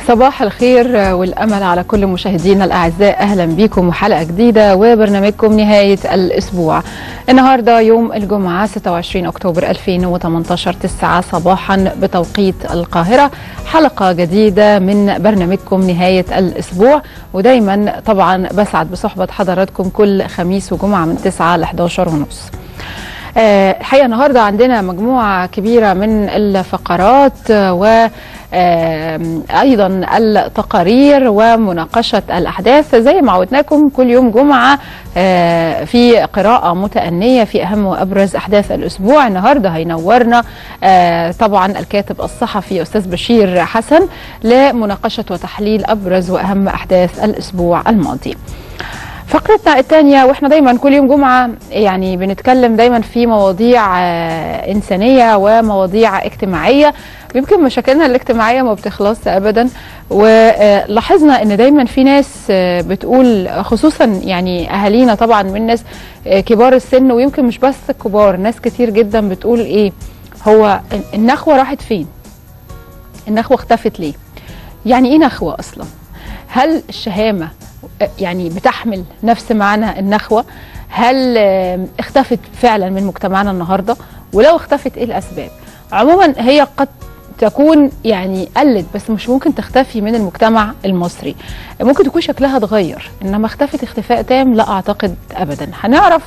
صباح الخير والامل على كل مشاهدينا الاعزاء اهلا بكم وحلقه جديده وبرنامجكم نهايه الاسبوع. النهارده يوم الجمعه 26 اكتوبر 2018 9 صباحا بتوقيت القاهره حلقه جديده من برنامجكم نهايه الاسبوع ودايما طبعا بسعد بصحبه حضراتكم كل خميس وجمعه من 9 ل 11 ونص. الحقيقه النهارده عندنا مجموعه كبيره من الفقرات و ايضا التقارير ومناقشه الاحداث زي ما عودناكم كل يوم جمعه في قراءه متانيه في اهم وابرز احداث الاسبوع النهارده هينورنا طبعا الكاتب الصحفي استاذ بشير حسن لمناقشه وتحليل ابرز واهم احداث الاسبوع الماضي. فقرتنا الثانية واحنا دايما كل يوم جمعة يعني بنتكلم دايما في مواضيع إنسانية ومواضيع اجتماعية يمكن مشاكلنا الاجتماعية ما بتخلص أبدا ولاحظنا ان دايما في ناس بتقول خصوصا يعني أهالينا طبعا من ناس كبار السن ويمكن مش بس الكبار ناس كتير جدا بتقول ايه هو النخوة راحت فين النخوة اختفت ليه يعني ايه نخوة أصلا هل الشهامة يعني بتحمل نفس معنى النخوة هل اختفت فعلا من مجتمعنا النهاردة ولو اختفت ايه الأسباب عموما هي قد تكون يعني قلت بس مش ممكن تختفي من المجتمع المصري ممكن تكون شكلها اتغير انما اختفت اختفاء تام لا اعتقد ابدا هنعرف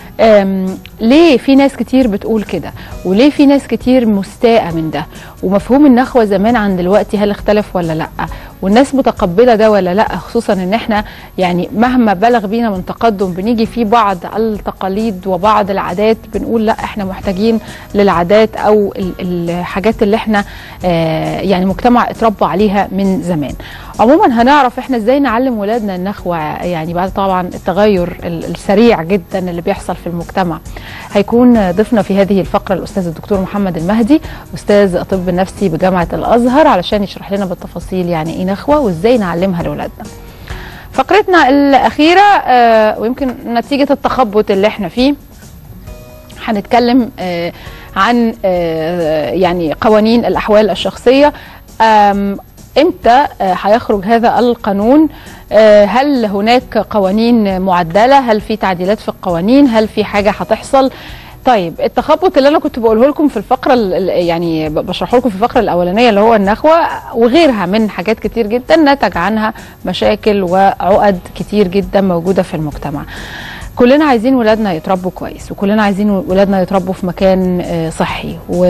ليه في ناس كتير بتقول كده وليه في ناس كتير مستاءة من ده ومفهوم النخوة زمان عن دلوقتي هل اختلف ولا لا والناس متقبلة ده ولا لا خصوصا ان احنا يعني مهما بلغ بينا من تقدم بنيجي في بعض التقاليد وبعض العادات بنقول لا احنا محتاجين للعادات او الحاجات اللي احنا يعني مجتمع اتربى عليها من زمان عموما هنعرف احنا ازاي نعلم ولادنا النخوة يعني بعد طبعا التغير السريع جدا اللي بيحصل في المجتمع هيكون ضيفنا في هذه الفقرة الأستاذ الدكتور محمد المهدي أستاذ طب نفسي بجامعة الأزهر علشان يشرح لنا بالتفاصيل يعني إيه نخوة وإزاي نعلمها لأولادنا فقرتنا الأخيرة آه ويمكن نتيجة التخبط اللي احنا فيه هنتكلم آه عن آه يعني قوانين الأحوال الشخصية امتى هيخرج هذا القانون هل هناك قوانين معدله هل في تعديلات في القوانين هل في حاجه هتحصل طيب التخبط اللي انا كنت بقوله لكم في الفقره يعني بشرحه لكم في الفقره الاولانيه اللي هو النخوه وغيرها من حاجات كتير جدا نتج عنها مشاكل وعقد كتير جدا موجوده في المجتمع كلنا عايزين ولادنا يتربوا كويس وكلنا عايزين ولادنا يتربوا في مكان صحي و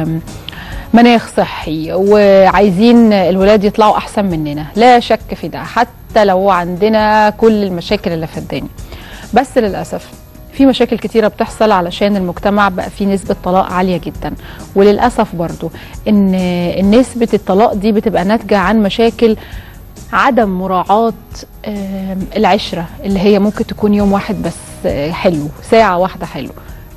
مناخ صحي وعايزين الولاد يطلعوا احسن مننا لا شك في ده حتى لو عندنا كل المشاكل اللي في الدنيا بس للاسف في مشاكل كتيرة بتحصل علشان المجتمع بقى فيه نسبة طلاق عالية جدا وللأسف برضو إن نسبة الطلاق دي بتبقى ناتجة عن مشاكل عدم مراعاة العشرة اللي هي ممكن تكون يوم واحد بس حلو ساعة واحدة حلو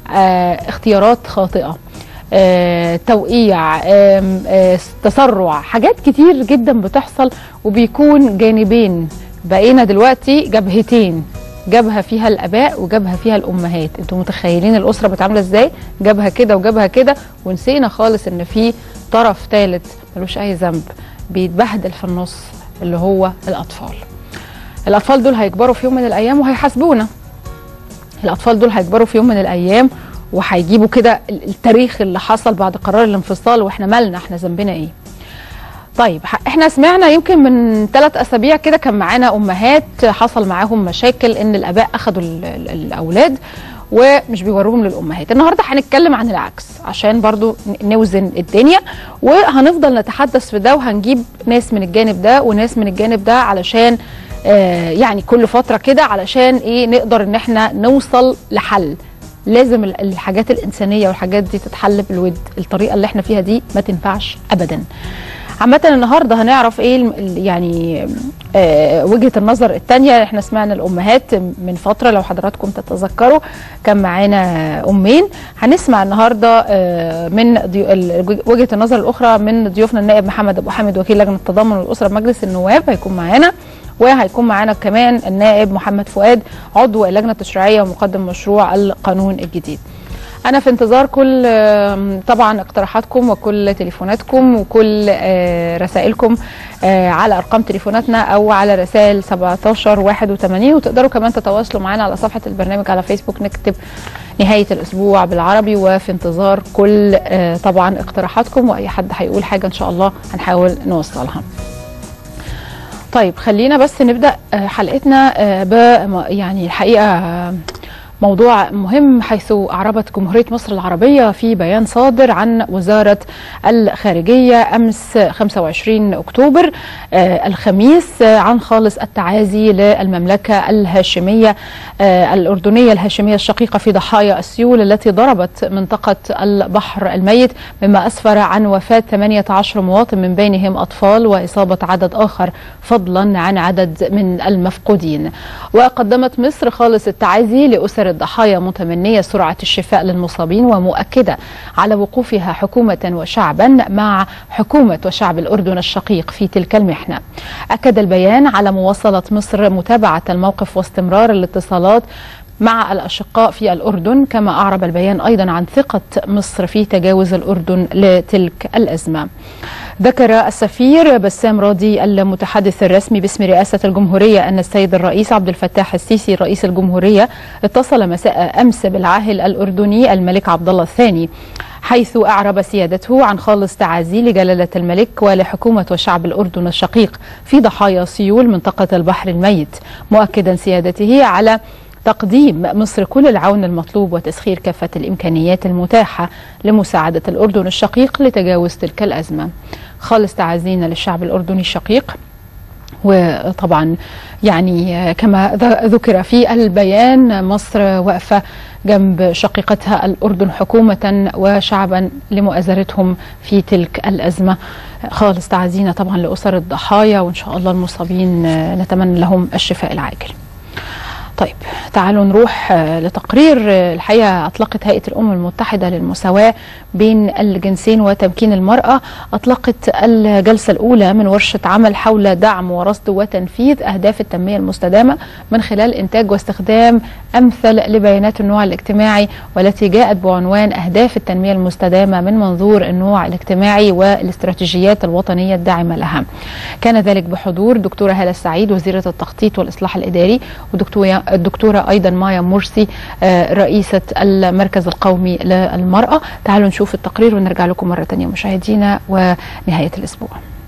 اختيارات خاطئة آه، توقيع آه، آه، تسرع حاجات كتير جدا بتحصل وبيكون جانبين بقينا دلوقتي جبهتين جبهه فيها الاباء وجبهه فيها الامهات انتوا متخيلين الاسره بتعمل ازاي جبهه كده وجبهه كده ونسينا خالص ان في طرف ثالث ملوش اي ذنب بيتبهدل في النص اللي هو الاطفال الاطفال دول هيكبروا في يوم من الايام وهيحاسبونا الاطفال دول هيكبروا في يوم من الايام وهيجيبوا كده التاريخ اللي حصل بعد قرار الانفصال واحنا مالنا احنا ذنبنا ايه طيب احنا سمعنا يمكن من ثلاث اسابيع كده كان معانا امهات حصل معاهم مشاكل ان الاباء اخذوا الاولاد ومش بيوروهم للامهات النهارده هنتكلم عن العكس عشان برضو نوزن الدنيا وهنفضل نتحدث في ده وهنجيب ناس من الجانب ده وناس من الجانب ده علشان آه يعني كل فتره كده علشان ايه نقدر ان احنا نوصل لحل لازم الحاجات الانسانيه والحاجات دي تتحل بالود الطريقه اللي احنا فيها دي ما تنفعش ابدا عامة النهارده هنعرف ايه يعني آه وجهة النظر الثانية احنا سمعنا الامهات من فترة لو حضراتكم تتذكروا كان معانا امين هنسمع النهارده آه من وجهة النظر الاخرى من ضيوفنا النائب محمد ابو حامد وكيل لجنة التضامن والاسرة بمجلس النواب هيكون معانا وهيكون معانا كمان النائب محمد فؤاد عضو اللجنه التشريعيه ومقدم مشروع القانون الجديد. انا في انتظار كل طبعا اقتراحاتكم وكل تليفوناتكم وكل رسائلكم آه، على ارقام تليفوناتنا او على رسائل 1781 وتقدروا كمان تتواصلوا معنا على صفحه البرنامج على فيسبوك نكتب نهايه الاسبوع بالعربي وفي انتظار كل آه، طبعا اقتراحاتكم واي حد هيقول حاجه ان شاء الله هنحاول نوصلها. طيب خلينا بس نبدا آه، حلقتنا آه، ب يعني الحقيقه آه، موضوع مهم حيث أعربت جمهورية مصر العربية في بيان صادر عن وزارة الخارجية أمس 25 أكتوبر آه، الخميس آه، عن خالص التعازي للمملكة الهاشمية آه، الأردنية الهاشمية الشقيقة في ضحايا السيول التي ضربت منطقة البحر الميت مما أسفر عن وفاة 18 مواطن من بينهم أطفال وإصابة عدد آخر فضلا عن عدد من المفقودين وقدمت مصر خالص التعازي لأسر الضحايا متمنية سرعة الشفاء للمصابين ومؤكدة على وقوفها حكومة وشعبا مع حكومة وشعب الأردن الشقيق في تلك المحنة أكد البيان على مواصلة مصر متابعة الموقف واستمرار الاتصالات مع الأشقاء في الأردن كما أعرب البيان أيضا عن ثقة مصر في تجاوز الأردن لتلك الأزمة ذكر السفير بسام راضي المتحدث الرسمي باسم رئاسة الجمهورية أن السيد الرئيس عبد الفتاح السيسي رئيس الجمهورية اتصل مساء أمس بالعاهل الأردني الملك عبد الله الثاني حيث أعرب سيادته عن خالص تعازي لجلالة الملك ولحكومة وشعب الأردن الشقيق في ضحايا سيول منطقة البحر الميت مؤكدا سيادته على تقديم مصر كل العون المطلوب وتسخير كافة الإمكانيات المتاحة لمساعدة الأردن الشقيق لتجاوز تلك الأزمة خالص تعازينا للشعب الأردني الشقيق وطبعا يعني كما ذكر في البيان مصر واقفة جنب شقيقتها الأردن حكومة وشعبا لمؤازرتهم في تلك الأزمة خالص تعزينا طبعا لأسر الضحايا وإن شاء الله المصابين نتمنى لهم الشفاء العاجل طيب تعالوا نروح لتقرير الحقيقه اطلقت هيئه الامم المتحده للمساواه بين الجنسين وتمكين المراه اطلقت الجلسه الاولى من ورشه عمل حول دعم ورصد وتنفيذ اهداف التنميه المستدامه من خلال انتاج واستخدام امثل لبيانات النوع الاجتماعي والتي جاءت بعنوان اهداف التنميه المستدامه من منظور النوع الاجتماعي والاستراتيجيات الوطنيه الداعمه لها. كان ذلك بحضور دكتوره هاله السعيد وزيره التخطيط والاصلاح الاداري ودكتوره الدكتورة أيضا مايا مرسي رئيسة المركز القومي للمرأة تعالوا نشوف التقرير ونرجع لكم مرة تانية مشاهدينا ونهاية الأسبوع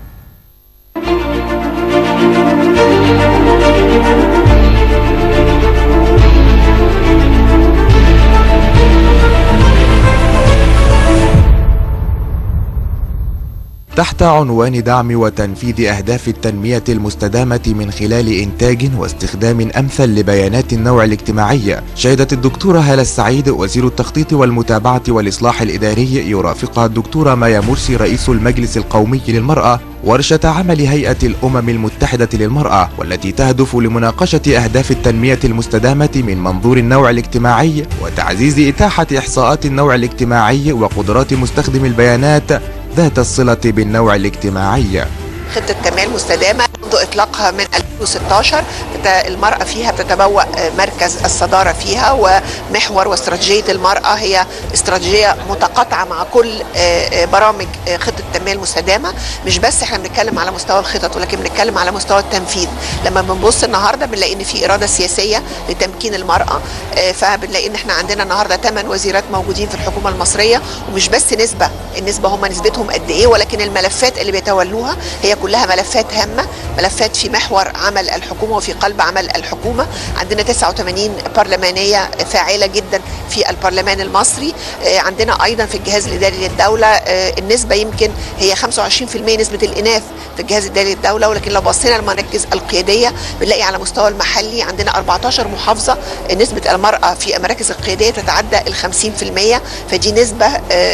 تحت عنوان دعم وتنفيذ أهداف التنمية المستدامة من خلال إنتاج واستخدام أمثل لبيانات النوع الاجتماعي شهدت الدكتورة هالة السعيد وزير التخطيط والمتابعة والإصلاح الإداري يرافقها الدكتورة مايا مرسي رئيس المجلس القومي للمرأة ورشة عمل هيئة الأمم المتحدة للمرأة والتي تهدف لمناقشة أهداف التنمية المستدامة من منظور النوع الاجتماعي وتعزيز إتاحة إحصاءات النوع الاجتماعي وقدرات مستخدم البيانات ذات الصلة بالنوع الاجتماعي خطة التنمية المستدامة منذ إطلاقها من 2016 المرأة فيها بتتبوأ مركز الصدارة فيها ومحور واستراتيجية المرأة هي استراتيجية متقاطعة مع كل برامج خطة التنمية المستدامة مش بس احنا بنتكلم على مستوى الخطط ولكن بنتكلم على مستوى التنفيذ لما بنبص النهاردة بنلاقي ان في إرادة سياسية لتمكين المرأة فبنلاقي ان احنا عندنا النهاردة 8 وزيرات موجودين في الحكومة المصرية ومش بس نسبة النسبة هم نسبتهم قد ايه ولكن الملفات اللي بيتولوها هي كلها ملفات هامة ملفات في محور عمل الحكومة وفي قلب عمل الحكومة عندنا 89 برلمانية فاعلة جدا في البرلمان المصري عندنا أيضا في الجهاز الإداري للدولة النسبة يمكن هي 25% نسبة الإناث في الجهاز الإداري للدولة ولكن لو بصينا للمراكز القيادية بنلاقي على مستوى المحلي عندنا 14 محافظة نسبة المرأة في المراكز القيادية تتعدى ال 50% فدي نسبة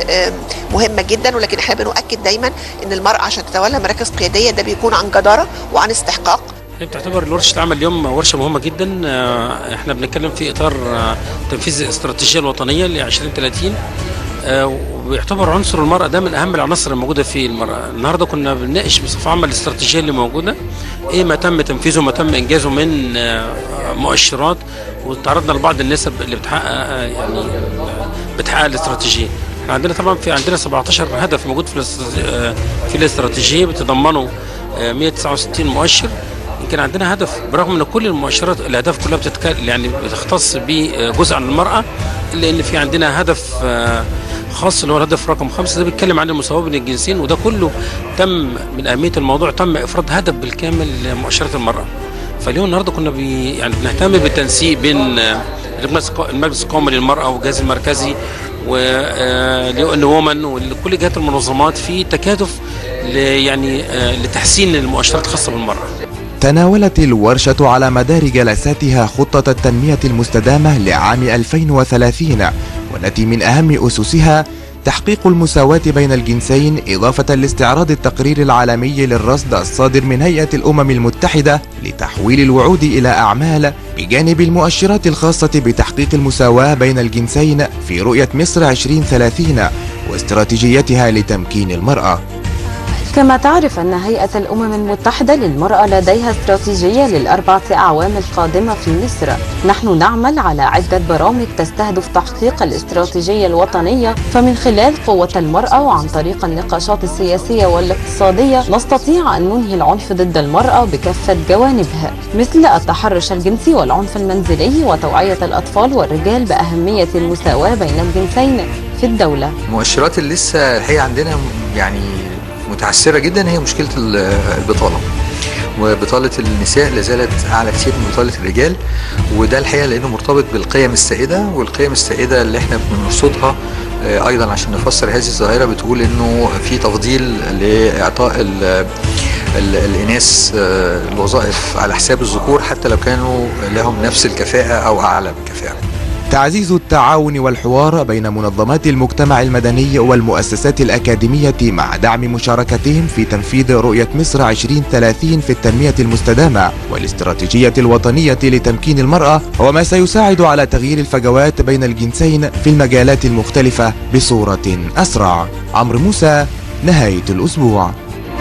مهمة جدا ولكن احنا بنؤكد دايما ان المرأة عشان تتولى مراكز قيادية ده بيكون عن جدارة وعن استحقاق هي بتعتبر ورشه العمل اليوم ورشه مهمه جدا احنا بنتكلم في اطار تنفيذ الاستراتيجيه الوطنيه ل 2030 وبيعتبر عنصر المرأة ده من أهم العناصر الموجودة في المرأة النهاردة كنا بنناقش بصفة عامة الاستراتيجية اللي موجودة إيه ما تم تنفيذه وما تم إنجازه من مؤشرات وتعرضنا لبعض النسب اللي بتحقق يعني بتحقق الاستراتيجية احنا عندنا طبعا في عندنا 17 هدف موجود في في الاستراتيجية بتضمنوا آه، 169 مؤشر يمكن عندنا هدف برغم ان كل المؤشرات الاهداف كلها بتتكلم يعني بتختص بجزء عن المراه الا ان في عندنا هدف آه، خاص اللي هو الهدف رقم خمسه ده بيتكلم عن المساواه بين الجنسين وده كله تم من اهميه الموضوع تم افراد هدف بالكامل لمؤشرات المراه فاليوم النهارده كنا بي يعني بنهتم بالتنسيق بين آه، المجلس الق- المجلس القومي للمراه والجهاز المركزي وليون وومن وكل جهات المنظمات في تكاتف ل- يعني آه، لتحسين المؤشرات الخاصه بالمراه تناولت الورشة على مدار جلساتها خطة التنمية المستدامة لعام 2030 والتي من أهم أسسها تحقيق المساواة بين الجنسين إضافة لاستعراض التقرير العالمي للرصد الصادر من هيئة الأمم المتحدة لتحويل الوعود إلى أعمال بجانب المؤشرات الخاصة بتحقيق المساواة بين الجنسين في رؤية مصر 2030 واستراتيجيتها لتمكين المرأة كما تعرف أن هيئة الأمم المتحدة للمرأة لديها استراتيجية للأربعة أعوام القادمة في مصر نحن نعمل على عدة برامج تستهدف تحقيق الاستراتيجية الوطنية فمن خلال قوة المرأة وعن طريق النقاشات السياسية والاقتصادية نستطيع أن ننهي العنف ضد المرأة بكافة جوانبها مثل التحرش الجنسي والعنف المنزلي وتوعية الأطفال والرجال بأهمية المساواة بين الجنسين في الدولة المؤشرات اللي لسه الحقيقه عندنا يعني متعثره جدا هي مشكله ال- البطاله وبطاله النساء لا زالت اعلى كتير من بطاله الرجال وده الحقيقه لانه مرتبط بالقيم السائده والقيم السائده اللي احنا بنرصدها آه، ايضا عشان نفسر هذه الظاهره بتقول انه في تفضيل لاعطاء ال- ال- الاناث آه، الوظائف على حساب الذكور حتى لو كانوا لهم نفس الكفاءه او اعلى بالكفاءه تعزيز التعاون والحوار بين منظمات المجتمع المدني والمؤسسات الأكاديمية مع دعم مشاركتهم في تنفيذ رؤية مصر 2030 في التنمية المستدامة والاستراتيجية الوطنية لتمكين المرأة هو ما سيساعد على تغيير الفجوات بين الجنسين في المجالات المختلفة بصورة أسرع عمرو موسى نهاية الأسبوع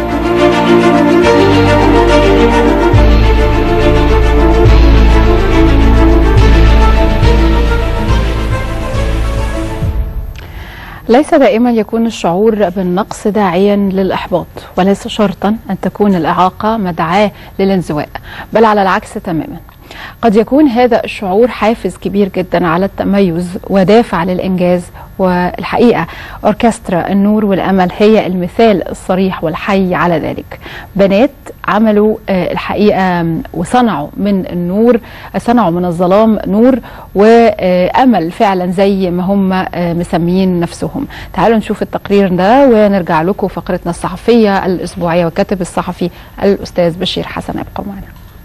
ليس دائما يكون الشعور بالنقص داعيا للإحباط وليس شرطا أن تكون الإعاقة مدعاة للانزواء بل على العكس تماما قد يكون هذا الشعور حافز كبير جدا على التميز ودافع للإنجاز والحقيقة أوركسترا النور والأمل هي المثال الصريح والحي على ذلك بنات عملوا آه، الحقيقة وصنعوا من النور صنعوا من الظلام نور وأمل فعلا زي ما هم آه، مسميين نفسهم تعالوا نشوف التقرير ده ونرجع لكم فقرتنا الصحفية الأسبوعية والكاتب الصحفي الأستاذ بشير حسن ابقوا معنا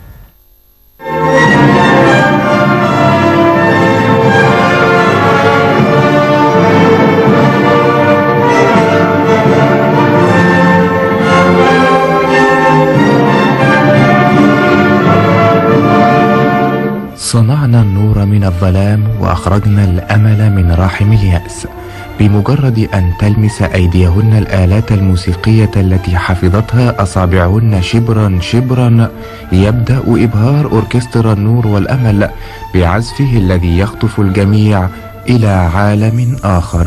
صنعنا النور من الظلام وأخرجنا الأمل من راحم اليأس بمجرد أن تلمس أيديهن الآلات الموسيقية التي حفظتها أصابعهن شبرا شبرا يبدأ إبهار أوركسترا النور والأمل بعزفه الذي يخطف الجميع إلى عالم آخر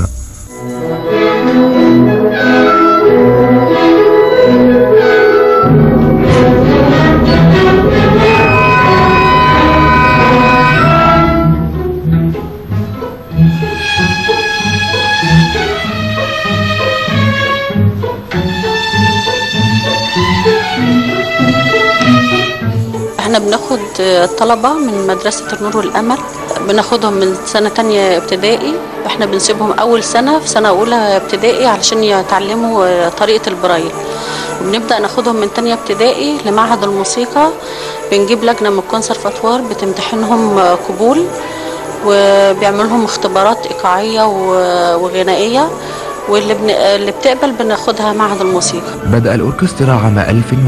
احنا بناخد طلبة من مدرسة النور والأمل بناخدهم من سنة تانية ابتدائي احنا بنسيبهم أول سنة في سنة أولى ابتدائي علشان يتعلموا طريقة البرايل وبنبدأ ناخدهم من تانية ابتدائي لمعهد الموسيقى بنجيب لجنة من الكونسرفاتوار بتمتحنهم قبول وبيعملوا لهم اختبارات إيقاعية و- وغنائية واللي بن... اللي بتقبل بناخدها معهد الموسيقى بدأ الأوركسترا عام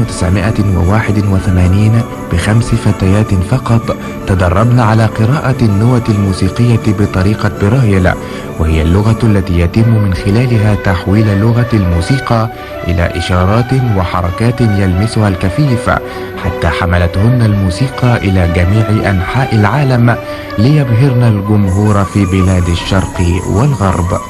1981 بخمس فتيات فقط تدربن على قراءة النوة الموسيقية بطريقة برايل وهي اللغة التي يتم من خلالها تحويل لغة الموسيقى إلى إشارات وحركات يلمسها الكفيف حتى حملتهن الموسيقى إلى جميع أنحاء العالم ليبهرن الجمهور في بلاد الشرق والغرب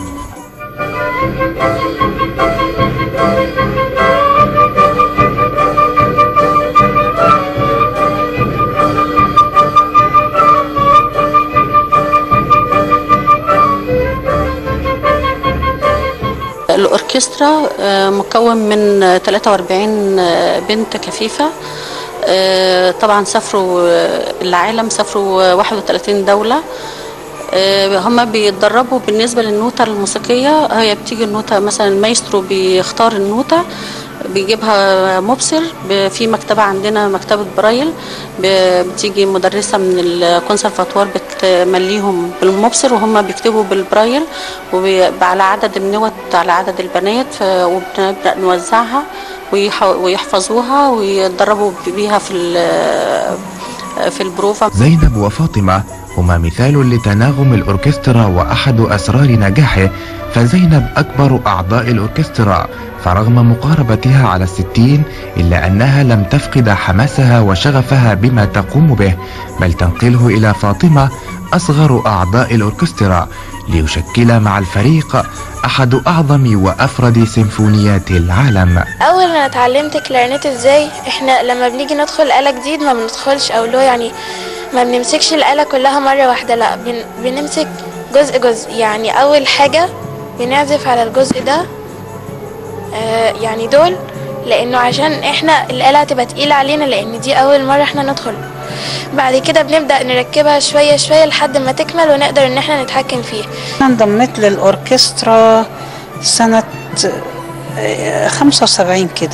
اوركسترا آه، مكون من آه، 43 آه، بنت كفيفه آه، طبعا سافروا آه، العالم سافروا آه، 31 دوله آه، هما بيتدربوا بالنسبة للنوتة الموسيقية هي بتيجي النوتة مثلا المايسترو بيختار النوتة بيجيبها مبصر ب- في مكتبة عندنا مكتبة برايل ب- بتيجي مدرسة من الكونسرفاتوار بتمليهم بالمبصر وهم بيكتبوا بالبرايل وعلى عدد النوت على عدد البنات ف- وبنبدأ نوزعها ويح- ويحفظوها ويتدربوا بيها في ال- في البروفا زينب وفاطمة هما مثال لتناغم الأوركسترا وأحد أسرار نجاحه فزينب أكبر أعضاء الأوركسترا فرغم مقاربتها على الستين إلا أنها لم تفقد حماسها وشغفها بما تقوم به بل تنقله إلى فاطمة أصغر أعضاء الأوركسترا ليشكل مع الفريق أحد أعظم وأفرد سيمفونيات العالم اول ما اتعلمت كلارنت ازاي احنا لما بنيجي ندخل آلة جديد ما بندخلش او اللي هو يعني ما بنمسكش الآلة كلها مرة واحدة لا بن بنمسك جزء جزء يعني اول حاجة بنعزف على الجزء ده آه يعني دول لانه عشان احنا الآلة هتبقى تقيلة علينا لان دي اول مرة احنا ندخل بعد كده بنبدأ نركبها شوية شوية لحد ما تكمل ونقدر ان احنا نتحكم فيها أنا انضميت للأوركسترا سنة آه، 75 كده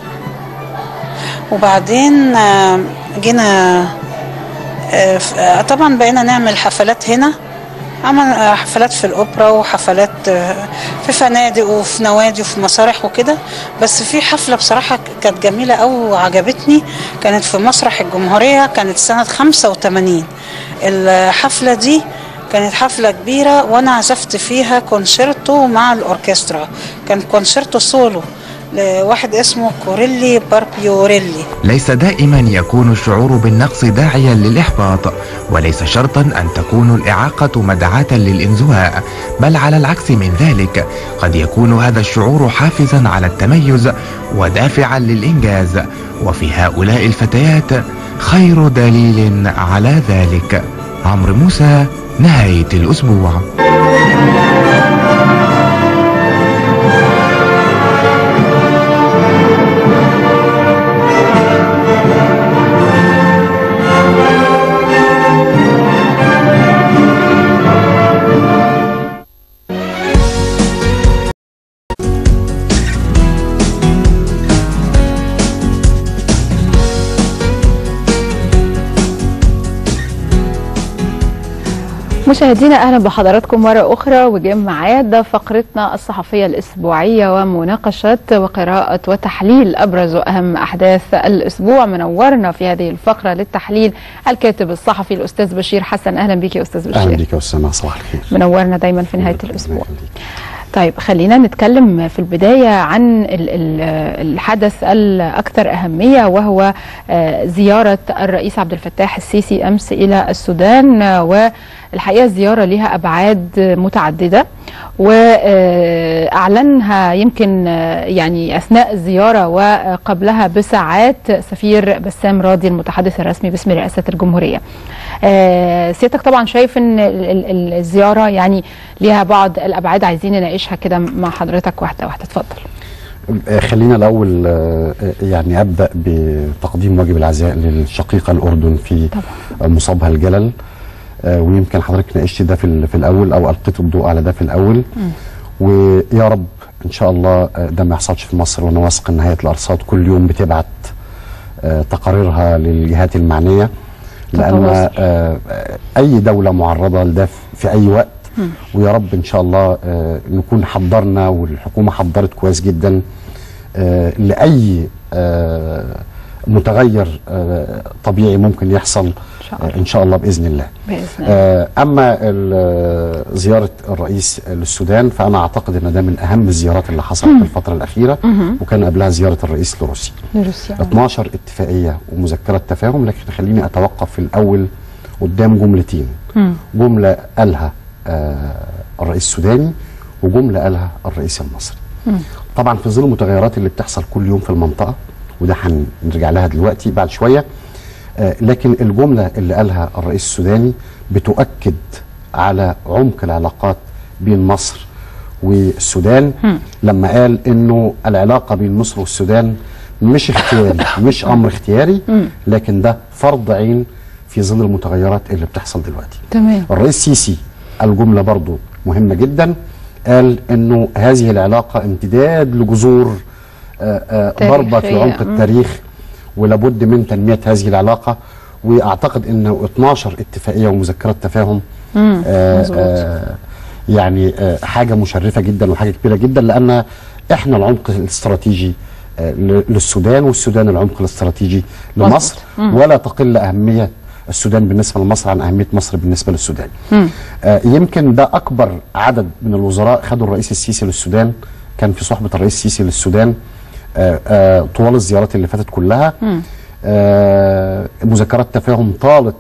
وبعدين آه، جينا آه، ف- آه، طبعا بقينا نعمل حفلات هنا عمل آه، حفلات في الأوبرا وحفلات آه، في فنادق وفي نوادي وفي مسارح وكده بس في حفلة بصراحة كانت جميلة أوي وعجبتني كانت في مسرح الجمهورية كانت سنة 85 الحفلة دي كانت حفلة كبيرة وأنا عزفت فيها كونشيرتو مع الأوركسترا كان كونشيرتو سولو لواحد اسمه كوريلي باربيوريلي ليس دائما يكون الشعور بالنقص داعيا للإحباط وليس شرطا أن تكون الإعاقة مدعاة للإنزواء بل على العكس من ذلك قد يكون هذا الشعور حافزا على التميز ودافعا للإنجاز وفي هؤلاء الفتيات خير دليل على ذلك عمرو موسى نهاية الأسبوع مشاهدينا اهلا بحضراتكم مره اخرى وجه ميعاد فقرتنا الصحفيه الاسبوعيه ومناقشه وقراءه وتحليل ابرز واهم احداث الاسبوع منورنا في هذه الفقره للتحليل الكاتب الصحفي الاستاذ بشير حسن اهلا بك يا استاذ بشير اهلا بك يا استاذ صباح الخير منورنا دايما في نهايه الاسبوع طيب خلينا نتكلم في البداية عن ال- ال- الحدث الأكثر أهمية وهو آه، زيارة الرئيس عبد الفتاح السيسي أمس إلى السودان آه، والحقيقة الزيارة لها أبعاد متعددة وأعلنها يمكن آه، يعني أثناء الزيارة وقبلها بساعات سفير بسام راضي المتحدث الرسمي باسم رئاسة الجمهورية آه، سيادتك طبعا شايف ان ال- ال- الزياره يعني ليها بعض الابعاد عايزين نناقشها كده مع حضرتك واحده واحده اتفضل آه، خلينا الاول آه، آه، يعني ابدا بتقديم واجب العزاء للشقيقه الاردن في آه، مصابها الجلل آه، ويمكن حضرتك ناقشت ده في ال- في الاول او القيت الضوء على ده في الاول ويا رب ان شاء الله آه، ده ما يحصلش في مصر وانا واثق ان هيئه الارصاد كل يوم بتبعت آه، تقاريرها للجهات المعنيه لان تتواصل. آه، آه، اي دوله معرضه لده في اي وقت ويا رب ان شاء الله آه، نكون حضرنا والحكومه حضرت كويس جدا آه، لاي آه، متغير آه، طبيعي ممكن يحصل آه، ان شاء الله باذن الله باذن الله آه، اما ال- زياره الرئيس للسودان فانا اعتقد ان ده من اهم الزيارات اللي حصلت في الفتره الاخيره مهم. وكان قبلها زياره الرئيس لروسيا لروسيا 12 اتفاقيه ومذكره تفاهم لكن خليني اتوقف في الاول قدام جملتين مم. جمله قالها آه، الرئيس السوداني وجمله قالها الرئيس المصري مم. طبعا في ظل المتغيرات اللي بتحصل كل يوم في المنطقه وده هنرجع لها دلوقتي بعد شويه آه، لكن الجمله اللي قالها الرئيس السوداني بتؤكد على عمق العلاقات بين مصر والسودان لما قال انه العلاقه بين مصر والسودان مش اختياري مش امر اختياري لكن ده فرض عين في ظل المتغيرات اللي بتحصل دلوقتي تمام الرئيس سيسي الجمله برضو مهمه جدا قال انه هذه العلاقه امتداد لجذور آه، آه، ضربه في تاريخية. عمق مم. التاريخ ولابد من تنميه هذه العلاقه واعتقد انه 12 اتفاقيه ومذكرات تفاهم مم. آه، مظبوط. آه، يعني آه، حاجه مشرفه جدا وحاجه كبيره جدا لان احنا العمق الاستراتيجي آه، ل- للسودان والسودان العمق الاستراتيجي مظبوط. لمصر مم. ولا تقل اهميه السودان بالنسبه لمصر عن اهميه مصر بالنسبه للسودان. مم. آه، يمكن ده اكبر عدد من الوزراء خدوا الرئيس السيسي للسودان كان في صحبه الرئيس السيسي للسودان آه، آه، طوال الزيارات اللي فاتت كلها مم. آه، مذكرات تفاهم طالت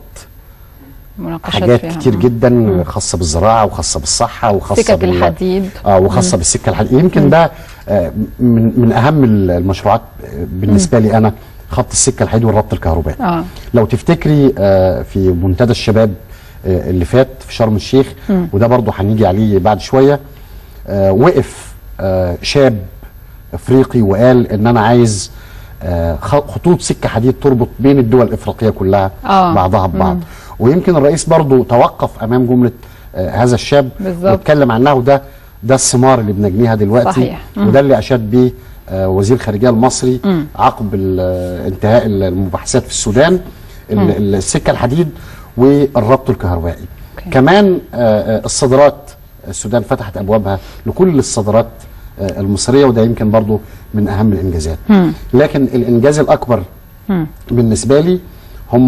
مناقشات حاجات فيها. كتير جدا خاصه بالزراعه وخاصه بالصحه وخاصه سكك بال- الحديد اه وخاصه بالسكه الحديد يمكن ده آه، من من اهم المشروعات آه، بالنسبه لي انا خط السكه الحديد والربط الكهربائي اه لو تفتكري آه، في منتدى الشباب آه، اللي فات في شرم الشيخ مم. وده برضه هنيجي عليه بعد شويه آه، وقف آه، شاب افريقي وقال ان انا عايز آه، خ- خطوط سكه حديد تربط بين الدول الافريقيه كلها آه. بعضها ببعض مم. ويمكن الرئيس برضه توقف امام جمله آه، هذا الشاب بالظبط. واتكلم عنها وده ده الثمار اللي بنجنيها دلوقتي صحيح. مم. وده اللي اشاد بيه آه، وزير الخارجيه المصري مم. عقب ال- آه، انتهاء المباحثات في السودان ال- مم. ال- السكه الحديد والربط الكهربائي كمان آه، آه، الصادرات السودان فتحت ابوابها لكل الصادرات آه، المصريه وده يمكن برضو من اهم الانجازات مم. لكن الانجاز الاكبر مم. بالنسبه لي هم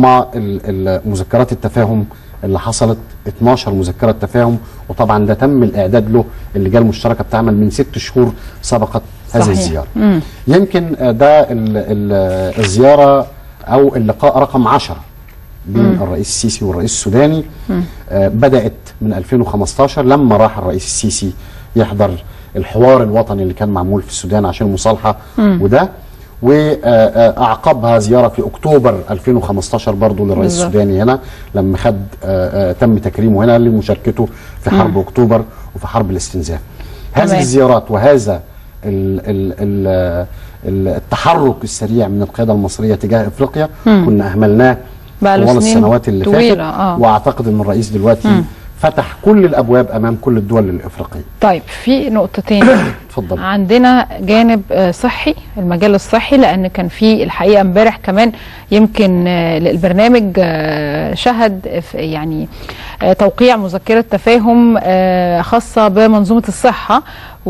مذكرات التفاهم اللي حصلت 12 مذكره تفاهم وطبعا ده تم الاعداد له اللجان المشتركه بتعمل من ست شهور سبقت هذه صحيح. الزياره مم. يمكن آه، ده ال ال الزياره او اللقاء رقم 10 بين مم. الرئيس السيسي والرئيس السوداني مم. آه، بدات من 2015 لما راح الرئيس السيسي يحضر الحوار الوطني اللي كان معمول في السودان عشان المصالحه مم. وده واعقبها زياره في اكتوبر 2015 برضه للرئيس بالظبط. السوداني هنا لما خد آه، آه، تم تكريمه هنا لمشاركته في حرب مم. اكتوبر وفي حرب الاستنزاف. هذه تمام. الزيارات وهذا ال ال ال ال التحرك السريع من القياده المصريه تجاه افريقيا مم. كنا اهملناه بقاله طوال سنين السنوات اللي طويلة، فاتت آه. واعتقد ان الرئيس دلوقتي مم. فتح كل الابواب امام كل الدول الافريقيه. طيب في نقطتين اتفضل. عندنا جانب آه، صحي المجال الصحي لان كان في الحقيقه امبارح كمان يمكن آه، البرنامج آه، شهد في- يعني آه، توقيع مذكره تفاهم آه، خاصه بمنظومه الصحه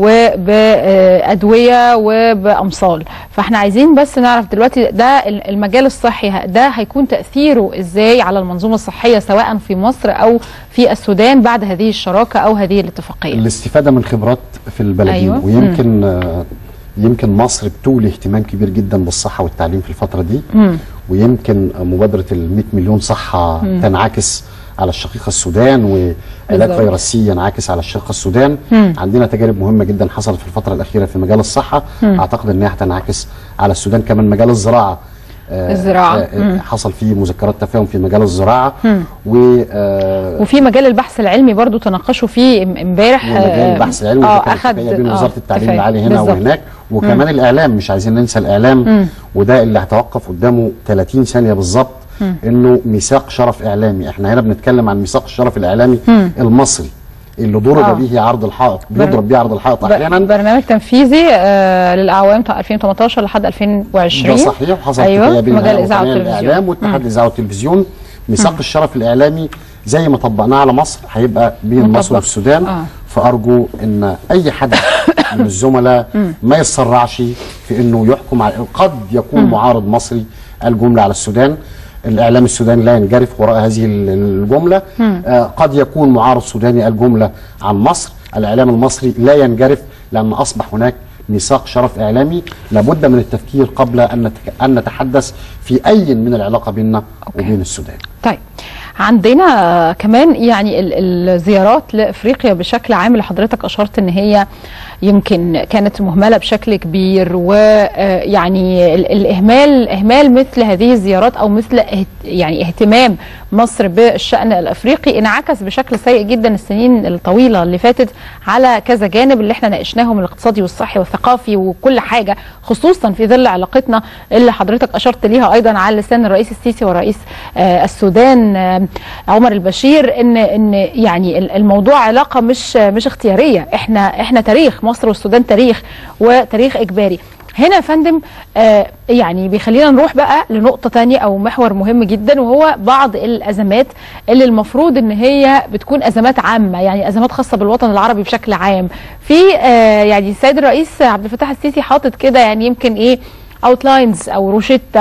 وبادويه وبامصال فاحنا عايزين بس نعرف دلوقتي ده المجال الصحي ه- ده هيكون تاثيره ازاي على المنظومه الصحيه سواء في مصر او في السودان بعد هذه الشراكه او هذه الاتفاقيه الاستفاده من خبرات في البلدين أيوة. ويمكن آه، يمكن مصر بتولي اهتمام كبير جدا بالصحه والتعليم في الفتره دي مم. ويمكن مبادره ال 100 مليون صحه مم. تنعكس على الشقيقه السودان وعلاج بالظبط. فيروس سي ينعكس على الشقيقه السودان مم. عندنا تجارب مهمه جدا حصلت في الفتره الاخيره في مجال الصحه مم. اعتقد انها هتنعكس على السودان كمان مجال الزراعه آه، الزراعة. آه، آه، مم. حصل فيه مذكرات تفاهم في مجال الزراعه مم. و آه، وفي مجال البحث العلمي برضو تناقشوا فيه ام- امبارح ومجال آه، البحث العلمي اه ده كان اخد اتفاقية بين آه، وزاره التعليم اتفاق. العالي هنا بالظبط. وهناك وكمان مم. الاعلام مش عايزين ننسى الاعلام مم. وده اللي هتوقف قدامه 30 ثانيه بالظبط مم. انه ميثاق شرف اعلامي احنا هنا بنتكلم عن ميثاق الشرف الاعلامي مم. المصري اللي ضرب آه. به عرض الحائط بر- بيضرب بيه عرض الحائط ب- احيانا برنامج تنفيذي آه للاعوام بتاع 2018 لحد 2020 ده صحيح وحصل ايوه اتفاقيه في بين مجال الهيئة الاذاعه الوطنية والتلفزيون للاعلام واتحاد الاذاعه والتلفزيون ميثاق الشرف الاعلامي زي ما طبقناه على مصر هيبقى بين مطبق. مصر والسودان آه. فارجو ان اي حد من الزملاء ما يتسرعش في انه يحكم على قد يكون مم. معارض مصري الجمله على السودان الاعلام السوداني لا ينجرف وراء هذه ال- الجمله مم. آه قد يكون معارض سوداني الجمله عن مصر الاعلام المصري لا ينجرف لان اصبح هناك ميثاق شرف اعلامي لابد من التفكير قبل ان نتك- ان نتحدث في اي من العلاقه بيننا وبين السودان طيب عندنا كمان يعني ال- الزيارات لافريقيا بشكل عام اللي حضرتك اشرت ان هي يمكن كانت مهمله بشكل كبير ويعني الاهمال اهمال مثل هذه الزيارات او مثل اهت- يعني اهتمام مصر بالشان الافريقي انعكس بشكل سيء جدا السنين الطويله اللي فاتت على كذا جانب اللي احنا ناقشناهم الاقتصادي والصحي والثقافي وكل حاجه خصوصا في ظل علاقتنا اللي حضرتك اشرت ليها ايضا على لسان الرئيس السيسي والرئيس آه، السودان آه، عمر البشير ان ان يعني ال- الموضوع علاقه مش مش اختياريه احنا احنا تاريخ مصر والسودان تاريخ وتاريخ اجباري هنا يا فندم آه يعني بيخلينا نروح بقى لنقطة تانية أو محور مهم جدا وهو بعض الأزمات اللي المفروض إن هي بتكون أزمات عامة يعني أزمات خاصة بالوطن العربي بشكل عام في آه يعني السيد الرئيس عبد الفتاح السيسي حاطط كده يعني يمكن إيه اوتلاينز او روشتة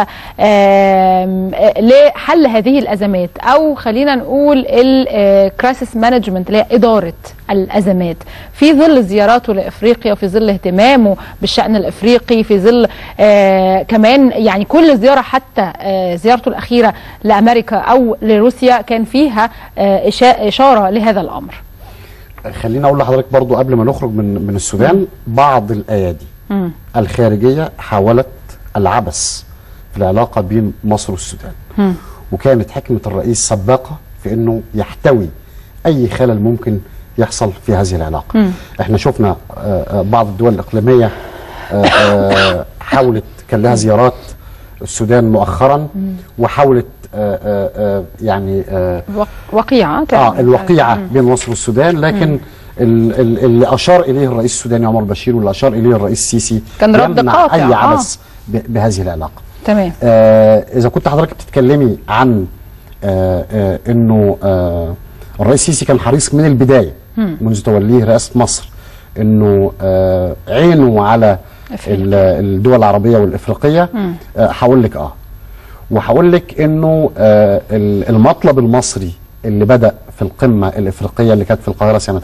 آم، آه، لحل هذه الازمات او خلينا نقول الكرايسيس مانجمنت اللي هي اداره الازمات في ظل زياراته لافريقيا وفي ظل اهتمامه بالشان الافريقي في ظل آه كمان يعني كل زياره حتى آه زيارته الاخيره لامريكا او لروسيا كان فيها آه إشا- اشاره لهذا الامر خليني اقول لحضرتك برضو قبل ما نخرج من من السودان بعض الايادي مم. الخارجيه حاولت العبث في العلاقه بين مصر والسودان مم. وكانت حكمه الرئيس سباقه في انه يحتوي اي خلل ممكن يحصل في هذه العلاقه مم. احنا شفنا آه، آه، بعض الدول الاقليميه آه، آه، حاولت كان لها زيارات السودان مؤخرا وحاولت آه، آه، آه، يعني آه، وق- وقيعه اه تعمل. الوقيعه مم. بين مصر والسودان لكن مم. ال- ال- اللي اشار اليه الرئيس السوداني عمر بشير واللي اشار اليه الرئيس السيسي كان رد يمنع قاطع، اي آه. عبث ب- بهذه العلاقه تمام آه اذا كنت حضرتك بتتكلمي عن آه آه انه آه الرئيس السيسي كان حريص من البدايه مم. منذ توليه رئاسه مصر انه آه عينه على أفريقيا. ال- الدول العربيه والافريقيه مم. آه، هقول لك اه وهقول لك انه آه، ال- المطلب المصري اللي بدا في القمه الافريقيه اللي كانت في القاهره سنه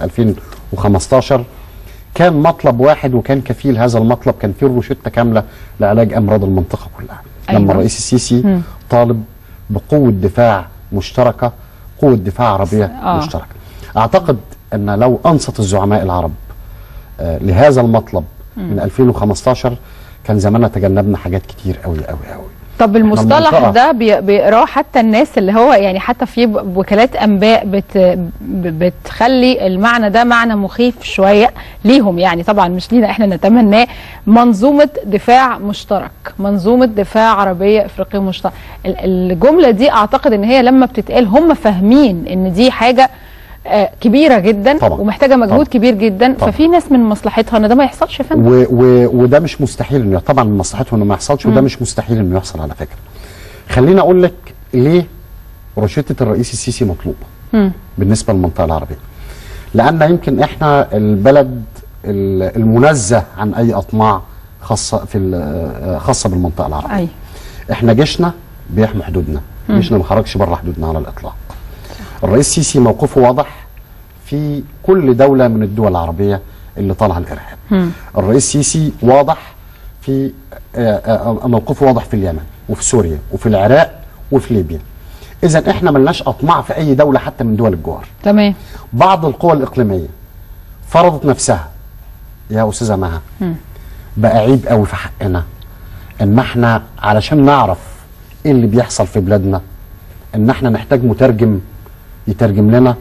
2015 كان مطلب واحد وكان كفيل هذا المطلب كان فيه روشته كامله لعلاج امراض المنطقه كلها أيوة. لما الرئيس السيسي مم. طالب بقوه دفاع مشتركه قوه دفاع عربيه آه. مشتركه اعتقد ان لو انصت الزعماء العرب آه، لهذا المطلب من 2015 كان زماننا تجنبنا حاجات كتير قوي قوي قوي طب المصطلح المنطقة. ده بي- بيقراه حتى الناس اللي هو يعني حتى في ب- وكالات انباء بت ب- بتخلي المعنى ده معنى مخيف شويه ليهم يعني طبعا مش لينا احنا نتمناه منظومه دفاع مشترك منظومه دفاع عربيه افريقيه مشترك ال- الجمله دي اعتقد ان هي لما بتتقال هم فاهمين ان دي حاجه آه، كبيره جدا طبعا. ومحتاجه مجهود طبعا. كبير جدا طبعا. ففي ناس من مصلحتها ان ده ما يحصلش يا فندم و و وده مش مستحيل انه طبعا من مصلحته انه ما يحصلش وده مم. مش مستحيل انه يحصل على فكره. خليني اقول لك ليه روشته الرئيس السيسي مطلوبه مم. بالنسبه للمنطقه العربيه. لان يمكن احنا البلد ال- المنزه عن اي اطماع خاصه في ال- خاصه بالمنطقه العربيه. اي احنا جيشنا بيحمي حدودنا مم. جيشنا ما خرجش بره حدودنا على الاطلاق الرئيس السيسي موقفه واضح في كل دوله من الدول العربيه اللي طالعه الارهاب مم. الرئيس السيسي واضح في آه، آه، موقفه واضح في اليمن وفي سوريا وفي العراق وفي ليبيا اذا احنا ملناش اطماع في اي دوله حتى من دول الجوار تمام بعض القوى الاقليميه فرضت نفسها يا استاذه مها مم. بقى عيب قوي في حقنا ان احنا علشان نعرف ايه اللي بيحصل في بلادنا ان احنا نحتاج مترجم يترجم لنا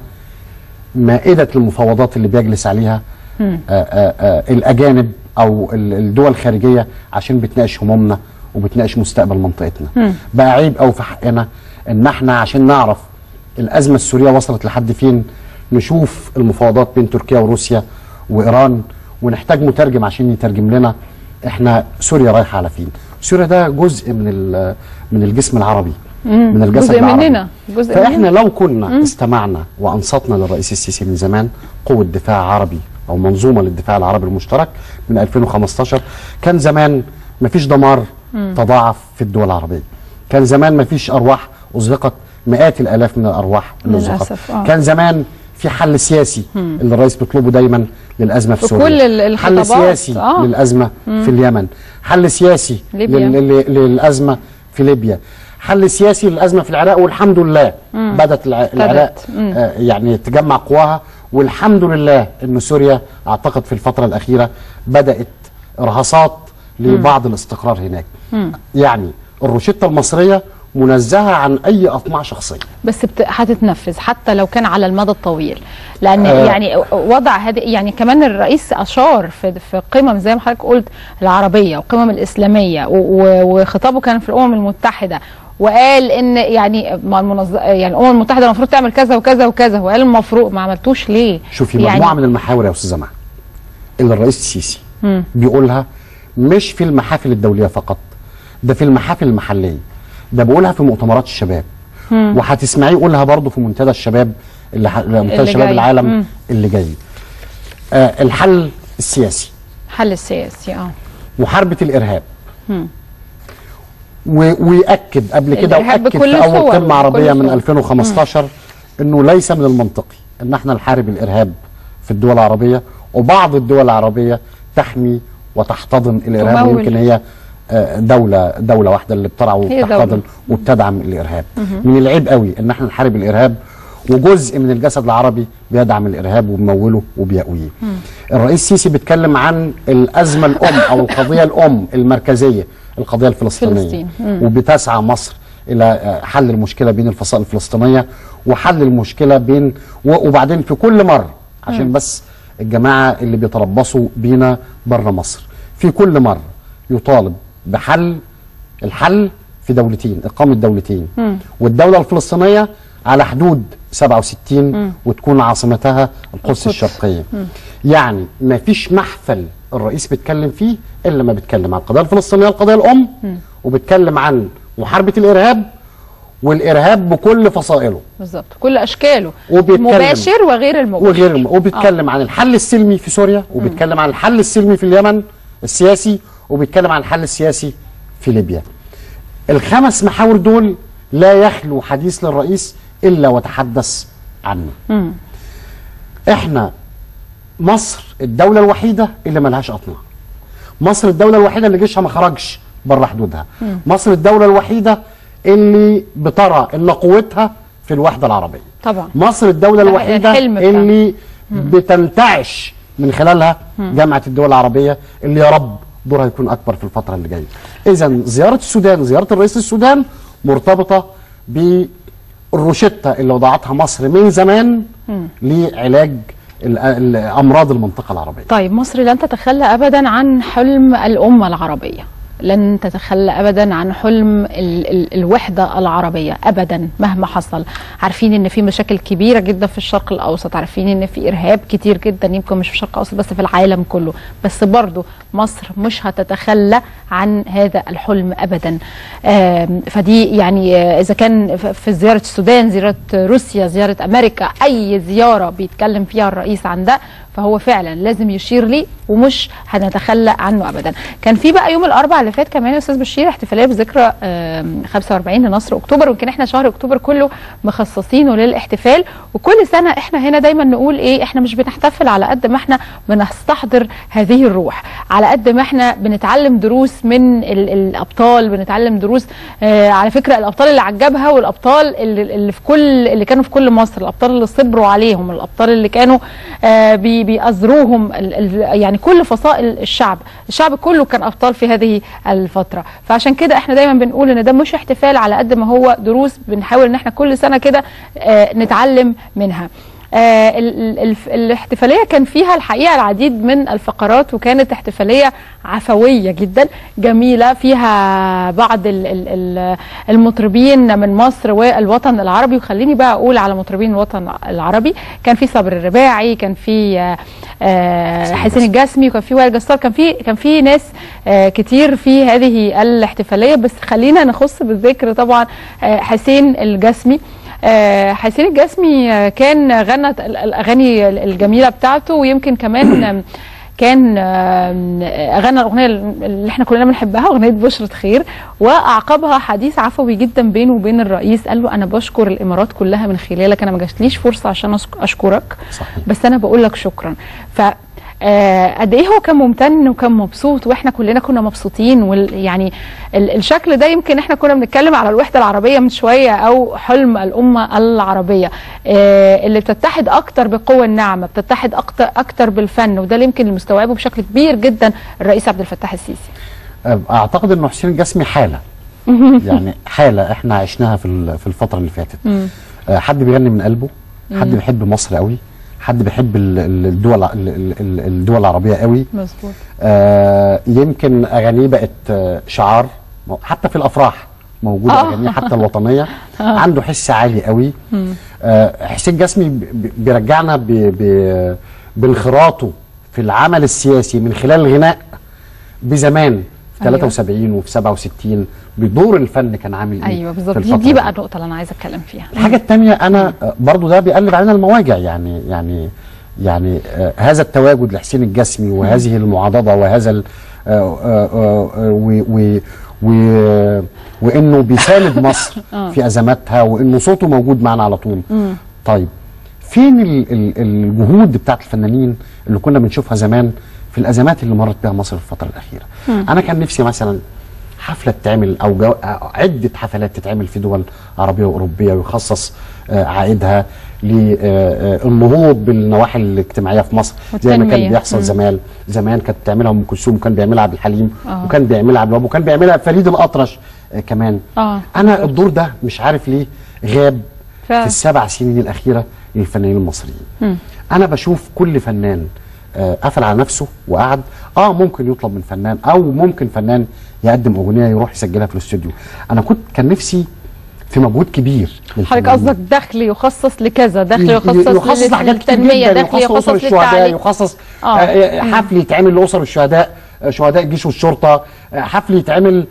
مائدة المفاوضات اللي بيجلس عليها مم. آآ آآ الاجانب او ال- الدول الخارجيه عشان بتناقش همومنا وبتناقش مستقبل منطقتنا مم. بقى عيب قوي في حقنا ان احنا عشان نعرف الازمه السوريه وصلت لحد فين نشوف المفاوضات بين تركيا وروسيا وايران ونحتاج مترجم عشان يترجم لنا احنا سوريا رايحه على فين سوريا ده جزء من ال- من الجسم العربي مم. من الجسد جزء العربي مننا جزء فاحنا مننا لو كنا مم. استمعنا وانصتنا للرئيس السيسي من زمان قوه دفاع عربي او منظومه للدفاع العربي المشترك من 2015 كان زمان مفيش دمار مم. تضاعف في الدول العربيه كان زمان مفيش ارواح ازهقت مئات الالاف من الارواح اللي ازهقت للأسف، آه. كان زمان في حل سياسي مم. اللي الرئيس بيطلبه دايما للازمه في في سوريا كل ال- حل الخطابات، سياسي آه. للازمه مم. في اليمن حل سياسي ليبيا. لل- لل- للازمه في ليبيا حل سياسي للازمه في العراق والحمد لله مم. بدات الع- العراق مم. آه، يعني تجمع قواها والحمد لله ان سوريا اعتقد في الفتره الاخيره بدات ارهاصات لبعض الاستقرار هناك مم. يعني الروشته المصريه منزهه عن اي اطماع شخصيه بس بت... هتتنفذ حتى لو كان على المدى الطويل لان آه. يعني وضع هذه يعني كمان الرئيس اشار في في قمم زي ما حضرتك قلت العربيه والقمم الاسلاميه و... و... وخطابه كان في الامم المتحده وقال ان يعني ما المنظ... يعني الامم المتحده المفروض تعمل كذا وكذا وكذا وقال المفروض ما عملتوش ليه؟ شوفي يعني مجموعه من المحاور يا استاذه مها اللي الرئيس السيسي مم. بيقولها مش في المحافل الدوليه فقط ده في المحافل المحليه ده بيقولها في مؤتمرات الشباب مم. وهتسمعيه يقولها برضه في منتدى الشباب اللي ح... منتدى اللي شباب جاي. العالم مم. اللي جاي آه الحل السياسي حل السياسي اه محاربه الارهاب مم. و... ويأكد قبل كده الإرهاب وأكد بكل في أول صوره، قمة عربية بكل من صوره. 2015 إنه ليس من المنطقي إن احنا نحارب الإرهاب في الدول العربية وبعض الدول العربية تحمي وتحتضن الإرهاب تمول. ويمكن هي آه، دولة دولة واحدة اللي بترعى هي دولة. وبتحتضن وبتدعم الإرهاب مهم. من العيب قوي إن احنا نحارب الإرهاب وجزء من الجسد العربي بيدعم الإرهاب وبيموله وبيقويه الرئيس السيسي بيتكلم عن الأزمة الأم أو القضية الأم المركزية القضية الفلسطينية فلسطين. مم. وبتسعى مصر إلى آه، حل المشكلة بين الفصائل الفلسطينية وحل المشكلة بين و- وبعدين في كل مرة عشان مم. بس الجماعة اللي بيتربصوا بينا بره مصر في كل مرة يطالب بحل الحل في دولتين إقامة دولتين مم. والدولة الفلسطينية على حدود 67 مم. وتكون عاصمتها القدس القدس. الشرقية مم. يعني ما فيش محفل الرئيس بيتكلم فيه إلا ما بيتكلم عن القضية الفلسطينية القضية الأم مم. وبيتكلم عن محاربة الإرهاب والإرهاب بكل فصائله بالظبط كل اشكاله وبيتكلم مباشر وغير المباشر وغير الم... وبيتكلم عن الحل السلمي في سوريا وبيتكلم عن الحل السلمي في اليمن السياسي وبيتكلم عن الحل السياسي في ليبيا الخمس محاور دول لا يخلو حديث للرئيس إلا وتحدث عنه مم. احنا مصر الدولة الوحيدة اللي ملهاش أطماع مصر الدولة الوحيدة اللي جيشها ما خرجش بره حدودها مم. مصر الدولة الوحيدة اللي بترى ان قوتها في الوحدة العربية طبعا مصر الدولة ده الوحيدة الحلم بتاعنا. اللي بتنتعش من خلالها مم. جامعة الدول العربية اللي يا رب دورها يكون أكبر في الفترة اللي جاية إذا زيارة السودان زيارة الرئيس السودان مرتبطة بالروشتة اللي وضعتها مصر من زمان مم. لعلاج ال- ال- أمراض المنطقة العربية طيب مصر لن تتخلى ابدا عن حلم الامه العربيه لن تتخلى ابدا عن حلم ال ال الوحده العربيه ابدا مهما حصل عارفين ان في مشاكل كبيره جدا في الشرق الاوسط عارفين ان في ارهاب كتير جدا يمكن مش في الشرق الاوسط بس في العالم كله بس برضو مصر مش هتتخلى عن هذا الحلم ابدا آم، فدي يعني آه، اذا كان ف- في زياره السودان زياره روسيا زياره امريكا اي زياره بيتكلم فيها الرئيس عن ده فهو فعلا لازم يشير ليه ومش هنتخلى عنه ابدا كان في بقى يوم الاربعاء اللي فات كمان يا استاذ بشير احتفاليه بذكرى آم، 45 لنصر اكتوبر ويمكن احنا شهر اكتوبر كله مخصصينه للاحتفال وكل سنه احنا هنا دايما نقول ايه احنا مش بنحتفل على قد ما احنا بنستحضر هذه الروح على قد ما احنا بنتعلم دروس من ال- الابطال بنتعلم دروس آه على فكره الابطال اللي عجبها والابطال اللي, اللي في كل اللي كانوا في كل مصر الابطال اللي صبروا عليهم الابطال اللي كانوا آه بي بيأزروهم ال ال يعني كل فصائل الشعب الشعب كله كان ابطال في هذه الفتره فعشان كده احنا دايما بنقول ان ده مش احتفال على قد ما هو دروس بنحاول ان احنا كل سنه كده آه نتعلم منها آه ال- ال- الف- الاحتفاليه كان فيها الحقيقه العديد من الفقرات وكانت احتفاليه عفويه جدا جميله فيها بعض ال- ال- ال- المطربين من مصر والوطن العربي وخليني بقى اقول على مطربين الوطن العربي كان في صبر الرباعي كان في آه، آه، حسين الجسمي وكان في وائل جسار كان في كان في ناس آه، كتير في هذه الاحتفاليه بس خلينا نخص بالذكر طبعا آه، حسين الجسمي آه، حسين الجسمي آه، كان غنى ال- الاغاني الجميله بتاعته ويمكن كمان آم، كان آم، غنى الاغنيه اللي احنا كلنا بنحبها اغنيه بشرة خير واعقبها حديث عفوي جدا بينه وبين الرئيس قال له انا بشكر الامارات كلها من خلالك انا ما جاتليش فرصه عشان أشك- اشكرك صحيح. بس انا بقول لك شكرا ف آه، قد ايه هو كان ممتن وكان مبسوط واحنا كلنا كنا مبسوطين وال يعني ال- الشكل ده يمكن احنا كنا بنتكلم على الوحده العربيه من شويه او حلم الامه العربيه آه، اللي بتتحد اكتر بالقوه الناعمه بتتحد اكتر اكتر بالفن وده اللي يمكن اللي مستوعبه بشكل كبير جدا الرئيس عبد الفتاح السيسي اعتقد انه حسين الجسمي حاله يعني حاله احنا عشناها في ال- في الفتره اللي فاتت مم. آه، حد بيغني من قلبه حد مم. بيحب مصر قوي حد بيحب ال- ال- الدول ال- ال- ال- الدول العربيه قوي مظبوط آه، يمكن اغانيه بقت آه، شعار حتى في الافراح موجوده آه. اغانيه حتى الوطنيه آه. عنده حس عالي قوي مم. آه، حسين جسمي ب- ب- بيرجعنا ب- ب- بانخراطه في العمل السياسي من خلال الغناء بزمان في أيوة. 73 وفي 67 بدور الفن كان عامل ايه ايوه بالظبط في دي, الفترة دي بقى النقطه اللي انا عايزه اتكلم فيها الحاجة التانية أنا آه، برضو ده بيقلب علينا المواجع يعني يعني يعني آه هذا التواجد لحسين الجسمي وهذه المعاضدة وهذا ال- آه آه آه آه، و و و وإنه بيساند مصر آه. في أزماتها وإنه صوته موجود معنا على طول مم. طيب فين ال ال الجهود بتاعت الفنانين اللي كنا بنشوفها زمان في الأزمات اللي مرت بها مصر في الفترة الأخيرة مم. أنا كان نفسي مثلا حفلة تتعمل أو جو... عدة حفلات تتعمل في دول عربية وأوروبية ويخصص آه، عائدها للنهوض بالنواحي الاجتماعية في مصر زي ما والتنمية. كان بيحصل مم. زمان زمان كانت بتعملها أم كلثوم وكان بيعملها عبد الحليم آه. وكان بيعملها عبد الوهاب وكان بيعملها فريد الأطرش آه، كمان اه أنا الدور ده مش عارف ليه غاب ف... في السبع سنين الأخيرة للفنانين المصريين مم. انا بشوف كل فنان آه، قفل على نفسه وقعد اه ممكن يطلب من فنان او ممكن فنان يقدم اغنيه يروح يسجلها في الاستوديو انا كنت كان نفسي في مجهود كبير من حضرتك الفنانين. قصدك دخل يخصص لكذا دخل ي- يخصص, يخصص لحاجات كتير للتنميه جدا دخل يخصص يخصص لأسر الشهداء للتعليم يخصص آه. آه، آه، حفل يتعمل لاسر الشهداء آه، شهداء الجيش والشرطه آه، حفل يتعمل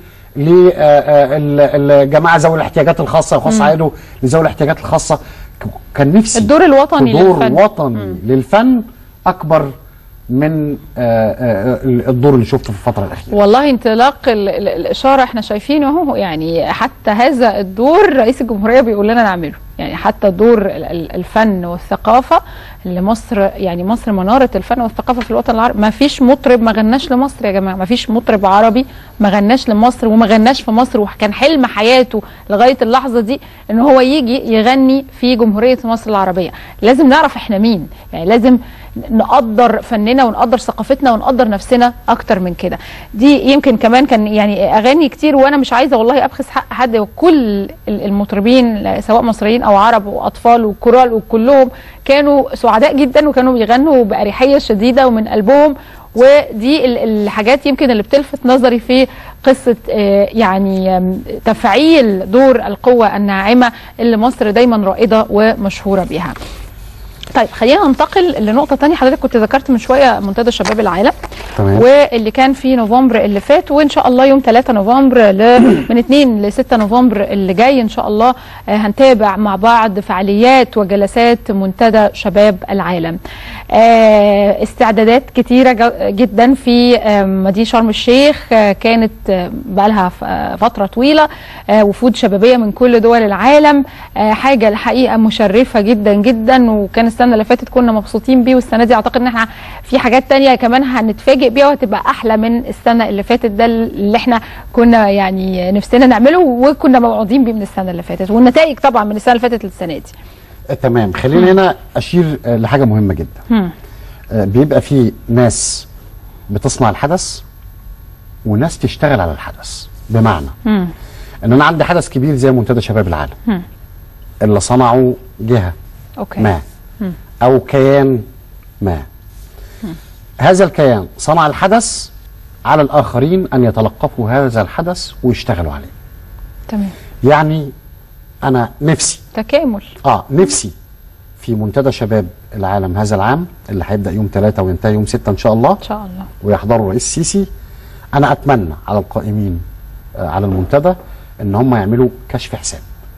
للجماعه ذوي الاحتياجات الخاصه يخص مم. عائله لذوي الاحتياجات الخاصه ك- كان نفسي الدور الوطني دور للفن. وطني للفن اكبر من آه، آه، الدور اللي شفته في الفتره الاخيره والله انطلاق ال- ال- الاشاره احنا شايفينه اهو يعني حتى هذا الدور رئيس الجمهوريه بيقول لنا نعمله يعني حتى دور ال- ال- الفن والثقافه اللي مصر يعني مصر مناره الفن والثقافه في الوطن العربي ما فيش مطرب ما غناش لمصر يا جماعه ما فيش مطرب عربي ما غناش لمصر وما غناش في مصر وكان حلم حياته لغايه اللحظه دي ان هو يجي يغني في جمهوريه مصر العربيه لازم نعرف احنا مين يعني لازم نقدر فننا ونقدر ثقافتنا ونقدر نفسنا اكتر من كده دي يمكن كمان كان يعني اغاني كتير وانا مش عايزه والله ابخس حق حد وكل ال- المطربين سواء مصريين او عرب واطفال وكورال وكلهم كانوا سعداء جدا وكانوا بيغنوا باريحيه شديده ومن قلبهم ودي ال- الحاجات يمكن اللي بتلفت نظري في قصه آه، يعني آم، تفعيل دور القوه الناعمه اللي مصر دايما رائده ومشهوره بيها. طيب خلينا ننتقل لنقطه تانية حضرتك كنت ذكرت من شويه منتدى شباب العالم تمام. واللي كان في نوفمبر اللي فات وان شاء الله يوم 3 نوفمبر ل... من 2 ل 6 نوفمبر اللي جاي ان شاء الله آه، هنتابع مع بعض فعاليات وجلسات منتدى شباب العالم آه، استعدادات كتيره ج- جدا في آه، مدينه شرم الشيخ آه، كانت آه، بقالها ف- آه، فتره طويله آه، وفود شبابيه من كل دول العالم آه، حاجه الحقيقه مشرفه جدا جدا وكان السنه اللي فاتت كنا مبسوطين بيه والسنه دي اعتقد ان احنا في حاجات تانية كمان هنتفاجئ بيها وهتبقى احلى من السنه اللي فاتت ده اللي احنا كنا يعني نفسنا نعمله وكنا موعودين بيه من السنه اللي فاتت والنتائج طبعا من السنه اللي فاتت للسنه دي آه، تمام خلينا هنا اشير آه، لحاجه مهمه جدا هم. آه، بيبقى في ناس بتصنع الحدث وناس تشتغل على الحدث بمعنى هم. ان انا عندي حدث كبير زي منتدى شباب العالم هم. اللي صنعه جهه اوكي ما هم. او كيان ما هذا الكيان صنع الحدث على الاخرين ان يتلقفوا هذا الحدث ويشتغلوا عليه تمام يعني انا نفسي تكامل اه نفسي في منتدى شباب العالم هذا العام اللي هيبدا يوم 3 وينتهي يوم 6 ان شاء الله ان شاء الله ويحضره الرئيس السيسي انا اتمنى على القائمين آه، على المنتدى ان هم يعملوا كشف حساب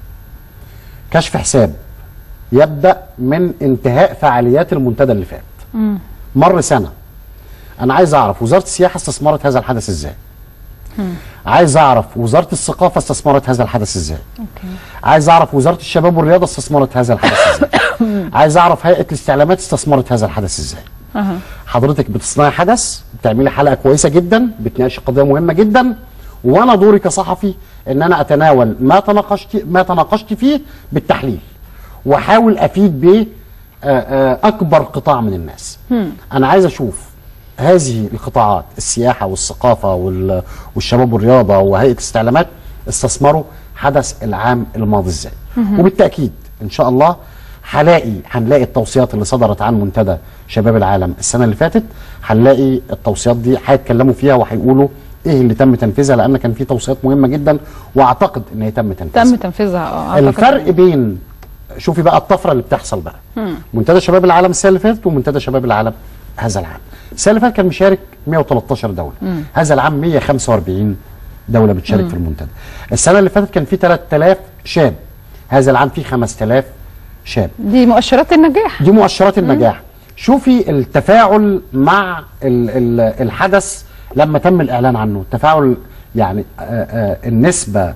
كشف حساب يبدا من انتهاء فعاليات المنتدى اللي فات مم. مر سنه انا عايز اعرف وزاره السياحه استثمرت هذا الحدث ازاي مم. عايز اعرف وزاره الثقافه استثمرت هذا الحدث ازاي اوكي عايز اعرف وزاره الشباب والرياضه استثمرت هذا الحدث ازاي عايز اعرف هيئه الاستعلامات استثمرت هذا الحدث ازاي أها. حضرتك بتصنعي حدث بتعملي حلقه كويسه جدا بتناقشي قضيه مهمه جدا وانا دوري كصحفي ان انا اتناول ما تناقشت ما تناقشت فيه بالتحليل واحاول افيد به آه، آه، اكبر قطاع من الناس انا عايز اشوف هذه القطاعات السياحه والثقافه وال- والشباب والرياضه وهيئه الاستعلامات استثمروا حدث العام الماضي ازاي وبالتاكيد ان شاء الله هلاقي هنلاقي التوصيات اللي صدرت عن منتدى شباب العالم السنه اللي فاتت هنلاقي التوصيات دي هيتكلموا فيها وهيقولوا ايه اللي تم تنفيذها لان كان في توصيات مهمه جدا واعتقد ان هي تم تنفيذها تم تنفيذها اه أعتقد الفرق بين شوفي بقى الطفره اللي بتحصل بقى منتدى شباب العالم السنه اللي فاتت ومنتدى شباب العالم هذا العام السنه اللي فاتت كان مشارك 113 دوله هذا العام 145 دوله بتشارك في المنتدى السنه اللي فاتت كان في 3000 شاب هذا العام في 5000 شاب دي مؤشرات النجاح دي مؤشرات النجاح شوفي التفاعل مع ال ال الحدث لما تم الاعلان عنه التفاعل يعني آه آه النسبه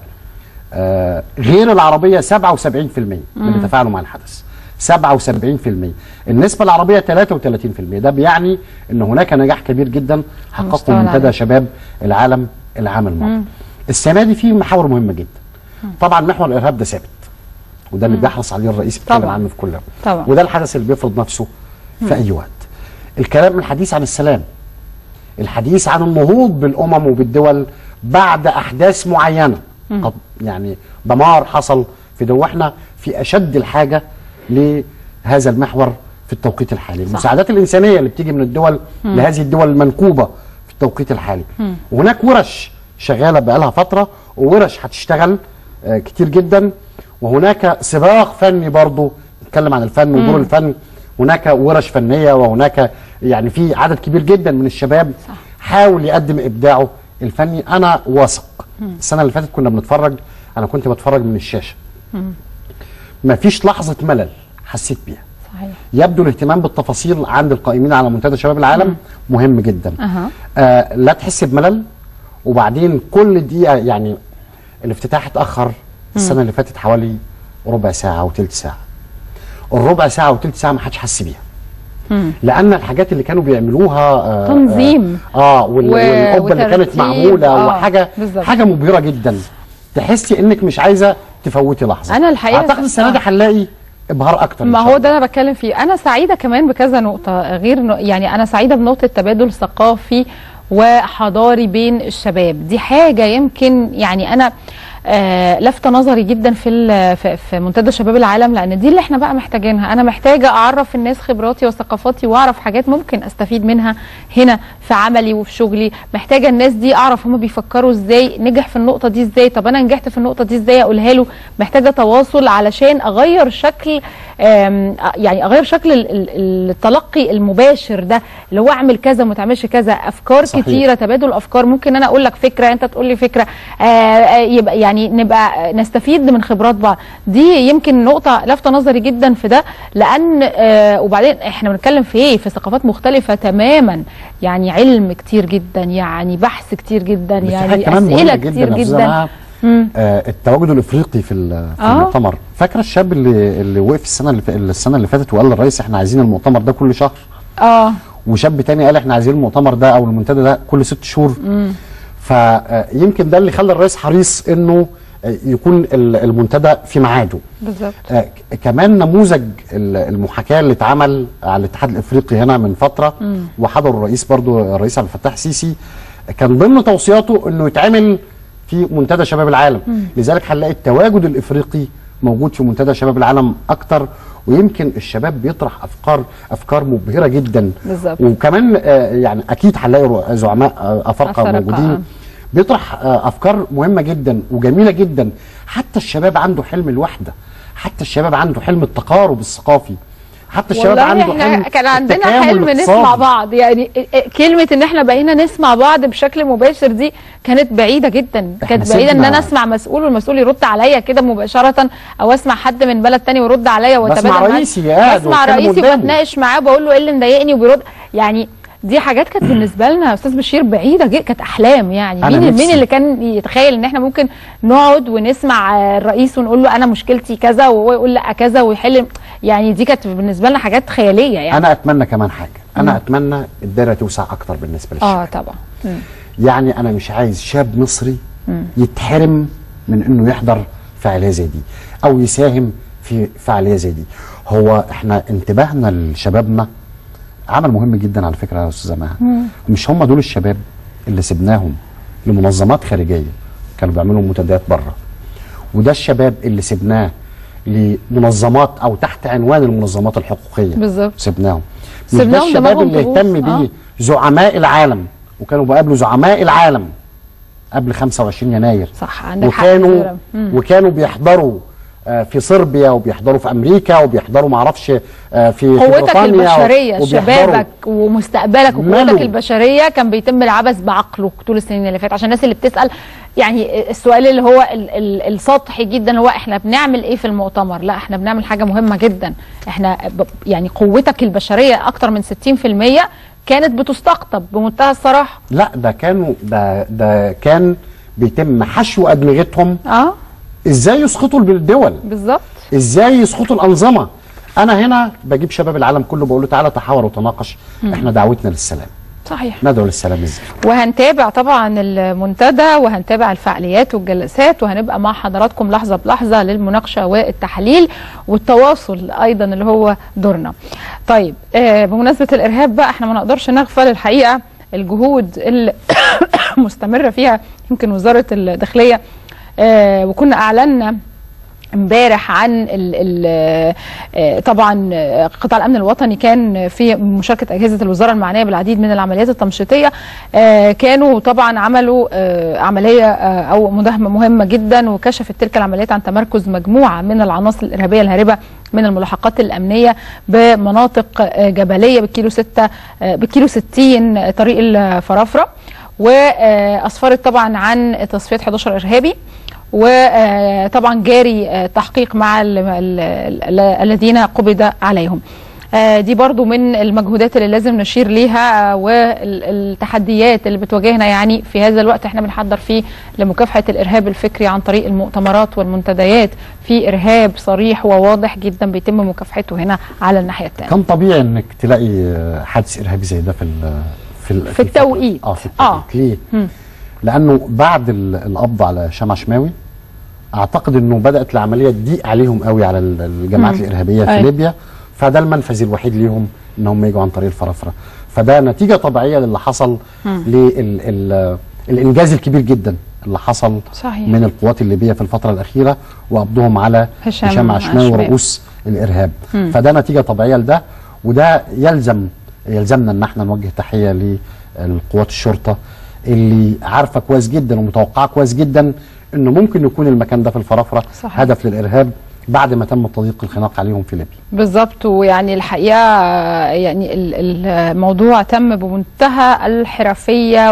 آه غير العربيه 77% من اللي تفاعلوا مع الحدث 77% النسبه العربيه 33% ده بيعني ان هناك نجاح كبير جدا حققه مستوى منتدى العالم. شباب العالم العام الماضي السنه دي في محاور مهمه جدا طبعا محور الارهاب ده ثابت وده اللي بيحرص عليه الرئيس بيتكلم طبعاً. عنه في كل يوم طبعا وده الحدث اللي بيفرض نفسه في اي وقت الكلام الحديث عن السلام الحديث عن النهوض بالامم وبالدول بعد احداث معينه قد يعني دمار حصل في دول واحنا في اشد الحاجه لهذا المحور في التوقيت الحالي المساعدات الانسانيه اللي بتيجي من الدول لهذه الدول المنكوبه في التوقيت الحالي وهناك ورش شغاله بقالها فتره وورش هتشتغل آه، كتير جدا وهناك سباق فني برضو نتكلم عن الفن ودور الفن هناك ورش فنيه وهناك يعني في عدد كبير جدا من الشباب حاول يقدم ابداعه الفني انا واثق السنه اللي فاتت كنا بنتفرج انا كنت بتفرج من الشاشه ما فيش لحظه ملل حسيت بيها صحيح يبدو الاهتمام بالتفاصيل عند القائمين على منتدى شباب العالم مهم جدا اها آه لا تحس بملل وبعدين كل دقيقه يعني الافتتاح اتاخر السنه اللي فاتت حوالي ربع ساعه وثلث ساعه الربع ساعه وثلث ساعه ما حدش حس بيها لان الحاجات اللي كانوا بيعملوها آه تنظيم. اه, آه وال- و- والقبه اللي كانت وترتيب. معموله آه، وحاجه بالظبط. حاجه مبهره جدا تحسي انك مش عايزه تفوتي لحظه أنا الحقيقة- اعتقد السنه دي آه. هنلاقي ابهار اكتر إن ما شاء هو الله. ده انا بتكلم فيه انا سعيده كمان بكذا نقطه غير ن- يعني انا سعيده بنقطه تبادل ثقافي وحضاري بين الشباب دي حاجه يمكن يعني انا آه لفت نظري جدا في ال- في- في منتدى شباب العالم لان دي اللي احنا بقى محتاجينها انا محتاجه اعرف الناس خبراتي وثقافاتي واعرف حاجات ممكن استفيد منها هنا في عملي وفي شغلي محتاجه الناس دي اعرف هما بيفكروا ازاي نجح في النقطه دي ازاي طب انا نجحت في النقطه دي ازاي اقولها له محتاجه تواصل علشان اغير شكل آم، يعني اغير شكل ال- ال- التلقي المباشر ده اللي هو اعمل كذا وما تعملش كذا افكار صحيح. كتيره تبادل افكار ممكن انا اقول لك فكره انت تقول لي فكره آه، آه، يبقى يعني نبقى نستفيد من خبرات بعض دي يمكن نقطه لافته نظري جدا في ده لان آه، وبعدين احنا بنتكلم في ايه في ثقافات مختلفه تماما يعني علم كتير جدا يعني بحث كتير جدا في حاجة يعني كمان مهمة اسئله جدا كتير يا أستاذة جدا مها، مم. آه التواجد الافريقي في ال- في آه. المؤتمر فاكره الشاب اللي اللي وقف السنه اللي ف- السنه اللي فاتت وقال للرئيس احنا عايزين المؤتمر ده كل شهر اه وشاب تاني قال احنا عايزين المؤتمر ده او المنتدى ده كل ست شهور فيمكن ده اللي خلى الرئيس حريص انه آه، يكون ال- المنتدى في ميعاده بالظبط آه، ك- كمان نموذج ال- المحاكاه اللي اتعمل على الاتحاد الافريقي هنا من فتره وحضر الرئيس برضو الرئيس عبد الفتاح السيسي كان ضمن توصياته انه يتعمل في منتدى شباب العالم لذلك هنلاقي التواجد الافريقي موجود في منتدى شباب العالم اكتر ويمكن الشباب بيطرح افكار افكار مبهره جدا بالظبط. وكمان آه، يعني اكيد هنلاقي رو- زعماء آه، افارقه أفارقة، موجودين آه. بيطرح آه، افكار مهمه جدا وجميله جدا حتى الشباب عنده حلم الوحده حتى الشباب عنده حلم التقارب الثقافي حتى الشباب والله عنده احنا حلم كان عندنا التكامل حلم الاقتصادي. نسمع بعض يعني كلمة ان احنا بقينا نسمع بعض بشكل مباشر دي كانت بعيدة جدا كانت بعيدة ان سيبنا- انا اسمع مسؤول والمسؤول يرد عليا كده مباشرة او اسمع حد من بلد تاني ويرد عليا واتبادل بسمع معاه. رئيسي قاعد بسمع واتكلم رئيسي قدامه. واتناقش معاه وبقول له ايه اللي مضايقني وبيرد يعني دي حاجات كانت بالنسبه لنا يا استاذ بشير بعيده جدا كانت احلام يعني أنا مين نفسي- مين اللي كان يتخيل ان احنا ممكن نقعد ونسمع آه، الرئيس ونقول له انا مشكلتي كذا وهو يقول لا كذا ويحل يعني دي كانت بالنسبه لنا حاجات خياليه يعني انا اتمنى كمان حاجه انا مم. اتمنى الدايره توسع اكتر بالنسبه للشباب اه طبعا مم. يعني انا مش عايز شاب مصري مم. يتحرم من انه يحضر فعاليه زي دي او يساهم في فعاليه زي دي هو احنا انتباهنا لشبابنا عمل مهم جدا على فكره يا استاذه مها مم. مش هم دول الشباب اللي سبناهم لمنظمات خارجيه كانوا بيعملوا منتديات بره وده الشباب اللي سبناه لمنظمات او تحت عنوان المنظمات الحقوقيه بالظبط سبناهم مش ده سيبناهم الشباب دماغهم اللي تبوظ. اهتم آه. بيه زعماء العالم وكانوا بيقابلوا زعماء العالم قبل 25 يناير صح عندك حق وكانوا زيرة. مم. وكانوا بيحضروا آه، في صربيا وبيحضروا في امريكا وبيحضروا معرفش آه، في في قوتك بريطانيا البشريه وبيحضروا- شبابك ومستقبلك ماله؟ وقوتك البشريه كان بيتم العبث بعقله طول السنين اللي فاتت عشان الناس اللي بتسال يعني السؤال اللي هو ال ال السطحي جدا هو احنا بنعمل ايه في المؤتمر لا احنا بنعمل حاجه مهمه جدا احنا ب يعني قوتك البشريه اكتر من 60% كانت بتستقطب بمنتهى الصراحه لا ده كانوا ده ده كان بيتم حشو ادمغتهم اه ازاي يسقطوا الدول بالظبط ازاي يسقطوا الانظمه انا هنا بجيب شباب العالم كله بقول له تعالى تحاور وتناقش مم. احنا دعوتنا للسلام صحيح ندعو للسلام ازاي وهنتابع طبعا المنتدى وهنتابع الفعاليات والجلسات وهنبقى مع حضراتكم لحظه بلحظه للمناقشه والتحليل والتواصل ايضا اللي هو دورنا. طيب آه بمناسبه الارهاب بقى احنا ما نقدرش نغفل الحقيقه الجهود اللي مستمره فيها يمكن وزاره الداخليه آه وكنا اعلنا امبارح عن ال ال آه، طبعا آه، قطاع الامن الوطني كان في مشاركه اجهزه الوزاره المعنيه بالعديد من العمليات التمشيطيه آه، كانوا طبعا عملوا آه، عمليه آه، او مداهمه مهمه جدا وكشفت تلك العمليات عن تمركز مجموعه من العناصر الارهابيه الهاربه من الملاحقات الامنيه بمناطق آه، جبليه بالكيلو 6 بالكيلو 60 طريق الفرافره واسفرت طبعا عن تصفيه 11 ارهابي وطبعا جاري آه، تحقيق مع ال- ال- ال- الذين قبض عليهم آه، دي برضو من المجهودات اللي لازم نشير ليها آه، والتحديات اللي بتواجهنا يعني في هذا الوقت احنا بنحضر فيه لمكافحة الإرهاب الفكري عن طريق المؤتمرات والمنتديات في إرهاب صريح وواضح جدا بيتم مكافحته هنا على الناحية الثانية كان طبيعي انك تلاقي آه، حادث ارهابي زي ده في ال- في ال- في التوقيت اه في التوقيت ليه؟ مم. لانه بعد ال- القبض على شمع شماوي اعتقد انه بدات العمليه تضيق عليهم قوي على ال- الجماعات مم. الارهابيه في أيوة. ليبيا فده المنفذ الوحيد ليهم ان هم يجوا عن طريق الفرافره فده نتيجه طبيعيه للي حصل مم. للانجاز الكبير جدا اللي حصل صحيح. من القوات الليبيه في الفتره الاخيره وقبضهم على هشام هشام عشماوي عشماوي. ورؤوس الارهاب مم. فده نتيجه طبيعيه لده وده يلزم يلزمنا ان احنا نوجه تحيه للقوات الشرطه اللي عارفه كويس جدا ومتوقعه كويس جدا انه ممكن يكون المكان ده في الفرافره صحيح. هدف للارهاب بعد ما تم تضييق الخناق عليهم في ليبيا بالظبط ويعني الحقيقه آه، يعني ال- ال- الموضوع تم بمنتهى الحرفيه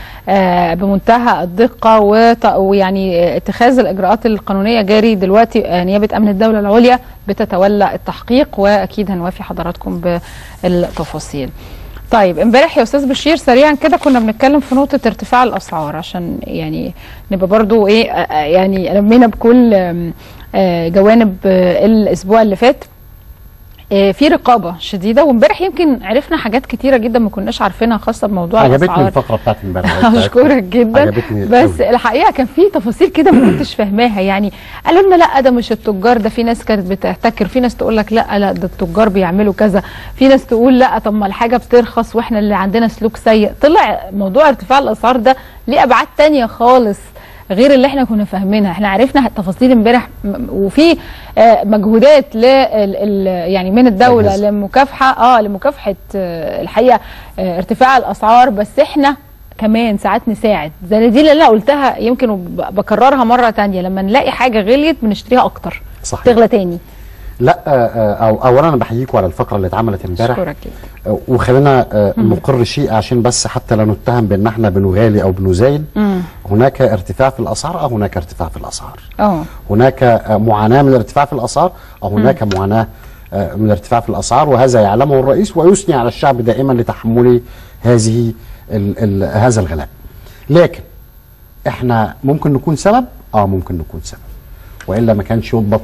وبمنتهى الدقه وط- ويعني اتخاذ الاجراءات القانونيه جاري دلوقتي آه، نيابه امن الدوله العليا بتتولى التحقيق واكيد هنوافي حضراتكم بالتفاصيل. طيب امبارح يا استاذ بشير سريعا كده كنا بنتكلم في نقطه ارتفاع الاسعار عشان يعني نبقى برضو ايه آه، آه، يعني لمينا بكل آم، آه، جوانب آه، الاسبوع اللي فات آه، في رقابه شديده وامبارح يمكن عرفنا حاجات كتيره جدا ما كناش عارفينها خاصه بموضوع عجبتني الاسعار الفقره بتاعت امبارح اشكرك جدا عجبتني بس قوي. الحقيقه كان في تفاصيل كده ما كنتش فاهماها يعني قالوا لنا لا ده مش التجار ده في ناس كانت بتحتكر في ناس تقول لك لا لا ده التجار بيعملوا كذا في ناس تقول لا طب ما الحاجه بترخص واحنا اللي عندنا سلوك سيء طلع موضوع ارتفاع الاسعار ده ليه ابعاد تانية خالص غير اللي احنا كنا فاهمينها احنا عرفنا التفاصيل امبارح م- وفي آه، مجهودات ل يعني من الدوله الأجهزة. لمكافحه اه لمكافحه آه، الحقيقه آه، ارتفاع الاسعار بس احنا كمان ساعات نساعد زي دي اللي انا قلتها يمكن وب- بكررها مره تانية لما نلاقي حاجه غليت بنشتريها اكتر صحيح. تغلى تاني لا آه، آه، أو اولا انا بحييكم على الفقره اللي اتعملت امبارح اشكرك جدا آه، وخلينا آه، مم. نقر شيء عشان بس حتى لا نتهم بان احنا بنغالي او بنزايد مم. هناك ارتفاع في الاسعار او هناك ارتفاع في الاسعار اه هناك آه، معاناه من الارتفاع في الاسعار او هناك معاناه آه، من ارتفاع في الاسعار وهذا يعلمه الرئيس ويثني على الشعب دائما لتحمل هذه ال ال هذا الغلاء لكن احنا ممكن نكون سبب اه ممكن نكون سبب والا ما كانش يضبط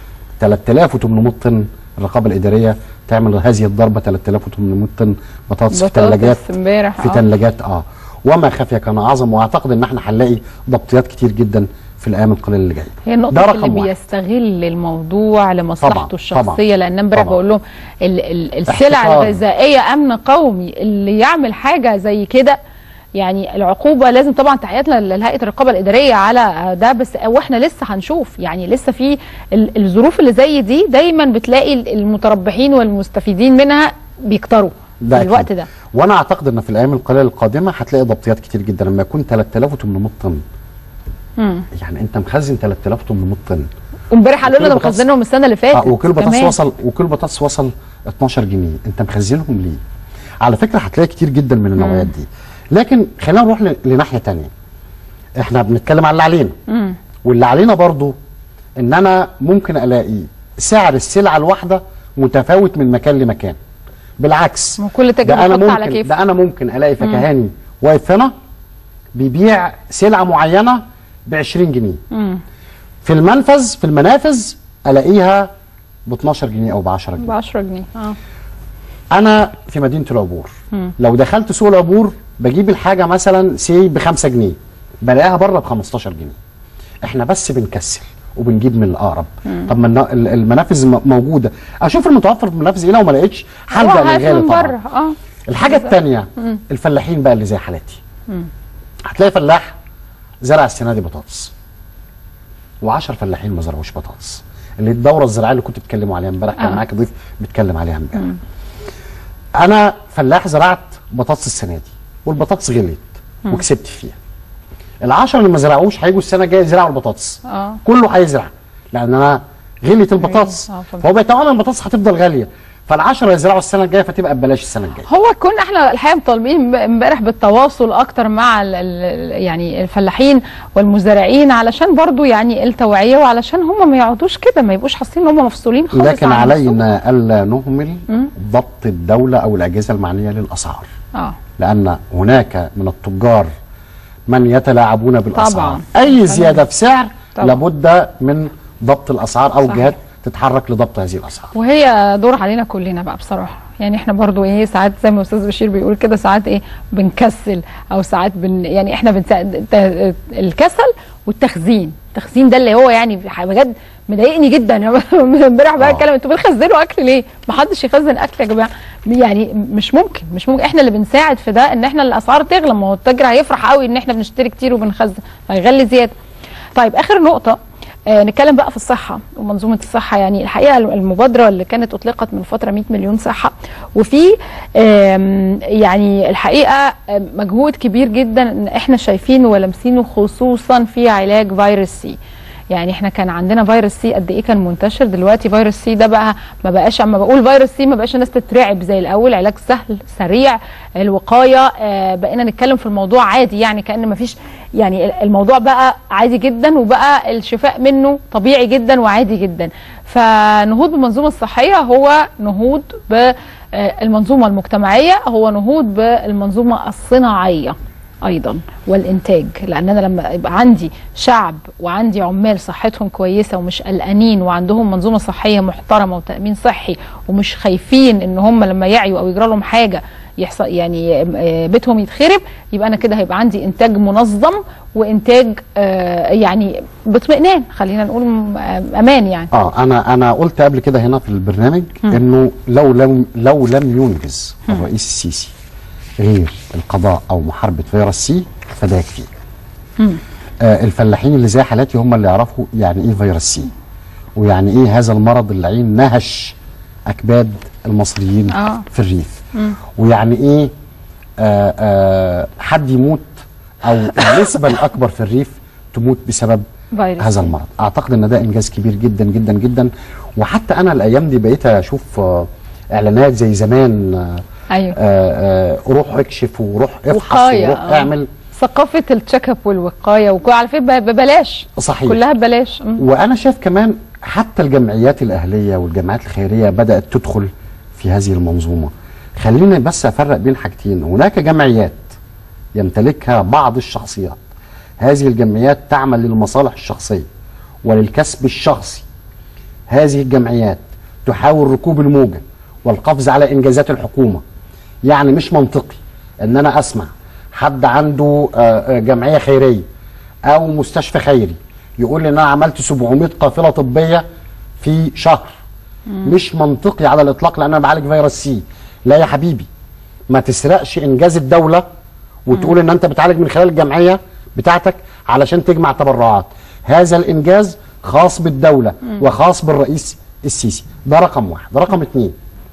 3800 طن الرقابه الاداريه تعمل هذه الضربه 3800 طن بطاطس في بطاطس ثلاجات امبارح في آه. ثلاجات اه وما خفي كان اعظم واعتقد ان احنا هنلاقي ضبطيات كتير جدا في الايام القليله اللي جايه هي النقطة ده اللي رقم واحد بيستغل الموضوع لمصلحته طبعاً، الشخصية لأن امبارح طبعاً. بقول لهم ال ال السلع احتكار. الغذائية أمن قومي اللي يعمل حاجة زي كده يعني العقوبة لازم طبعا تحياتنا لهيئة الرقابة الإدارية على ده بس واحنا لسه هنشوف يعني لسه في ال- الظروف اللي زي دي دايما بتلاقي المتربحين والمستفيدين منها بيكتروا ده في أكيد. الوقت ده وانا اعتقد ان في الايام القليله القادمه هتلاقي ضبطيات كتير جدا لما يكون 3800 طن مم. يعني انت مخزن 3800 طن وامبارح قالوا لنا ده وكيلو بطاطس- مخزنهم السنة اللي فاتت اه وكيلو بطاطس كمان. وصل وكيلو بطاطس وصل 12 جنيه انت مخزنهم ليه على فكره هتلاقي كتير جدا من النوعيات دي لكن خلينا نروح ل- لناحيه تانية احنا بنتكلم على اللي علينا مم. واللي علينا برضو ان انا ممكن الاقي سعر السلعه الواحده متفاوت من مكان لمكان بالعكس وكل تاجر ده انا بيحط على ممكن كيفه. ده انا ممكن الاقي فكهاني واقف هنا بيبيع سلعه معينه ب 20 جنيه مم. في المنفذ في المنافذ الاقيها ب 12 جنيه او ب 10 جنيه ب 10 جنيه اه انا في مدينه العبور مم. لو دخلت سوق العبور بجيب الحاجه مثلا سي ب 5 جنيه بلاقيها بره ب 15 جنيه احنا بس بنكسل وبنجيب من الاقرب مم. طب ما النا- ال- المنافذ م- موجوده اشوف المتوفر في المنافذ ايه لو ما لقيتش هو هلجا هات للغالي من طبعا بره اه الحاجه الثانيه مم. الفلاحين بقى اللي زي حالاتي مم. هتلاقي فلاح زرع السنه دي بطاطس و10 فلاحين ما زرعوش بطاطس اللي الدوره الزراعيه اللي كنت بتتكلموا عليها امبارح كان آه. معاك ضيف بيتكلم عليها امبارح انا فلاح زرعت بطاطس السنه دي والبطاطس غليت مم. وكسبت فيها العشرة اللي ما زرعوش هيجوا السنه الجايه يزرعوا البطاطس اه كله هيزرع لان انا غليت البطاطس آه، فهمت. فهو بيتوقع البطاطس هتفضل غاليه فالعشرة يزرعوا السنه الجايه فتبقى ببلاش السنه الجايه هو كنا احنا الحقيقه مطالبين امبارح بالتواصل اكتر مع ال ال يعني الفلاحين والمزارعين علشان برضو يعني التوعيه وعلشان هم ما يقعدوش كده ما يبقوش حاسين ان هم مفصولين خالص لكن عن نفسهم. علينا الا نهمل مم. ضبط الدوله او الاجهزه المعنيه للاسعار اه لان هناك من التجار من يتلاعبون بالاسعار طبعاً. اي زياده في سعر طبعاً. لابد من ضبط الاسعار او صحيح. جهات تتحرك لضبط هذه الاسعار وهي دور علينا كلنا بقى بصراحه يعني احنا برضو ايه ساعات زي ما استاذ بشير بيقول كده ساعات ايه بنكسل او ساعات بن يعني احنا بنساعد الت- الكسل والتخزين التخزين ده اللي هو يعني بجد مضايقني جدا امبارح بقى اتكلم انتوا بتخزنوا اكل ليه؟ ما حدش يخزن اكل يا جماعه يعني مش ممكن مش ممكن احنا اللي بنساعد في ده ان احنا الاسعار تغلى ما هو التاجر هيفرح قوي ان احنا بنشتري كتير وبنخزن هيغلي زياده طيب اخر نقطه آه نتكلم بقى في الصحة ومنظومة الصحة يعني الحقيقة المبادرة اللي كانت أطلقت من فترة 100 مليون صحة وفي آم، يعني الحقيقة آم، مجهود كبير جدا إن احنا شايفينه ولامسينه خصوصا في علاج فيروس سي يعني احنا كان عندنا فيروس سي قد ايه كان منتشر دلوقتي فيروس سي ده بقى ما بقاش اما بقول فيروس سي ما بقاش الناس تترعب زي الاول علاج سهل سريع الوقايه آه بقينا نتكلم في الموضوع عادي يعني كان ما فيش يعني الموضوع بقى عادي جدا وبقى الشفاء منه طبيعي جدا وعادي جدا فنهوض بالمنظومه الصحيه هو نهوض بالمنظومه المجتمعيه هو نهوض بالمنظومه الصناعيه ايضا والانتاج لان انا لما يبقى عندي شعب وعندي عمال صحتهم كويسه ومش قلقانين وعندهم منظومه صحيه محترمه وتامين صحي ومش خايفين ان هم لما يعيوا او يجرى لهم حاجه يحصل يعني آه، بيتهم يتخرب يبقى انا كده هيبقى عندي انتاج منظم وانتاج آه، يعني باطمئنان خلينا نقول م- آه، امان يعني اه انا انا قلت قبل كده هنا في البرنامج انه لو لم لو لم ينجز الرئيس السيسي غير القضاء او محاربه فيروس سي فده يكفي آه الفلاحين اللي زي حالاتي هم اللي يعرفوا يعني ايه فيروس سي ويعني ايه هذا المرض اللعين نهش اكباد المصريين آه. في الريف ويعني ايه آه آه حد يموت او النسبه الاكبر في الريف تموت بسبب فيروس هذا المرض اعتقد ان ده انجاز كبير جدا جدا جدا وحتى انا الايام دي بقيت اشوف آه، اعلانات زي زمان آه، ايوه آه، آه، روح اكشف وروح افحص وقاية، وروح آه. اعمل ثقافه التشيك اب والوقايه وعلى فكره ب- ببلاش صحيح كلها ببلاش مم. وانا شايف كمان حتى الجمعيات الاهليه والجمعيات الخيريه بدات تدخل في هذه المنظومه خليني بس افرق بين حاجتين هناك جمعيات يمتلكها بعض الشخصيات هذه الجمعيات تعمل للمصالح الشخصيه وللكسب الشخصي هذه الجمعيات تحاول ركوب الموجه والقفز على انجازات الحكومه يعني مش منطقي ان انا اسمع حد عنده آه، آه، جمعيه خيريه او مستشفى خيري يقول لي ان انا عملت 700 قافله طبيه في شهر مش منطقي على الاطلاق لان انا بعالج فيروس سي لا يا حبيبي ما تسرقش انجاز الدوله وتقول ان انت بتعالج من خلال الجمعيه بتاعتك علشان تجمع تبرعات هذا الانجاز خاص بالدوله وخاص بالرئيس السيسي ده رقم واحد ده رقم اتنين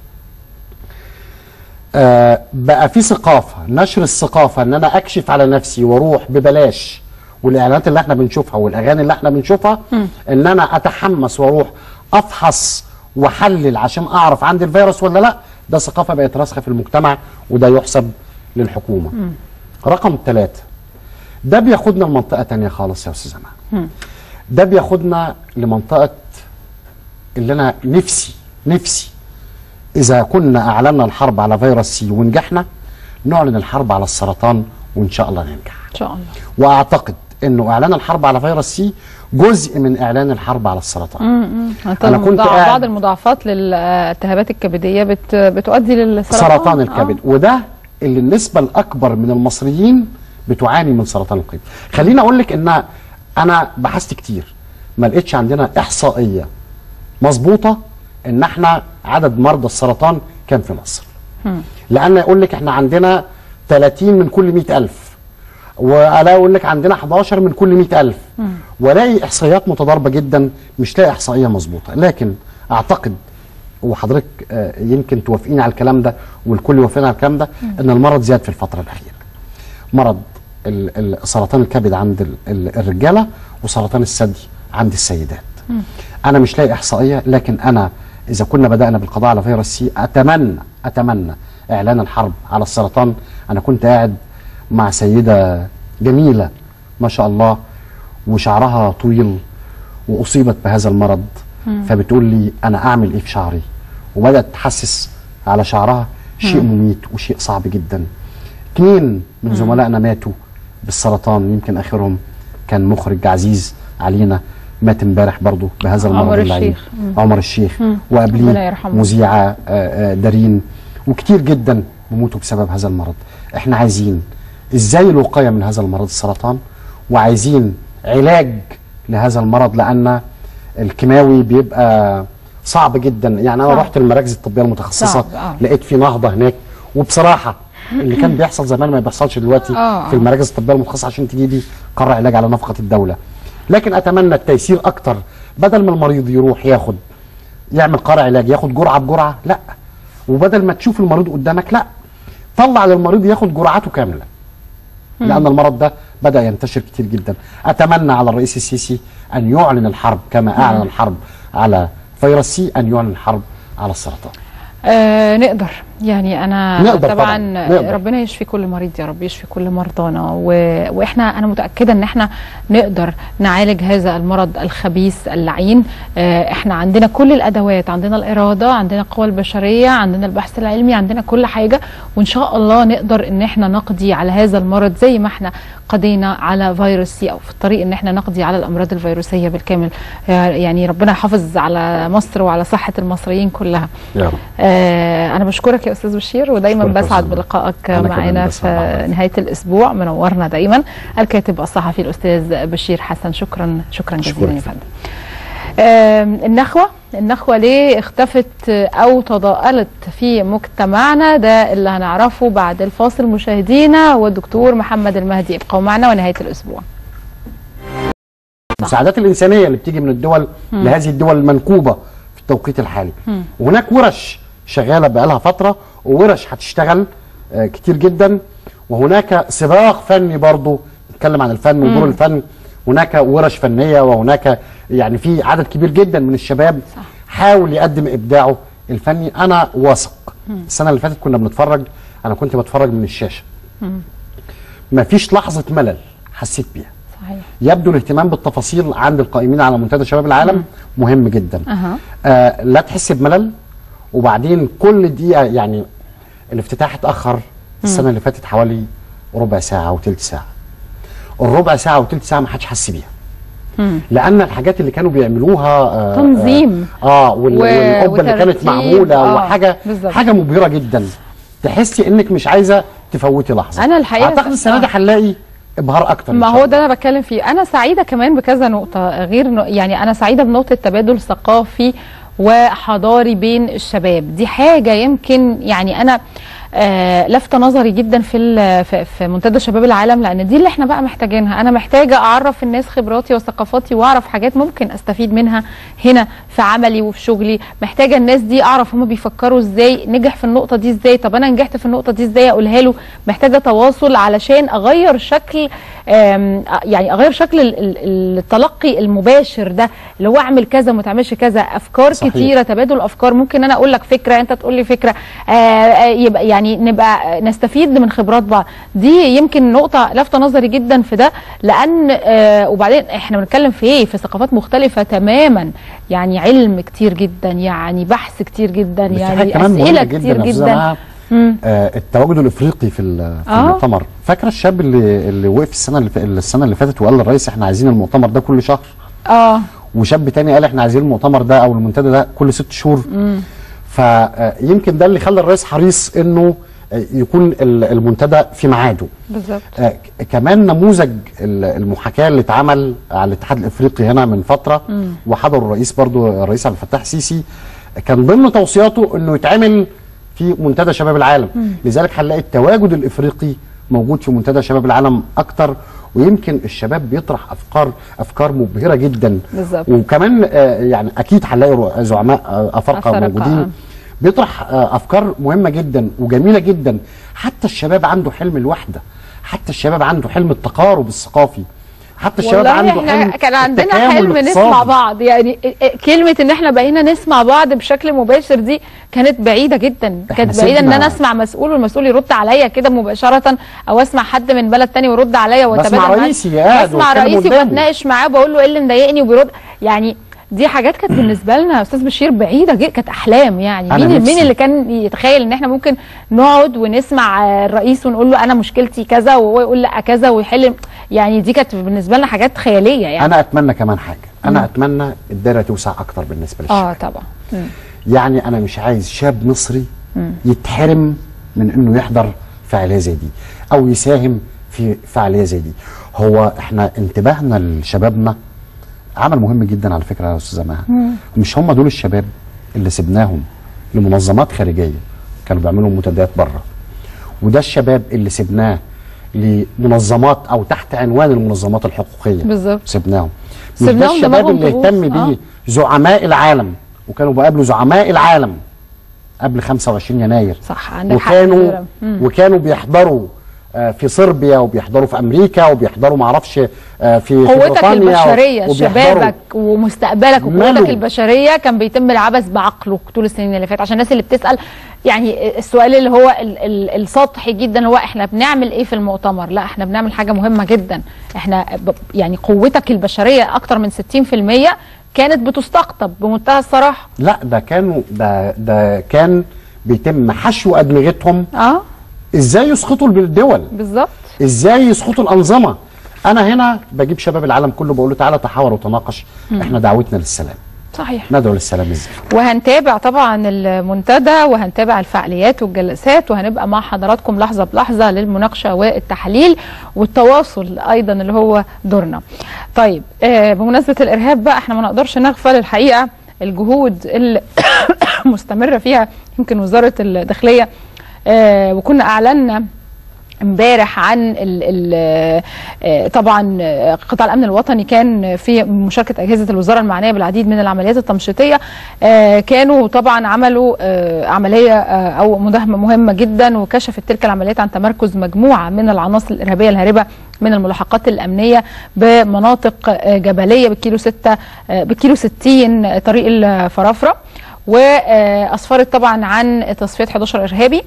آه بقى في ثقافه نشر الثقافه ان انا اكشف على نفسي واروح ببلاش والاعلانات اللي احنا بنشوفها والاغاني اللي احنا بنشوفها ان انا اتحمس واروح افحص واحلل عشان اعرف عندي الفيروس ولا لا ده ثقافه بقت راسخه في المجتمع وده يحسب للحكومه رقم ثلاثة ده بياخدنا لمنطقه تانية خالص يا استاذ امان ده بياخدنا لمنطقه اللي انا نفسي نفسي اذا كنا اعلنا الحرب على فيروس سي ونجحنا نعلن الحرب على السرطان وان شاء الله ننجح ان شاء الله واعتقد انه اعلان الحرب على فيروس سي جزء من اعلان الحرب على السرطان أنا كنت بعض قاعد- المضاعفات للالتهابات الكبديه بت بتؤدي للسرطان سرطان الكبد وده اللي النسبه الاكبر من المصريين بتعاني من سرطان الكبد خليني اقول لك ان انا بحثت كتير ما لقيتش عندنا احصائيه مظبوطه ان احنا عدد مرضى السرطان كام في مصر لان يقول لك احنا عندنا 30 من كل 100000 والاقي اقول لك عندنا 11 من كل 100000 والاقي احصائيات متضاربه جدا مش لاقي احصائيه مظبوطه لكن اعتقد وحضرتك آه، يمكن توافقيني على الكلام ده والكل يوافقنا على الكلام ده ان المرض زاد في الفتره الاخيره مرض ال- ال- سرطان الكبد عند ال- ال- الرجاله وسرطان الثدي عند السيدات انا مش لاقي احصائيه لكن انا اذا كنا بدانا بالقضاء على فيروس سي اتمنى اتمنى اعلان الحرب على السرطان انا كنت قاعد مع سيده جميله ما شاء الله وشعرها طويل واصيبت بهذا المرض فبتقول لي انا اعمل ايه في شعري وبدات تحسس على شعرها شيء مميت وشيء صعب جدا اثنين من زملائنا ماتوا بالسرطان يمكن اخرهم كان مخرج عزيز علينا مات امبارح برضه بهذا المرض عمر اللعين. الشيخ. مم. عمر الشيخ ربنا وقبليه يرحمه. مذيعه آه، آه، دارين وكتير جدا بيموتوا بسبب هذا المرض احنا عايزين ازاي الوقايه من هذا المرض السرطان وعايزين علاج لهذا المرض لان الكيماوي بيبقى صعب جدا يعني انا صعب. رحت المراكز الطبيه المتخصصه صعب، آه. لقيت في نهضه هناك وبصراحه اللي كان بيحصل زمان ما بيحصلش دلوقتي آه. في المراكز الطبيه المتخصصه عشان تجيبي قرار علاج على نفقه الدوله لكن اتمنى التيسير اكتر بدل ما المريض يروح ياخد يعمل قرار علاج ياخد جرعه بجرعه لا وبدل ما تشوف المريض قدامك لا طلع للمريض ياخد جرعاته كامله لان المرض ده بدا ينتشر كتير جدا اتمنى على الرئيس السيسي ان يعلن الحرب كما اعلن الحرب على فيروس سي ان يعلن الحرب على السرطان آه نقدر يعني انا نقدر طبعا طبعاً، نقدر. ربنا يشفي كل مريض يا رب يشفي كل مرضانا و... واحنا انا متاكده ان احنا نقدر نعالج هذا المرض الخبيث اللعين آه احنا عندنا كل الادوات عندنا الاراده عندنا القوى البشريه عندنا البحث العلمي عندنا كل حاجه وان شاء الله نقدر ان احنا نقضي على هذا المرض زي ما احنا قضينا على فيروس سي او في الطريق ان احنا نقضي على الامراض الفيروسيه بالكامل آه يعني ربنا يحافظ على مصر وعلى صحه المصريين كلها يا رب آه انا بشكرك يا استاذ بشير ودايما أشكرك يا بسعد أستاذ. بلقائك أنا كمان معنا بسعد في بحضرتك. نهايه الاسبوع منورنا دايما الكاتب الصحفي الاستاذ بشير حسن شكرا شكرا جزيلا أشكرك. يا فندم آم، النخوة النخوة ليه اختفت أو تضاءلت في مجتمعنا ده اللي هنعرفه بعد الفاصل مشاهدينا والدكتور محمد المهدي ابقوا معنا ونهاية الأسبوع المساعدات الانسانيه اللي بتيجي من الدول لهذه الدول المنكوبه في التوقيت الحالي وهناك ورش شغاله بقالها فتره وورش هتشتغل آه، كتير جدا وهناك سباق فني برضو نتكلم عن الفن ودور الفن هناك ورش فنيه وهناك يعني في عدد كبير جدا من الشباب حاول يقدم ابداعه الفني انا واثق السنه اللي فاتت كنا بنتفرج انا كنت بتفرج من الشاشه ما فيش لحظه ملل حسيت بيها صحيح يبدو الاهتمام بالتفاصيل عند القائمين على منتدى شباب العالم مهم جدا اها آه لا تحس بملل وبعدين كل دقيقه يعني الافتتاح اتاخر السنه اللي فاتت حوالي ربع ساعه وثلث ساعه الربع ساعه وثلث ساعه ما حدش حس بيها مم. لان الحاجات اللي كانوا بيعملوها آه تنظيم. اه, آه وال- و- والقبه اللي كانت وترتيب. معموله آه، وحاجه بالظبط. حاجه مبهره جدا تحسي انك مش عايزه تفوتي لحظه أنا الحقيقة اعتقد السنه دي آه. هنلاقي ابهار اكتر إن ما شاء هو الله. ده انا بتكلم فيه انا سعيده كمان بكذا نقطه غير ن- يعني انا سعيده بنقطه تبادل ثقافي وحضاري بين الشباب دي حاجه يمكن يعني انا آه لفت نظري جدا في ال- في- في منتدى شباب العالم لان دي اللي احنا بقى محتاجينها انا محتاجه اعرف الناس خبراتي وثقافاتي واعرف حاجات ممكن استفيد منها هنا في عملي وفي شغلي محتاجه الناس دي اعرف هم بيفكروا ازاي نجح في النقطه دي ازاي طب انا نجحت في النقطه دي ازاي اقولها له محتاجه تواصل علشان اغير شكل آم، يعني اغير شكل ال- ال- التلقي المباشر ده اللي هو اعمل كذا وما تعملش كذا افكار صحيح. كتيره تبادل افكار ممكن انا اقول لك فكره انت تقول لي فكره آه، آه، يبقى يعني نبقى نستفيد من خبرات بعض دي يمكن نقطه لافته نظري جدا في ده لان آه، وبعدين احنا بنتكلم في ايه في ثقافات مختلفه تماما يعني علم كتير جدا يعني بحث كتير جدا بس في حاجة يعني كمان مهمة اسئله جدا كتير يا أستاذة جدا مها، مم. آه التواجد الافريقي في ال- في آه. المؤتمر فاكره الشاب اللي اللي وقف السنه اللي ف- السنه اللي فاتت وقال للرئيس احنا عايزين المؤتمر ده كل شهر اه وشاب تاني قال احنا عايزين المؤتمر ده او المنتدى ده كل ست شهور مم. فيمكن ده اللي خلى الرئيس حريص انه آه، يكون ال- المنتدى في ميعاده بالظبط آه، ك- كمان نموذج ال- المحاكاه اللي اتعمل على الاتحاد الافريقي هنا من فتره مم. وحضر الرئيس برضو الرئيس عبد الفتاح السيسي كان ضمن توصياته انه يتعمل في منتدى شباب العالم مم. لذلك هنلاقي التواجد الافريقي موجود في منتدى شباب العالم اكتر ويمكن الشباب بيطرح افكار افكار مبهره جدا بالظبط وكمان آه، يعني اكيد هنلاقي رو- زعماء آه، افارقه أفارقة، موجودين آه. بيطرح آه، افكار مهمه جدا وجميله جدا حتى الشباب عنده حلم الوحده حتى الشباب عنده حلم التقارب الثقافي حتى الشباب والله عنده احنا حلم كان عندنا التكامل حلم الاقتصادي. نسمع بعض يعني كلمه ان احنا بقينا نسمع بعض بشكل مباشر دي كانت بعيده جدا كانت بعيده ان سيبنا- انا اسمع مسؤول والمسؤول يرد عليا كده مباشره او اسمع حد من بلد تاني ويرد عليا واتبادل بسمع معاه. رئيسي قاعد بسمع واتكلم رئيسي قدامه. وبتناقش معاه بقول له ايه اللي مضايقني وبيرد يعني دي حاجات كانت بالنسبه لنا يا استاذ بشير بعيده جدا كانت احلام يعني أنا مين نفسي. مين اللي كان يتخيل ان احنا ممكن نقعد ونسمع آه، الرئيس ونقول له انا مشكلتي كذا وهو يقول لا كذا ويحل يعني دي كانت بالنسبه لنا حاجات خياليه يعني انا اتمنى كمان حاجه انا مم. اتمنى الدايره توسع اكتر بالنسبه للشباب اه طبعا مم. يعني انا مش عايز شاب مصري مم. يتحرم من انه يحضر فعاليه زي دي او يساهم في فعاليه زي دي هو احنا انتباهنا لشبابنا عمل مهم جدا على فكره يا استاذه مها مم. مش هم دول الشباب اللي سبناهم لمنظمات خارجيه كانوا بيعملوا منتديات بره وده الشباب اللي سبناه لمنظمات او تحت عنوان المنظمات الحقوقيه بالظبط سبناهم مش ده سبناهم الشباب دماغهم اللي تبوظ. اهتم آه. بيه زعماء العالم وكانوا بيقابلوا زعماء العالم قبل 25 يناير صح عندك حق وكانوا فعلاً. مم. وكانوا بيحضروا آه، في صربيا وبيحضروا في امريكا وبيحضروا معرفش آه، في في قوتك بريطانيا البشريه وبيحضروا- شبابك ومستقبلك وقوتك ماله؟ البشريه كان بيتم العبث بعقله طول السنين اللي فاتت عشان الناس اللي بتسال يعني السؤال اللي هو ال ال السطحي جدا هو احنا بنعمل ايه في المؤتمر لا احنا بنعمل حاجه مهمه جدا احنا ب- يعني قوتك البشريه اكتر من 60% كانت بتستقطب بمنتهى الصراحه لا ده كانوا ده ده كان بيتم حشو ادمغتهم اه ازاي يسقطوا الدول بالظبط ازاي يسقطوا الانظمه انا هنا بجيب شباب العالم كله بقول له تعالى تحاور وتناقش مم. احنا دعوتنا للسلام صحيح ندعو للسلام ازاي وهنتابع طبعا المنتدى وهنتابع الفعاليات والجلسات وهنبقى مع حضراتكم لحظه بلحظه للمناقشه والتحليل والتواصل ايضا اللي هو دورنا. طيب آه بمناسبه الارهاب بقى احنا ما نقدرش نغفل الحقيقه الجهود المستمره فيها يمكن وزاره الداخليه آه وكنا اعلنا امبارح عن ال ال آه، طبعا آه، قطاع الامن الوطني كان في مشاركه اجهزه الوزاره المعنيه بالعديد من العمليات التمشيطيه آه، كانوا طبعا عملوا آه، عمليه آه، او مداهمه مهمه جدا وكشفت تلك العمليات عن تمركز مجموعه من العناصر الارهابيه الهاربه من الملاحقات الامنيه بمناطق آه، جبليه بالكيلو 6 بالكيلو 60 طريق الفرافره واسفرت طبعا عن تصفيه 11 ارهابي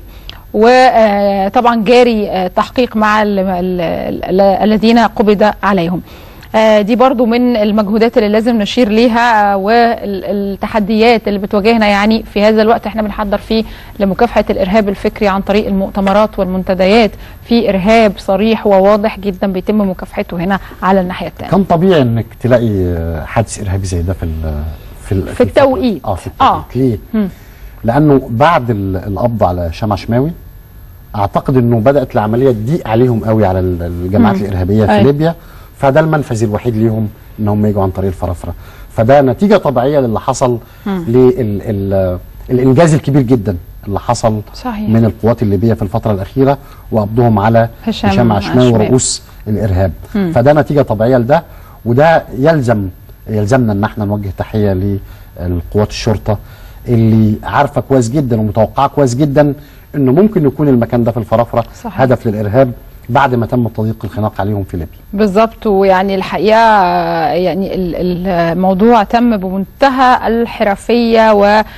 وطبعا جاري آه، تحقيق مع ال- ال- ال- الذين قبض عليهم آه، دي برضو من المجهودات اللي لازم نشير ليها آه، والتحديات اللي بتواجهنا يعني في هذا الوقت احنا بنحضر فيه لمكافحة الإرهاب الفكري عن طريق المؤتمرات والمنتديات في إرهاب صريح وواضح جدا بيتم مكافحته هنا على الناحية الثانية كان طبيعي انك تلاقي آه، حادث ارهابي زي ده في ال- في ال- في التوقيت. اه في التوقيت آه. ليه؟ مم. لانه بعد ال- القبض على شمع شماوي اعتقد انه بدات العمليه تضيق عليهم قوي على ال- الجماعات مم. الارهابيه في أي. ليبيا فده المنفذ الوحيد ليهم ان هم يجوا عن طريق الفرافره فده نتيجه طبيعيه للي حصل مم. للانجاز الكبير جدا اللي حصل صحيح. من القوات الليبيه في الفتره الاخيره وقبضهم على هشام هشام عشماوي عشماوي. ورؤوس الارهاب مم. فده نتيجه طبيعيه لده وده يلزم يلزمنا ان احنا نوجه تحيه للقوات الشرطه اللي عارفه كويس جدا ومتوقعه كويس جدا انه ممكن يكون المكان ده في الفرافره صحيح. هدف للارهاب بعد ما تم تضييق الخناق عليهم في ليبيا بالظبط ويعني الحقيقه آه، يعني ال- الموضوع تم بمنتهى الحرفيه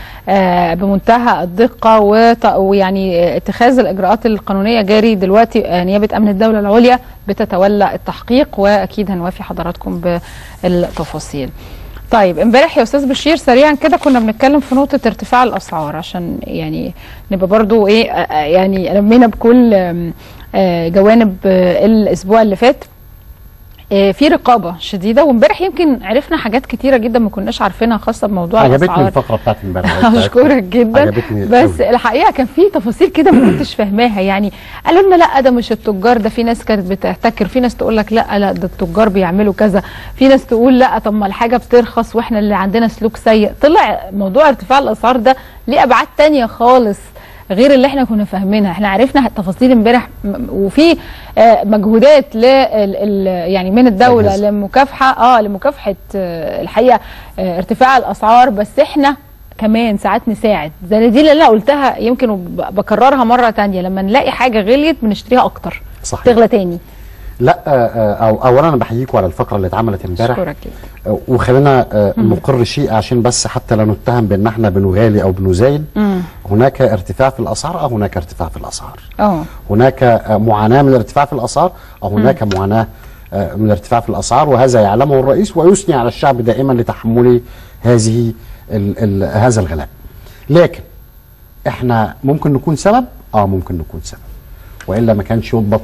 وبمنتهى الدقه وط- ويعني آه، اتخاذ الاجراءات القانونيه جاري دلوقتي آه، نيابه امن الدوله العليا بتتولى التحقيق واكيد هنوافي حضراتكم بالتفاصيل. طيب امبارح يا استاذ بشير سريعا كده كنا بنتكلم في نقطه ارتفاع الاسعار عشان يعني نبقى برضو ايه آه، آه، يعني لمينا بكل آم، آه، جوانب آه، الاسبوع اللي فات آه، في رقابه شديده وامبارح يمكن عرفنا حاجات كتيره جدا ما كناش عارفينها خاصه بموضوع عجبتني الاسعار الفقره بتاعت امبارح اشكرك جدا عجبتني بس أوي. الحقيقه كان في تفاصيل كده ما كنتش فاهماها يعني قالوا لنا لا ده مش التجار ده في ناس كانت بتحتكر في ناس تقول لك لا لا ده التجار بيعملوا كذا في ناس تقول لا طب ما الحاجه بترخص واحنا اللي عندنا سلوك سيء طلع موضوع ارتفاع الاسعار ده ليه ابعاد تانية خالص غير اللي احنا كنا فاهمينها احنا عرفنا التفاصيل امبارح م- وفي آه، مجهودات ل يعني من الدوله أجهزة. لمكافحه اه لمكافحه آه، الحقيقه آه، ارتفاع الاسعار بس احنا كمان ساعات نساعد زي دي اللي انا قلتها يمكن وب- بكررها مره تانية لما نلاقي حاجه غليت بنشتريها اكتر صحيح تغلى تاني لا آه، آه، أو اولا انا بحييكم على الفقره اللي اتعملت امبارح اشكرك جدا آه، وخلينا آه، نقر شيء عشان بس حتى لا نتهم بان احنا بنغالي او بنزايد مم. هناك ارتفاع في الاسعار او هناك ارتفاع في الاسعار اه هناك آه، معاناه من الارتفاع في الاسعار او هناك معاناه آه، من الارتفاع في الاسعار وهذا يعلمه الرئيس ويثني على الشعب دائما لتحمل هذه ال ال هذا الغلاء لكن احنا ممكن نكون سبب اه ممكن نكون سبب والا ما كانش يضبط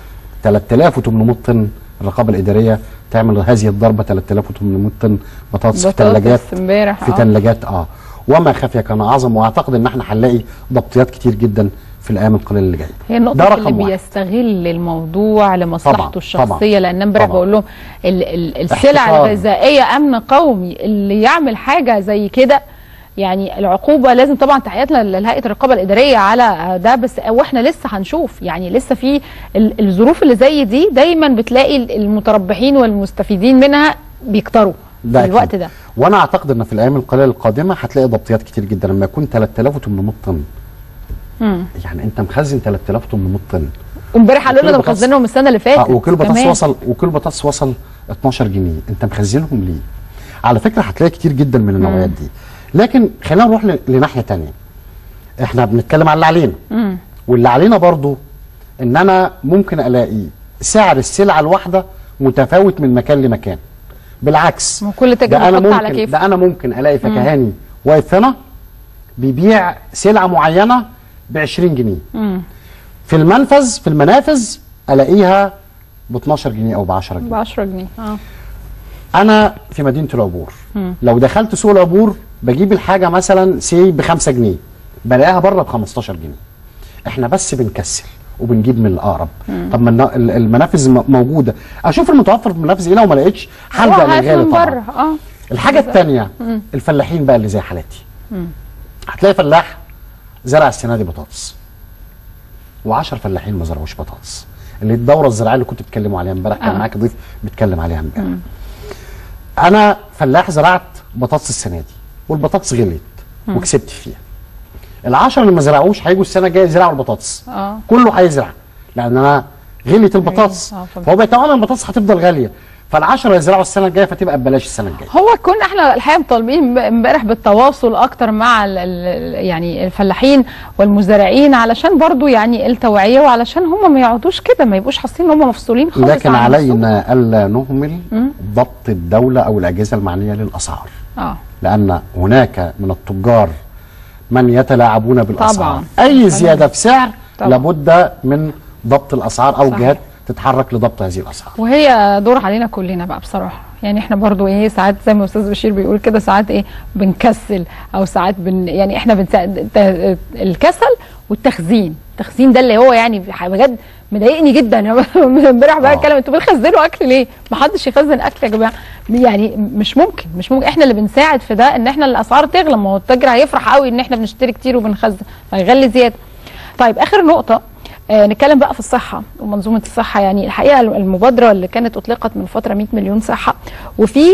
3800 طن الرقابه الاداريه تعمل هذه الضربه 3800 طن بطاطس في ثلاجات بطاطس امبارح في آه. ثلاجات اه وما خفي كان اعظم واعتقد ان احنا هنلاقي ضبطيات كتير جدا في الايام القليله اللي جايه هي ده النقطة اللي رقم واحد. بيستغل الموضوع لمصلحته طبعاً، الشخصية طبعاً، لأن امبارح طبعاً. بقول لهم ال- ال- السلع احتكار. الغذائية أمن قومي اللي يعمل حاجة زي كده يعني العقوبة لازم طبعا تحياتنا لهيئة الرقابة الإدارية على ده بس واحنا لسه هنشوف يعني لسه في ال- الظروف اللي زي دي دايما بتلاقي ال- المتربحين والمستفيدين منها بيكتروا ده في أكيد. الوقت ده وانا اعتقد ان في الايام القليله القادمه هتلاقي ضبطيات كتير جدا لما يكون 3800 طن مم. يعني انت مخزن 3800 طن وامبارح قالوا لنا ده وكيلو بطاطس- مخزنهم السنة اللي فاتت اه وكيلو بطاطس كمان. وصل وكيلو بطاطس وصل 12 جنيه انت مخزنهم ليه على فكره هتلاقي كتير جدا من النوعيات دي لكن خلينا نروح ل- لناحيه تانية احنا بنتكلم على اللي علينا مم. واللي علينا برضو ان انا ممكن الاقي سعر السلعه الواحده متفاوت من مكان لمكان بالعكس وكل تاجر ده انا بيحط على ممكن كيفه ده انا ممكن الاقي فكهاني واقف هنا بيبيع سلعه معينه ب 20 جنيه مم. في المنفذ في المنافذ الاقيها ب 12 جنيه او ب 10 جنيه ب 10 جنيه اه انا في مدينه العبور مم. لو دخلت سوق العبور بجيب الحاجه مثلا سي ب 5 جنيه بلاقيها بره ب 15 جنيه احنا بس بنكسل وبنجيب من الاقرب طب ما النا- ال- المنافذ م- موجوده اشوف المتوفر في المنافذ ايه لو ما لقيتش هلجا هو هات للغالي من طبعا بره اه الحاجه الثانيه مم. الفلاحين بقى اللي زي حالاتي مم. هتلاقي فلاح زرع السنه دي بطاطس و10 فلاحين ما زرعوش بطاطس اللي الدوره الزراعيه اللي كنت بتتكلموا عليها امبارح كان آه. معاك ضيف بيتكلم عليها امبارح انا فلاح زرعت بطاطس السنه دي والبطاطس غليت مم. وكسبت فيها العشرة اللي ما زرعوش هيجوا السنه الجايه يزرعوا البطاطس اه كله هيزرع لان انا غليت البطاطس آه، فهمت. فهو بيتوقع ان البطاطس هتفضل غاليه فال10 يزرعوا السنه الجايه فتبقى ببلاش السنه الجايه هو كنا احنا الحقيقه مطالبين امبارح بالتواصل اكتر مع ال ال يعني الفلاحين والمزارعين علشان برضو يعني التوعيه وعلشان هم ما يقعدوش كده ما يبقوش حاسين ان هم مفصولين خالص لكن عن نفسهم. علينا الا نهمل ضبط الدوله او الاجهزه المعنيه للاسعار اه لان هناك من التجار من يتلاعبون بالاسعار طبعاً. اي زياده في سعر طبعاً. لابد من ضبط الاسعار او صحيح. جهات تتحرك لضبط هذه الاسعار وهي دور علينا كلنا بقى بصراحه يعني احنا برضو ايه ساعات زي ما استاذ بشير بيقول كده ساعات ايه بنكسل او ساعات بن يعني احنا بنساعد الت- الكسل والتخزين التخزين ده اللي هو يعني بجد مضايقني جدا امبارح بقى آه. اتكلم انتوا بتخزنوا اكل ليه؟ ما حدش يخزن اكل يا جماعه يعني مش ممكن مش ممكن احنا اللي بنساعد في ده ان احنا الاسعار تغلى ما هو التاجر هيفرح قوي ان احنا بنشتري كتير وبنخزن فيغلي زياده. طيب اخر نقطه آه نتكلم بقى في الصحه ومنظومه الصحه يعني الحقيقه المبادره اللي كانت اطلقت من فتره 100 مليون صحه وفي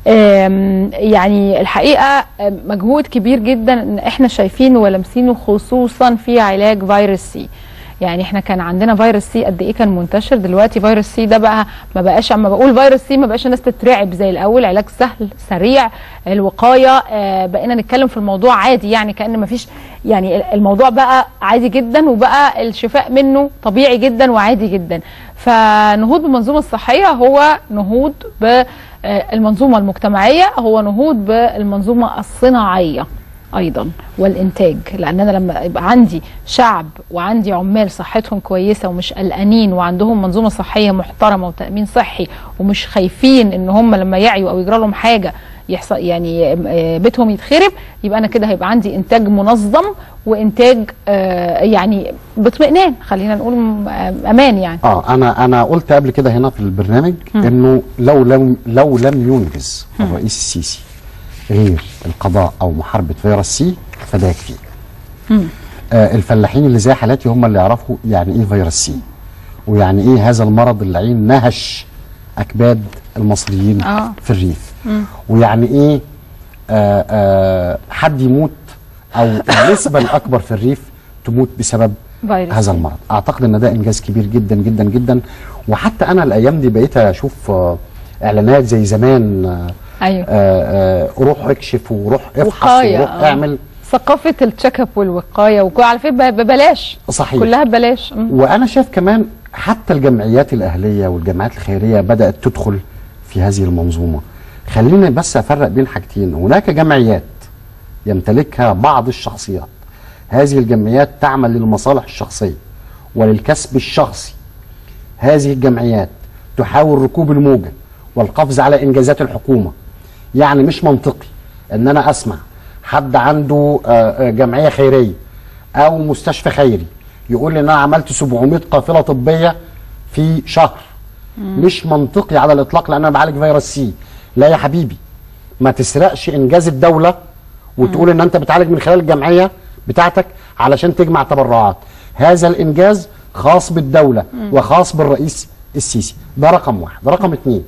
آم، يعني الحقيقه آم، مجهود كبير جدا ان احنا شايفينه ولامسينه خصوصا في علاج فيروس سي يعني احنا كان عندنا فيروس سي قد ايه كان منتشر دلوقتي فيروس سي ده بقى ما بقاش اما بقول فيروس سي ما بقاش الناس تترعب زي الاول علاج سهل سريع الوقايه آه بقينا نتكلم في الموضوع عادي يعني كان ما فيش يعني الموضوع بقى عادي جدا وبقى الشفاء منه طبيعي جدا وعادي جدا فنهوض بالمنظومه الصحيه هو نهوض بالمنظومه المجتمعيه هو نهوض بالمنظومه الصناعيه ايضا والانتاج لان انا لما يبقى عندي شعب وعندي عمال صحتهم كويسه ومش قلقانين وعندهم منظومه صحيه محترمه وتامين صحي ومش خايفين ان هم لما يعيوا او يجرى لهم حاجه يحصل يعني آه، بيتهم يتخرب يبقى انا كده هيبقى عندي انتاج منظم وانتاج آه، يعني باطمئنان خلينا نقول م- آه، امان يعني اه انا انا قلت قبل كده هنا في البرنامج انه لو لم لو لم ينجز الرئيس السيسي غير القضاء او محاربه فيروس سي فده يكفي آه الفلاحين اللي زي حالاتي هم اللي يعرفوا يعني ايه فيروس سي ويعني ايه هذا المرض اللعين نهش اكباد المصريين آه. في الريف ويعني ايه آه آه حد يموت او النسبه الاكبر في الريف تموت بسبب فيروس هذا المرض اعتقد ان ده انجاز كبير جدا جدا جدا وحتى انا الايام دي بقيت اشوف آه، اعلانات زي زمان آه، ايوه آه، آه، روح اكشف وروح افحص وقاية، وروح آه. اعمل ثقافه التشيك اب والوقايه وعلى فكره ببلاش صحيح كلها ببلاش مم. وانا شايف كمان حتى الجمعيات الاهليه والجمعيات الخيريه بدات تدخل في هذه المنظومه خليني بس افرق بين حاجتين هناك جمعيات يمتلكها بعض الشخصيات هذه الجمعيات تعمل للمصالح الشخصيه وللكسب الشخصي هذه الجمعيات تحاول ركوب الموجه والقفز على انجازات الحكومه يعني مش منطقي ان انا اسمع حد عنده آه، آه، جمعيه خيريه او مستشفى خيري يقول لي ان انا عملت 700 قافله طبيه في شهر مش منطقي على الاطلاق لان انا بعالج فيروس سي لا يا حبيبي ما تسرقش انجاز الدوله وتقول ان انت بتعالج من خلال الجمعيه بتاعتك علشان تجمع تبرعات هذا الانجاز خاص بالدوله وخاص بالرئيس السيسي ده رقم واحد رقم اتنين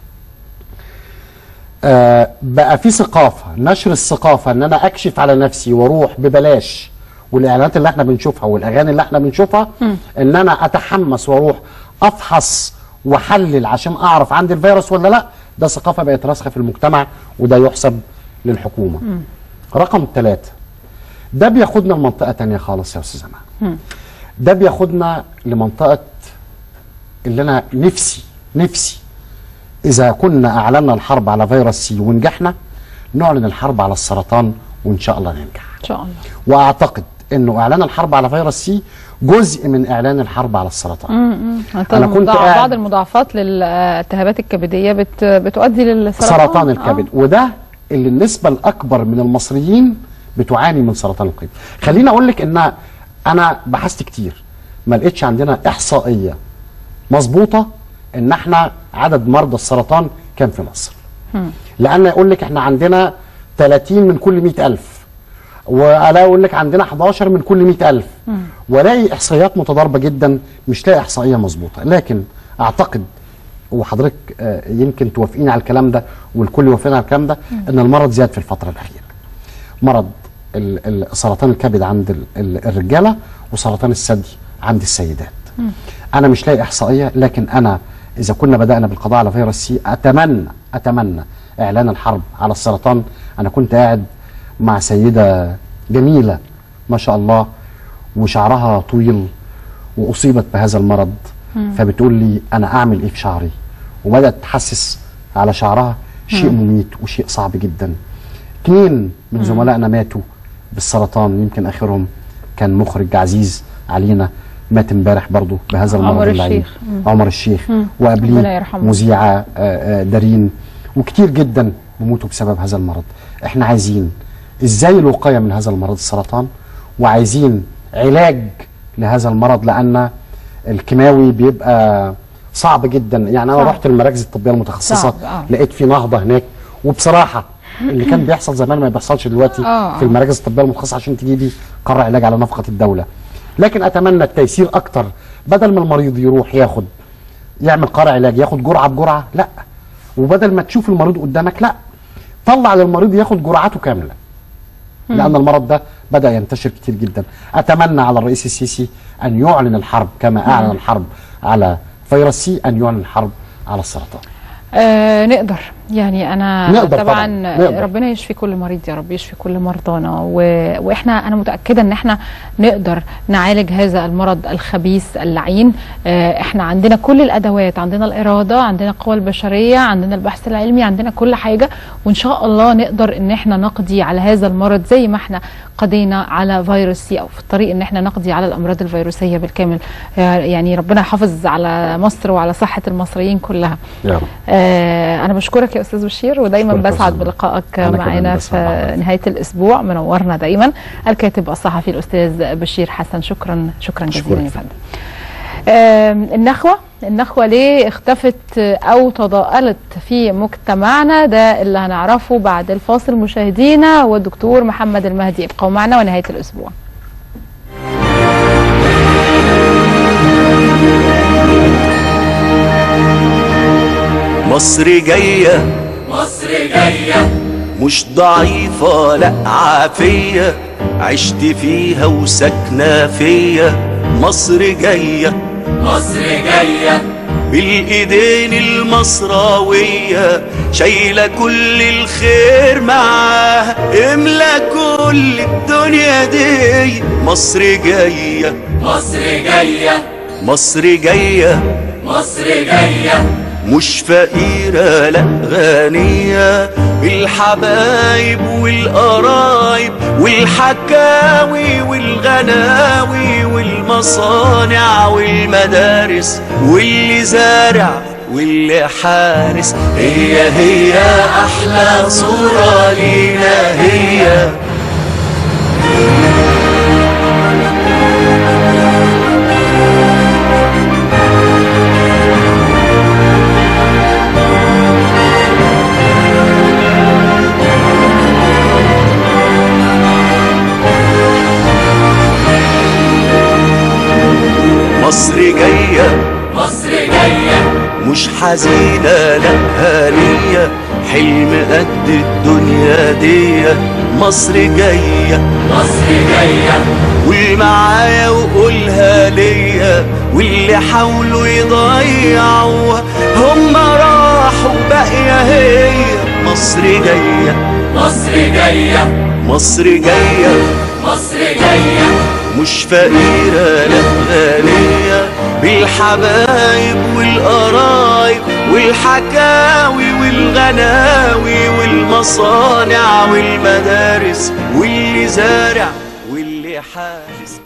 آه بقى في ثقافه نشر الثقافه ان انا اكشف على نفسي واروح ببلاش والاعلانات اللي احنا بنشوفها والاغاني اللي احنا بنشوفها ان انا اتحمس واروح افحص واحلل عشان اعرف عندي الفيروس ولا لا ده ثقافه بقت راسخه في المجتمع وده يحسب للحكومه رقم ثلاثة ده بياخدنا لمنطقه تانية خالص يا استاذ امان ده بياخدنا لمنطقه اللي انا نفسي نفسي إذا كنا أعلنا الحرب على فيروس سي ونجحنا نعلن الحرب على السرطان وإن شاء الله ننجح ان شاء الله وأعتقد أنه إعلان الحرب على فيروس سي جزء من إعلان الحرب على السرطان أنا أنا كنت مضاعف- قاعد- بعض المضاعفات للالتهابات الكبديه بت بتؤدي للسرطان سرطان الكبد وده اللي النسبة الأكبر من المصريين بتعاني من سرطان الكبد خليني أقول لك إن أنا بحثت كتير ما لقيتش عندنا إحصائية مظبوطة إن إحنا عدد مرضى السرطان كام في مصر لأن يقول لك إحنا عندنا 30 من كل 100 ألف ولا أقول لك عندنا 11 من كل 100 ألف ولاقي إحصائيات متضاربة جدا مش لاقي إحصائية مظبوطة لكن أعتقد وحضرتك آه، يمكن توافقيني على الكلام ده والكل يوافقنا على الكلام ده ان المرض زاد في الفتره الاخيره. مرض ال- ال- سرطان الكبد عند ال- ال- الرجاله وسرطان الثدي عند السيدات. انا مش لاقي احصائيه لكن انا اذا كنا بدانا بالقضاء على فيروس سي اتمنى اتمنى اعلان الحرب على السرطان انا كنت قاعد مع سيده جميله ما شاء الله وشعرها طويل واصيبت بهذا المرض مم. فبتقول لي انا اعمل ايه في شعري وبدات تحسس على شعرها شيء مم. مميت وشيء صعب جدا اثنين من مم. زملائنا ماتوا بالسرطان يمكن اخرهم كان مخرج عزيز علينا مات امبارح برضه بهذا المرض عمر اللعين. الشيخ. مم. عمر الشيخ مم. ربنا وقبليه يرحمه. مذيعه آه، آه، دارين وكتير جدا بيموتوا بسبب هذا المرض احنا عايزين ازاي الوقايه من هذا المرض السرطان وعايزين علاج لهذا المرض لان الكيماوي بيبقى صعب جدا يعني انا صعب. رحت المراكز الطبيه المتخصصه صعب، آه. لقيت في نهضه هناك وبصراحه اللي كان بيحصل زمان ما بيحصلش دلوقتي آه. في المراكز الطبيه المتخصصه عشان تجيبي قرار علاج على نفقه الدوله لكن اتمنى التيسير اكتر بدل ما المريض يروح ياخد يعمل قرار علاج ياخد جرعه بجرعه لا وبدل ما تشوف المريض قدامك لا طلع للمريض ياخد جرعته كامله مم. لان المرض ده بدا ينتشر كتير جدا اتمنى على الرئيس السيسي ان يعلن الحرب كما اعلن مم. الحرب الحرب على فيروس سي ان يعلن الحرب على السرطان آه نقدر يعني انا نقدر طبعا طبعاً، نقدر. ربنا يشفي كل مريض يا رب يشفي كل مرضانا و... واحنا انا متاكده ان احنا نقدر نعالج هذا المرض الخبيث اللعين آه احنا عندنا كل الادوات عندنا الاراده عندنا القوى البشريه عندنا البحث العلمي عندنا كل حاجه وان شاء الله نقدر ان احنا نقضي على هذا المرض زي ما احنا قضينا على فيروس سي او في الطريق ان احنا نقضي على الامراض الفيروسيه بالكامل آه يعني ربنا يحافظ على مصر وعلى صحه المصريين كلها يا رب آه انا بشكرك يا استاذ بشير ودايما أشكرك يا بسعد أستاذ بلقائك أنا كمان معنا بسعد في نهايه الاسبوع منورنا دايما الكاتب الصحفي الاستاذ بشير حسن شكرا شكرا جزيلا يا فندم آم، النخوة النخوة ليه اختفت أو تضاءلت في مجتمعنا ده اللي هنعرفه بعد الفاصل مشاهدينا والدكتور محمد المهدي ابقوا معنا ونهاية الأسبوع مصر جاية مصر جاية مش ضعيفة لا عافية عشت فيها وساكنة فيا مصر جاية مصر جاية بالايدين المصراوية شايلة كل الخير معاها املا كل الدنيا دي مصر جاية مصر جاية مصر جاية مصر جاية مش فقيرة لا غنية بالحبايب والقرايب والحكاوي والغناوي والمصانع والمدارس واللي زارع واللي حارس هي هي أحلى صورة لينا هي مصر جاية مصر جاية مش حزينة لا هانية حلم قد الدنيا دي مصر جاية مصر جاية واللي معايا وقولها ليا واللي حاولوا يضيعوها هم راحوا باقية هي مصر جاية مصر جاية مصر جاية مصر جاية مش فقيرة لا غنية بالحبايب والقرايب والحكاوي والغناوي والمصانع والمدارس واللي زارع واللي حارس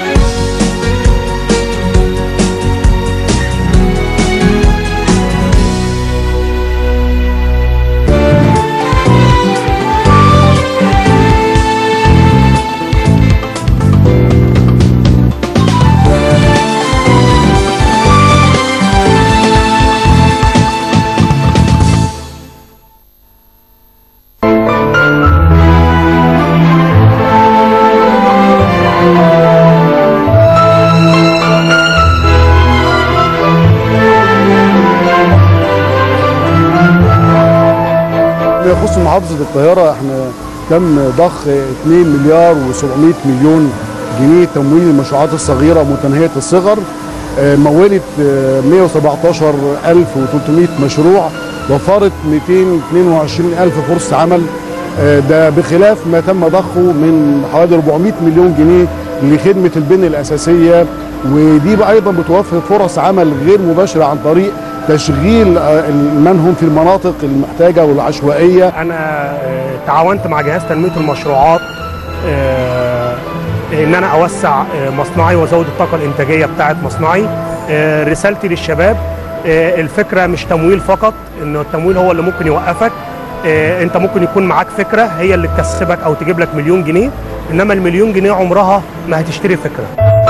ما يخص محافظة القاهرة احنا تم ضخ 2 مليار و700 مليون جنيه تمويل المشروعات الصغيرة متناهية الصغر آه، مولت آه، 117300 مشروع وفرت 222000 فرصه عمل آه، ده بخلاف ما تم ضخه من حوالي 400 مليون جنيه لخدمه البنيه الاساسيه ودي بقى ايضا بتوفر فرص عمل غير مباشره عن طريق تشغيل آه، من هم في المناطق المحتاجه والعشوائيه انا آه، تعاونت مع جهاز تنميه المشروعات آه، ان انا اوسع آه، مصنعي وازود الطاقه الانتاجيه بتاعه مصنعي آه، رسالتي للشباب آه، الفكره مش تمويل فقط انه التمويل هو اللي ممكن يوقفك آه، انت ممكن يكون معاك فكره هي اللي تكسبك او تجيب لك مليون جنيه انما المليون جنيه عمرها ما هتشتري فكره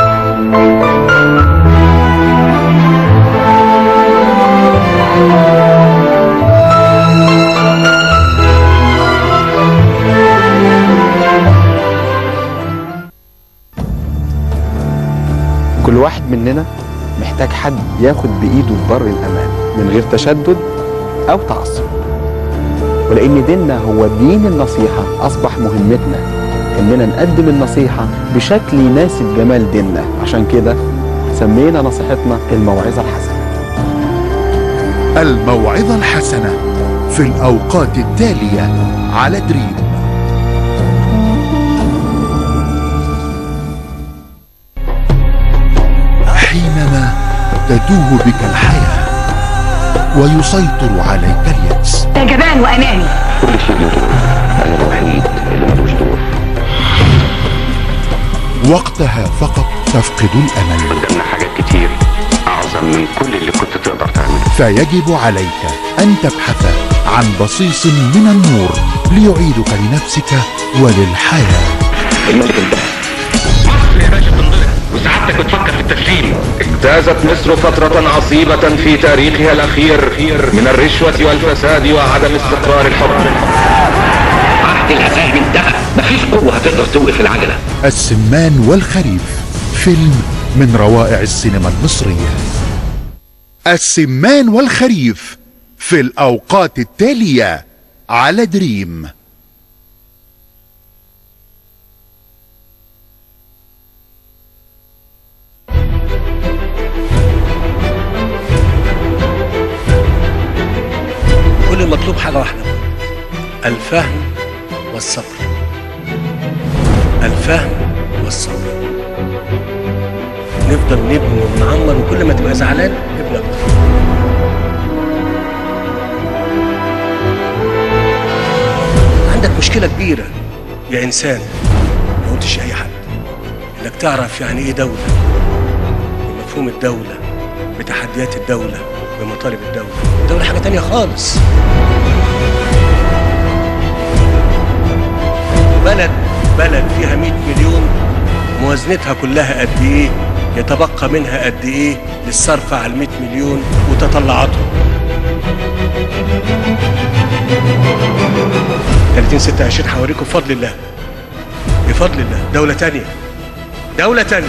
كل واحد مننا محتاج حد ياخد بإيده في بر الأمان من غير تشدد أو تعصب ولأن ديننا هو دين النصيحة أصبح مهمتنا إننا نقدم النصيحة بشكل يناسب جمال ديننا عشان كده سمينا نصيحتنا الموعظة الحسنة الموعظة الحسنة في الأوقات التالية على دريم حينما تتوه بك الحياة ويسيطر عليك اليأس يا جبان واناني كل شيء له دور انا الوحيد اللي ملوش دور وقتها فقط تفقد الأمل قدامنا حاجات كتير اعظم من كل اللي كنت تقدر تعمله فيجب عليك أن تبحث عن بصيص من النور ليعيدك لنفسك وللحياة الملك انتهى يا باشا بتنضرب وسعادتك بتفكر في التسليم اجتازت مصر فترة عصيبة في تاريخها الأخير من الرشوة والفساد وعدم استقرار الحكم عهد العزائم انتهى مفيش قوة هتقدر توقف العجلة السمان والخريف فيلم من روائع السينما المصرية السمان والخريف في الأوقات التالية على دريم كل المطلوب حاجة واحدة الفهم والصبر الفهم والصبر نفضل نبني ونعمر وكل ما تبقى زعلان ابني اكتر عندك مشكلة كبيرة يا إنسان ما قلتش أي حد إنك تعرف يعني إيه دولة بمفهوم الدولة بتحديات الدولة بمطالب الدولة الدولة حاجة تانية خالص بلد بلد فيها 100 مليون موازنتها كلها قد ايه يتبقى منها قد ايه للصرف على ال 100 مليون وتطلعاتهم 30 26 هوريكم بفضل الله بفضل الله دولة تانية دولة تانية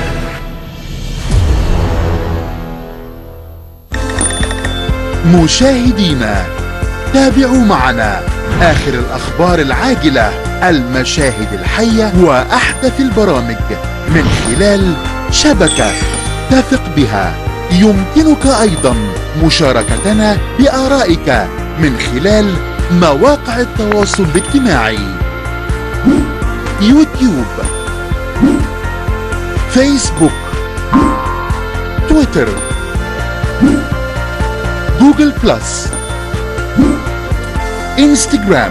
مشاهدينا تابعوا معنا آخر الأخبار العاجلة المشاهد الحية وأحدث البرامج من خلال شبكة تثق بها يمكنك أيضا مشاركتنا بآرائك من خلال مواقع التواصل الاجتماعي يوتيوب فيسبوك تويتر جوجل بلس انستغرام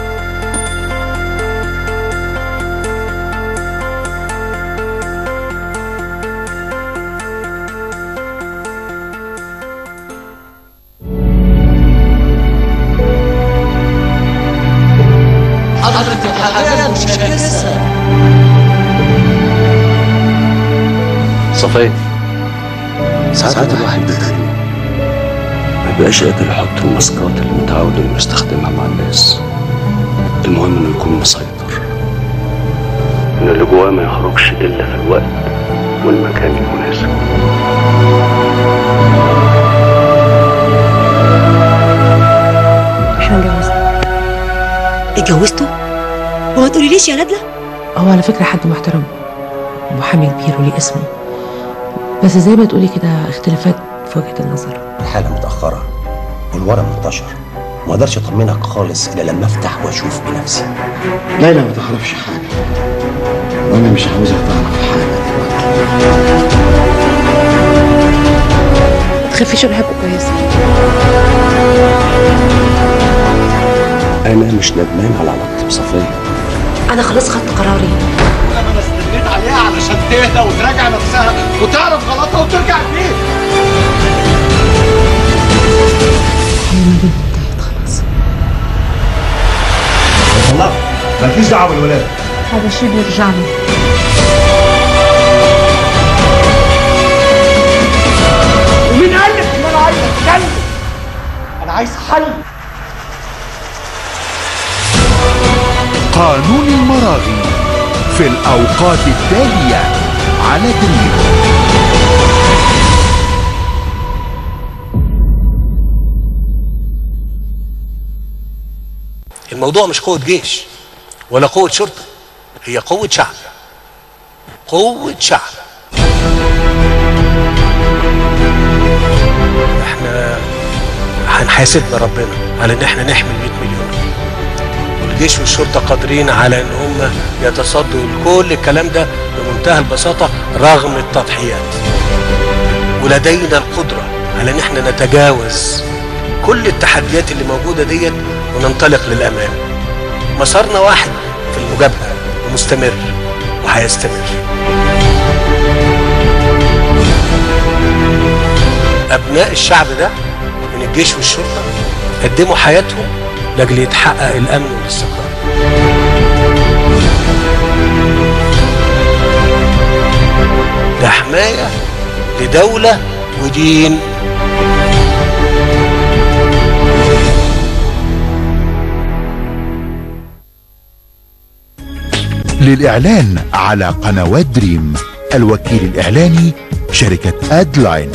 حضرة الحاجات مش لسه صفية ساعات الواحد بيتخنق ما بيبقاش قادر يحط الماسكات اللي متعود انه يستخدمها مع الناس المهم انه يكون مسيطر ان اللي جواه ما يخرجش الا في الوقت والمكان المناسب احنا اتجوزنا اتجوزتوا؟ وما تقوليليش يا نادلة؟ هو على فكرة حد محترم محامي كبير وليه اسمه بس زي ما تقولي كده اختلافات في وجهة النظر الحالة متأخرة والورق منتشر ما اقدرش اطمنك خالص الا لما افتح واشوف بنفسي ليلى ما تعرفش حاجة وأنا مش عاوزك تعرف حاجة ما تخافيش انا بحبه كويس انا مش ندمان على علاقتي بصفية انا خلاص خدت قراري انا ما استنيت عليها علشان تهدى وتراجع نفسها وتعرف غلطها وترجع البيت هي ما بيننا انتهت خلاص طلقت مالكيش دعوه بالولاد هذا شيء بيرجع لي ومين قال لك ان انا عايز اتكلم انا عايز حل قانون المراغي في الأوقات التالية على دريم الموضوع مش قوة جيش ولا قوة شرطة هي قوة شعب قوة شعب احنا هنحاسبنا ربنا على ان احنا نحمي ال 100 مليون والجيش والشرطة قادرين على ان هم يتصدوا لكل الكلام ده بمنتهى البساطة رغم التضحيات ولدينا القدرة على ان احنا نتجاوز كل التحديات اللي موجودة ديت وننطلق للأمام مسارنا واحد في المجابهة ومستمر وهيستمر أبناء الشعب ده من الجيش والشرطة قدموا حياتهم لأجل يتحقق الأمن والاستقرار ده حماية لدولة ودين للإعلان على قنوات دريم الوكيل الإعلاني شركة أدلاين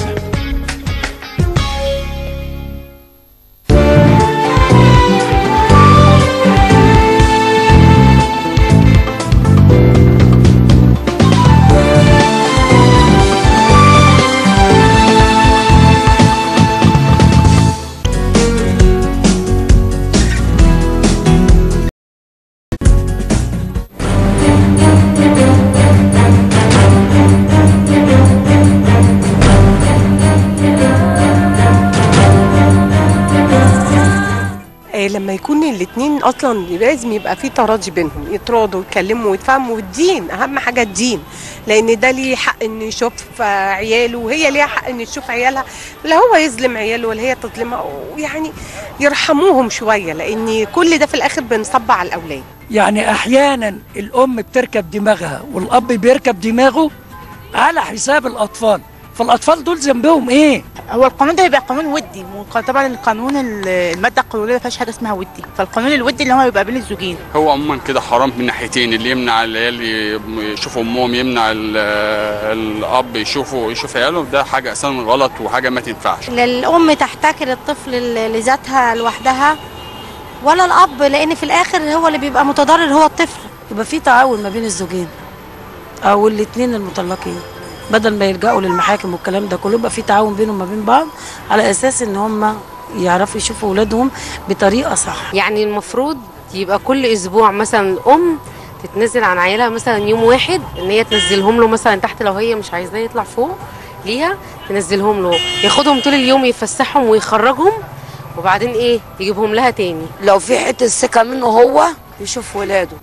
آه، لما يكون الاثنين اصلا لازم يبقى في تراضي بينهم يتراضوا ويتكلموا ويتفاهموا والدين اهم حاجه الدين لان ده ليه حق انه يشوف آه، عياله وهي ليها حق ان تشوف عيالها لا هو يظلم عياله ولا هي تظلمها ويعني يرحموهم شويه لان كل ده في الاخر بنصب على الاولاد يعني احيانا الام بتركب دماغها والاب بيركب دماغه على حساب الاطفال فالاطفال دول ذنبهم ايه هو القانون ده يبقى قانون ودي طبعا القانون ال- الماده القانونيه ما فيهاش حاجه اسمها ودي فالقانون الودي اللي هو يبقى بين الزوجين هو عموما كده حرام من ناحيتين اللي يمنع العيال يشوفوا امهم يمنع ال- الاب يشوفوا يشوف عياله ده حاجه اساسا غلط وحاجه ما تنفعش الام تحتكر الطفل ل- لذاتها لوحدها ولا الاب لان في الاخر هو اللي بيبقى متضرر هو الطفل يبقى في تعاون ما بين الزوجين او الاثنين المطلقين بدل ما يلجأوا للمحاكم والكلام ده كله يبقى في تعاون بينهم ما بين بعض على اساس ان هم يعرفوا يشوفوا اولادهم بطريقه صح يعني المفروض يبقى كل اسبوع مثلا الام تتنزل عن عيالها مثلا يوم واحد ان هي تنزلهم له مثلا تحت لو هي مش عايزاه يطلع فوق ليها تنزلهم له ياخدهم طول اليوم يفسحهم ويخرجهم وبعدين ايه يجيبهم لها تاني لو في حته ثقه منه هو يشوف ولاده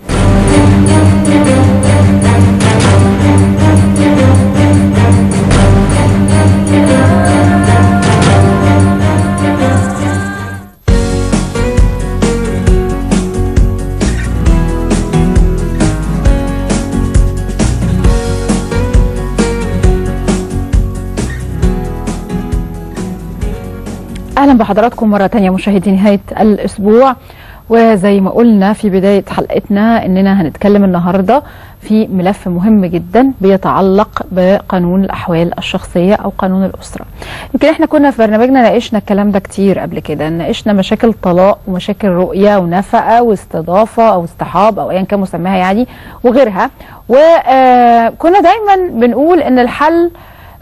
اهلا بحضراتكم مره تانية مشاهدي نهايه الاسبوع وزي ما قلنا في بدايه حلقتنا اننا هنتكلم النهارده في ملف مهم جدا بيتعلق بقانون الاحوال الشخصيه او قانون الاسره. يمكن احنا كنا في برنامجنا ناقشنا الكلام ده كتير قبل كده، ناقشنا مشاكل طلاق ومشاكل رؤيه ونفقه واستضافه او اصطحاب او ايا كان مسماها يعني وغيرها وكنا دايما بنقول ان الحل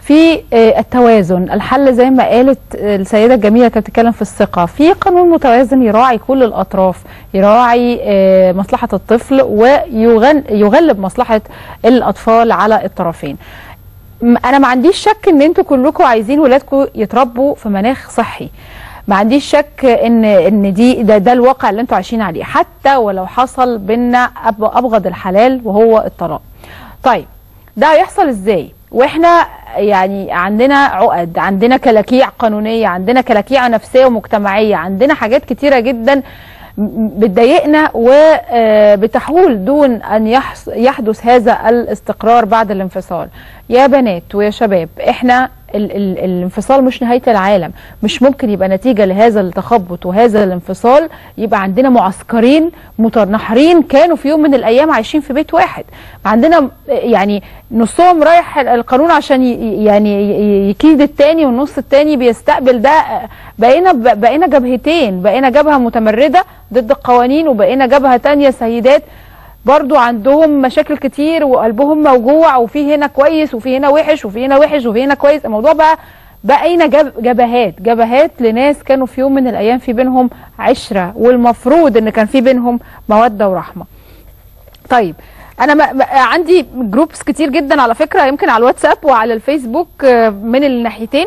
في آه، التوازن الحل زي ما قالت السيده الجميله كانت بتتكلم في الثقه في قانون متوازن يراعي كل الاطراف يراعي آه، مصلحه الطفل ويغلب مصلحه الاطفال على الطرفين م- انا ما عنديش شك ان انتوا كلكم عايزين ولادكم يتربوا في مناخ صحي ما عنديش شك ان ان دي ده, ده الواقع اللي انتوا عايشين عليه حتى ولو حصل بينا أب- ابغض الحلال وهو الطلاق طيب ده هيحصل ازاي واحنا يعني عندنا عقد عندنا كلاكيع قانونيه عندنا كلاكيع نفسيه ومجتمعيه عندنا حاجات كتيره جدا م- بتضايقنا وبتحول دون ان يحس- يحدث هذا الاستقرار بعد الانفصال يا بنات ويا شباب احنا ال ال الانفصال مش نهايه العالم مش ممكن يبقى نتيجه لهذا التخبط وهذا الانفصال يبقى عندنا معسكرين متنحرين كانوا في يوم من الايام عايشين في بيت واحد عندنا يعني نصهم رايح القانون عشان ي- يعني ي- يكيد التاني والنص التاني بيستقبل ده بقينا بقينا جبهتين بقينا جبهه متمرده ضد القوانين وبقينا جبهه تانية سيدات برضو عندهم مشاكل كتير وقلبهم موجوع وفي هنا كويس وفي هنا وحش وفي هنا وحش وفي هنا كويس الموضوع بقى بقينا جب جبهات جبهات لناس كانوا في يوم من الايام في بينهم عشره والمفروض ان كان في بينهم موده ورحمه طيب انا ما ما- عندي جروبس كتير جدا على فكره يمكن على الواتساب وعلى الفيسبوك آه، من الناحيتين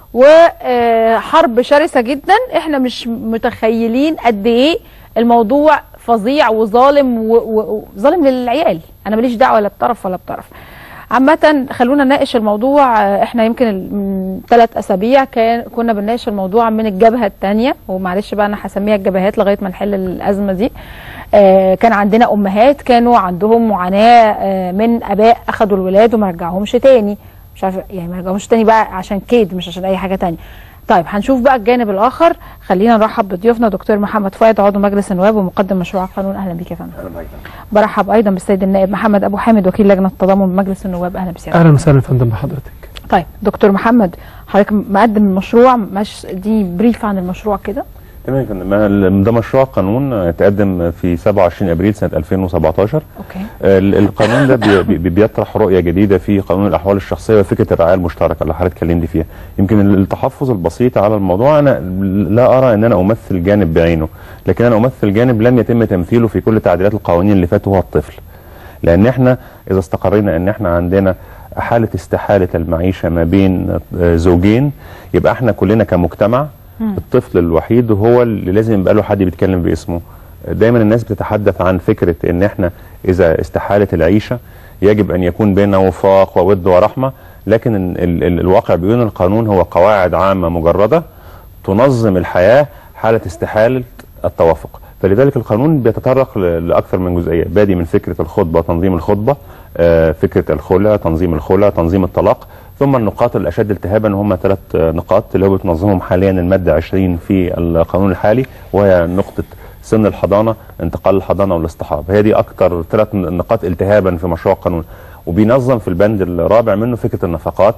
وحرب شرسه جدا احنا مش متخيلين قد ايه الموضوع فظيع وظالم و- و- وظالم للعيال انا ماليش دعوه لا بطرف ولا بطرف عامة خلونا نناقش الموضوع آه، احنا يمكن ال- من ثلاث اسابيع كان كنا بنناقش الموضوع من الجبهة الثانية ومعلش بقى انا هسميها الجبهات لغاية ما نحل الازمة دي آه، كان عندنا امهات كانوا عندهم معاناة آه، من اباء اخذوا الولاد وما رجعوهمش تاني مش عارفه يعني ما رجعوهمش تاني بقى عشان كيد مش عشان اي حاجة تانية طيب هنشوف بقى الجانب الاخر خلينا نرحب بضيوفنا دكتور محمد فؤاد عضو مجلس النواب ومقدم مشروع القانون اهلا بك يا فندم برحب ايضا بالسيد النائب محمد ابو حامد وكيل لجنه التضامن بمجلس النواب اهلا بسيادتك اهلا وسهلا يا فندم بحضرتك طيب دكتور محمد حضرتك مقدم المشروع مش دي بريف عن المشروع كده تمام يا فندم ما ال- ده مشروع قانون آه، تقدم في 27 ابريل سنه 2017 اوكي ال- القانون ده بي- بي- بيطرح رؤيه جديده في قانون الاحوال الشخصيه وفكره الرعايه المشتركه اللي حضرتك اتكلمت فيها يمكن ال- التحفظ البسيط على الموضوع انا لا ارى ان انا امثل جانب بعينه لكن انا امثل جانب لم يتم تمثيله في كل تعديلات القوانين اللي فاتت وهو الطفل لان احنا اذا استقرينا ان احنا عندنا حاله استحاله المعيشه ما بين آه، زوجين يبقى احنا كلنا كمجتمع الطفل الوحيد هو اللي لازم يبقى له حد بيتكلم باسمه دايما الناس بتتحدث عن فكره ان احنا اذا استحالت العيشه يجب ان يكون بيننا وفاق وود ورحمه لكن ال ال ال الواقع بيقول إن القانون هو قواعد عامه مجرده تنظم الحياه حاله استحاله التوافق فلذلك القانون بيتطرق ل- لاكثر من جزئيه بادي من فكره الخطبه تنظيم الخطبه آه، فكره الخلع تنظيم الخلع تنظيم الطلاق ثم النقاط الاشد التهابا هم ثلاث آه، نقاط اللي هو بتنظمهم حاليا الماده 20 في القانون الحالي وهي نقطه سن الحضانه انتقال الحضانه والاصطحاب هي دي اكثر ثلاث نقاط التهابا في مشروع القانون وبينظم في البند الرابع منه فكره النفقات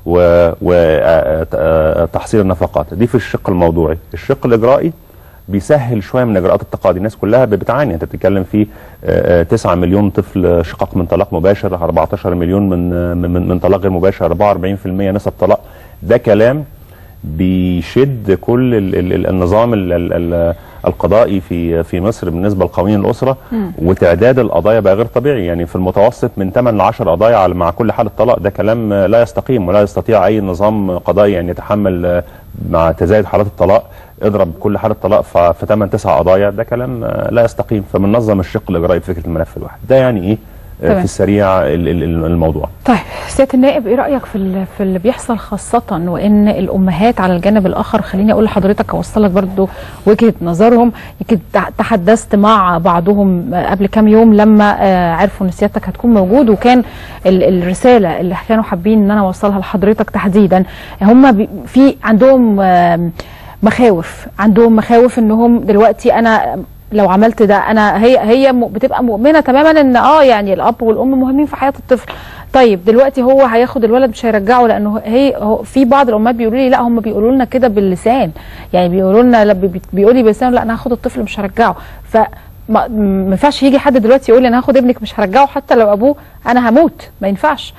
وتحصيل النفقات دي في الشق الموضوعي الشق الاجرائي بيسهل شويه من اجراءات التقاضي الناس كلها بتعاني انت بتتكلم في آه، آه، 9 مليون طفل شقاق من طلاق مباشر 14 مليون من آه، من من طلاق غير مباشر 44% نسب طلاق ده كلام بيشد كل ال ال ال النظام ال ال ال القضائي في في مصر بالنسبه لقوانين الاسره مم. وتعداد القضايا بقى غير طبيعي يعني في المتوسط من 8 ل 10 قضايا على مع كل حاله طلاق ده كلام آه، لا يستقيم ولا يستطيع اي نظام قضائي ان يتحمل آه، مع تزايد حالات الطلاق اضرب كل حاله طلاق ف- في 8 9 قضايا ده كلام آه، لا يستقيم فبننظم الشق الاجرائي بفكره الملف الواحد ده يعني ايه آه، تمام. في السريع ال- ال- ال- الموضوع طيب سياده النائب ايه رايك في ال- في اللي بيحصل خاصه وان الامهات على الجانب الاخر خليني اقول لحضرتك اوصل لك برضو وجهه نظرهم يمكن تح- تحدثت مع بعضهم آه، قبل كام يوم لما آه، عرفوا ان سيادتك هتكون موجود وكان ال- الرساله اللي كانوا حابين ان انا اوصلها لحضرتك تحديدا هم بي- في عندهم آم، مخاوف عندهم مخاوف انهم دلوقتي انا لو عملت ده انا هي هي م- بتبقى مؤمنه تماما ان اه يعني الاب والام مهمين في حياه الطفل طيب دلوقتي هو هياخد الولد مش هيرجعه لانه هي هو في بعض الامهات بيقولوا لي لا هم بيقولوا لنا كده باللسان يعني بيقولوا لنا لا بي- بيقول لي بلسانه لا انا هاخد الطفل مش هرجعه ف ما ما ينفعش يجي حد دلوقتي يقول لي انا هاخد ابنك مش هرجعه حتى لو ابوه انا هموت ما ينفعش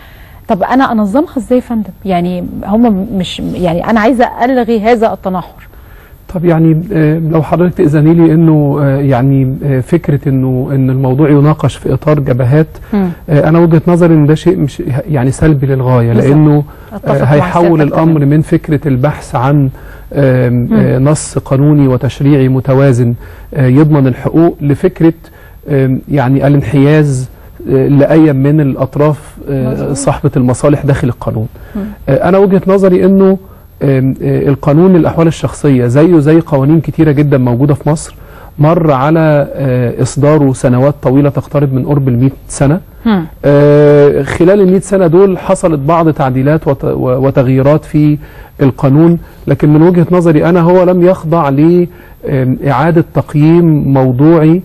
طب انا انظمها ازاي يا فندم يعني هم مش يعني انا عايزه الغي هذا التنحر طب يعني آه، لو حضرتك تأذني لي انه آه، يعني آه، فكره انه ان الموضوع يناقش في اطار جبهات مم. آه، انا وجهه نظري ان ده شيء مش يعني سلبي للغايه بالظبط. لانه أتفق آه، مع هيحول سيادتك الامر تمام. من فكره البحث عن آم، آه، مم. نص قانوني وتشريعي متوازن آه، يضمن الحقوق لفكره آم، يعني الانحياز آه، لأي من الأطراف آه، مظبوط. صاحبة المصالح داخل القانون مم. آه، أنا وجهة نظري أنه آم، آه، القانون الأحوال الشخصية زيه زي قوانين كتيرة جدا موجودة في مصر مر على آه، إصداره سنوات طويلة تقترب من قرب المئة سنة هم. آه، خلال المئة سنة دول حصلت بعض تعديلات وت- و- وتغييرات في القانون لكن من وجهة نظري أنا هو لم يخضع لإعادة تقييم موضوعي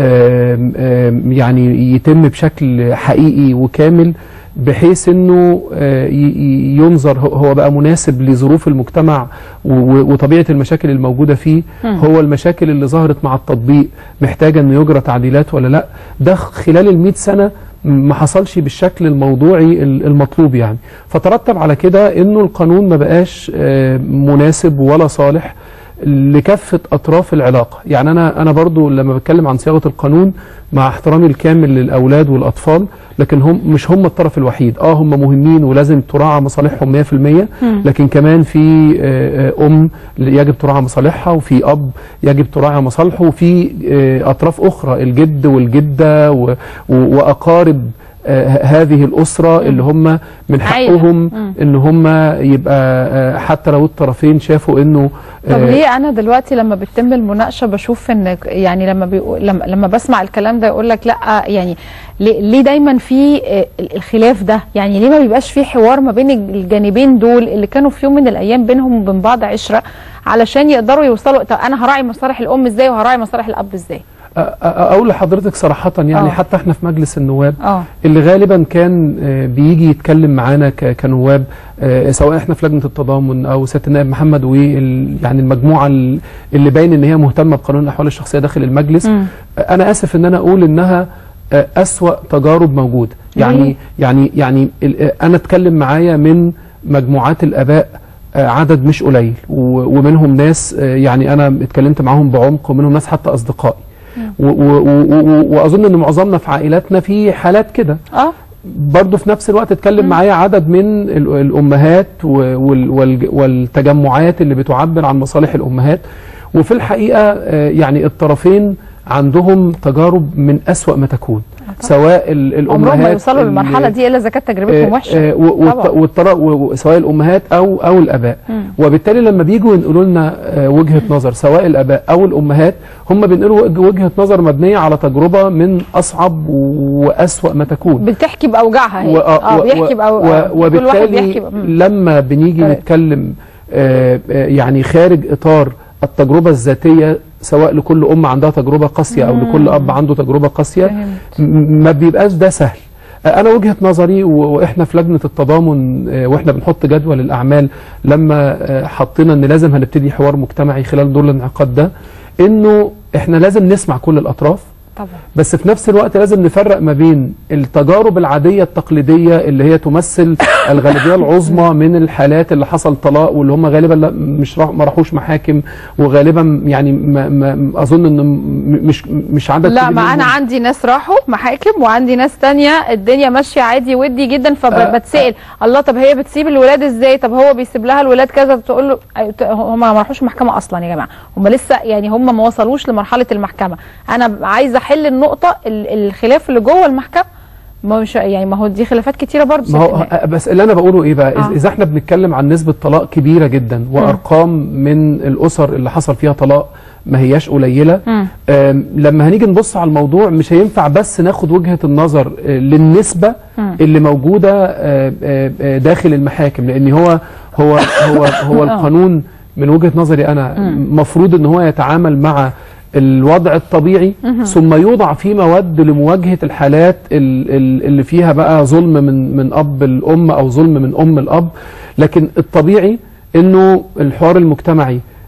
آم، آم، يعني يتم بشكل حقيقي وكامل بحيث انه آه، ي- ي- ينظر هو- هو بقى مناسب لظروف المجتمع و- و- وطبيعه المشاكل الموجوده فيه مم. هو المشاكل اللي ظهرت مع التطبيق محتاجه انه يجرى تعديلات ولا لا ده خلال المئة سنه ما حصلش بالشكل الموضوعي ال- المطلوب يعني فترتب على كده انه القانون ما بقاش آه، مناسب ولا صالح لكافة أطراف العلاقة يعني أنا أنا برضو لما بتكلم عن صياغة القانون مع احترامي الكامل للأولاد والأطفال لكن هم مش هم الطرف الوحيد اه هم مهمين ولازم تراعى مصالحهم 100% مم. لكن كمان في آه، آه، أم يجب تراعى مصالحها وفي أب يجب تراعى مصالحه وفي آه، أطراف أخرى الجد والجدة و- و- وأقارب آه، هذه الأسرة اللي هم من عيلة. حقهم مم. ان هم يبقى آه، حتى لو الطرفين شافوا انه طب آه، ليه انا دلوقتي لما بتتم المناقشه بشوف ان يعني لما بيقول لما, لما بسمع الكلام ده يقول لك لا يعني ليه, ليه دايما في آه، الخلاف ده يعني ليه ما بيبقاش في حوار ما بين الجانبين دول اللي كانوا في يوم من الايام بينهم وبين بعض عشره علشان يقدروا يوصلوا طب انا هراعي مصالح الام ازاي وهراعي مصالح الاب ازاي أ- أ- اقول لحضرتك صراحه يعني آه. حتى احنا في مجلس النواب اه اللي غالبا كان آه، بيجي يتكلم معانا ك- كنواب آه، سواء احنا في لجنه التضامن او سياده النائب محمد وال يعني المجموعه ال- اللي باين ان هي مهتمه بقانون الاحوال الشخصيه داخل المجلس مم. آه، انا اسف ان انا اقول انها آه، اسوا تجارب موجوده ليه؟ يعني يعني يعني ال- آه، انا اتكلم معايا من مجموعات الاباء آه، عدد مش قليل و- ومنهم ناس آه، يعني انا اتكلمت معاهم بعمق ومنهم ناس حتى اصدقائي و- و- و- و- واظن ان معظمنا في عائلاتنا في حالات كده اه برضه في نفس الوقت اتكلم معايا عدد من ال- الامهات و- وال- والج- والتجمعات اللي بتعبر عن مصالح الامهات وفي الحقيقه آه، يعني الطرفين عندهم تجارب من أسوأ ما تكون سواء ال- الامهات عمرهم ما يوصلوا اللي- للمرحله دي الا اذا كانت تجربتهم آه، وحشه آه، و- والط- طبعا والطرا- و- و- سواء الامهات او او الاباء مم. وبالتالي لما بيجوا ينقلوا لنا آه، وجهه نظر سواء الاباء او الامهات هم بينقلوا وج- وجهه نظر مبنيه على تجربه من اصعب واسوا ما تكون بتحكي باوجاعها هي و- اه و- بيحكي بأو... و- آه، كل واحد وبالتالي بيحكي بأ- مم. لما بنيجي طيب. نتكلم آه، آه، يعني خارج اطار التجربه الذاتيه سواء لكل ام عندها تجربه قاسيه او مم. لكل اب عنده تجربه قاسيه فهمت. م- ما بيبقاش ده سهل آه، انا وجهه نظري و- واحنا في لجنه التضامن آه، واحنا بنحط جدول الاعمال لما آه، حطينا ان لازم هنبتدي حوار مجتمعي خلال دور الانعقاد ده انه احنا لازم نسمع كل الاطراف طبعا بس في نفس الوقت لازم نفرق ما بين التجارب العادية التقليدية اللي هي تمثل الغالبية العظمى من الحالات اللي حصل طلاق واللي هم غالبا لا مش راح ما راحوش محاكم وغالبا يعني ما ما اظن ان م- مش مش عدد لا كبير ما انا منهم. عندي ناس راحوا محاكم وعندي ناس تانية الدنيا ماشيه عادي ودي جدا فبتسال الله طب هي بتسيب الولاد ازاي طب هو بيسيب لها الولاد كذا تقول له أي- هم ما راحوش المحكمه اصلا يا جماعه هم لسه يعني هم ما وصلوش لمرحله المحكمه انا عايزه احل النقطه ال- الخلاف اللي جوه المحكمه ما مش يعني ما هو دي خلافات كتيره برضه ما هو بس اللي انا بقوله ايه بقى آه. آه. اذا احنا بنتكلم عن نسبه طلاق كبيره جدا وارقام من الاسر اللي حصل فيها طلاق ما هياش قليله مم. آم، لما هنيجي نبص على الموضوع مش هينفع بس ناخد وجهه النظر آه، للنسبه مم. اللي موجوده آه، آه، آه، داخل المحاكم لان هو هو هو هو آه. القانون من وجهه نظري انا مم. مفروض ان هو يتعامل مع الوضع الطبيعي مهم. ثم يوضع فيه مواد لمواجهه الحالات ال- ال- اللي فيها بقى ظلم من من اب الام او ظلم من ام الاب لكن الطبيعي انه الحوار المجتمعي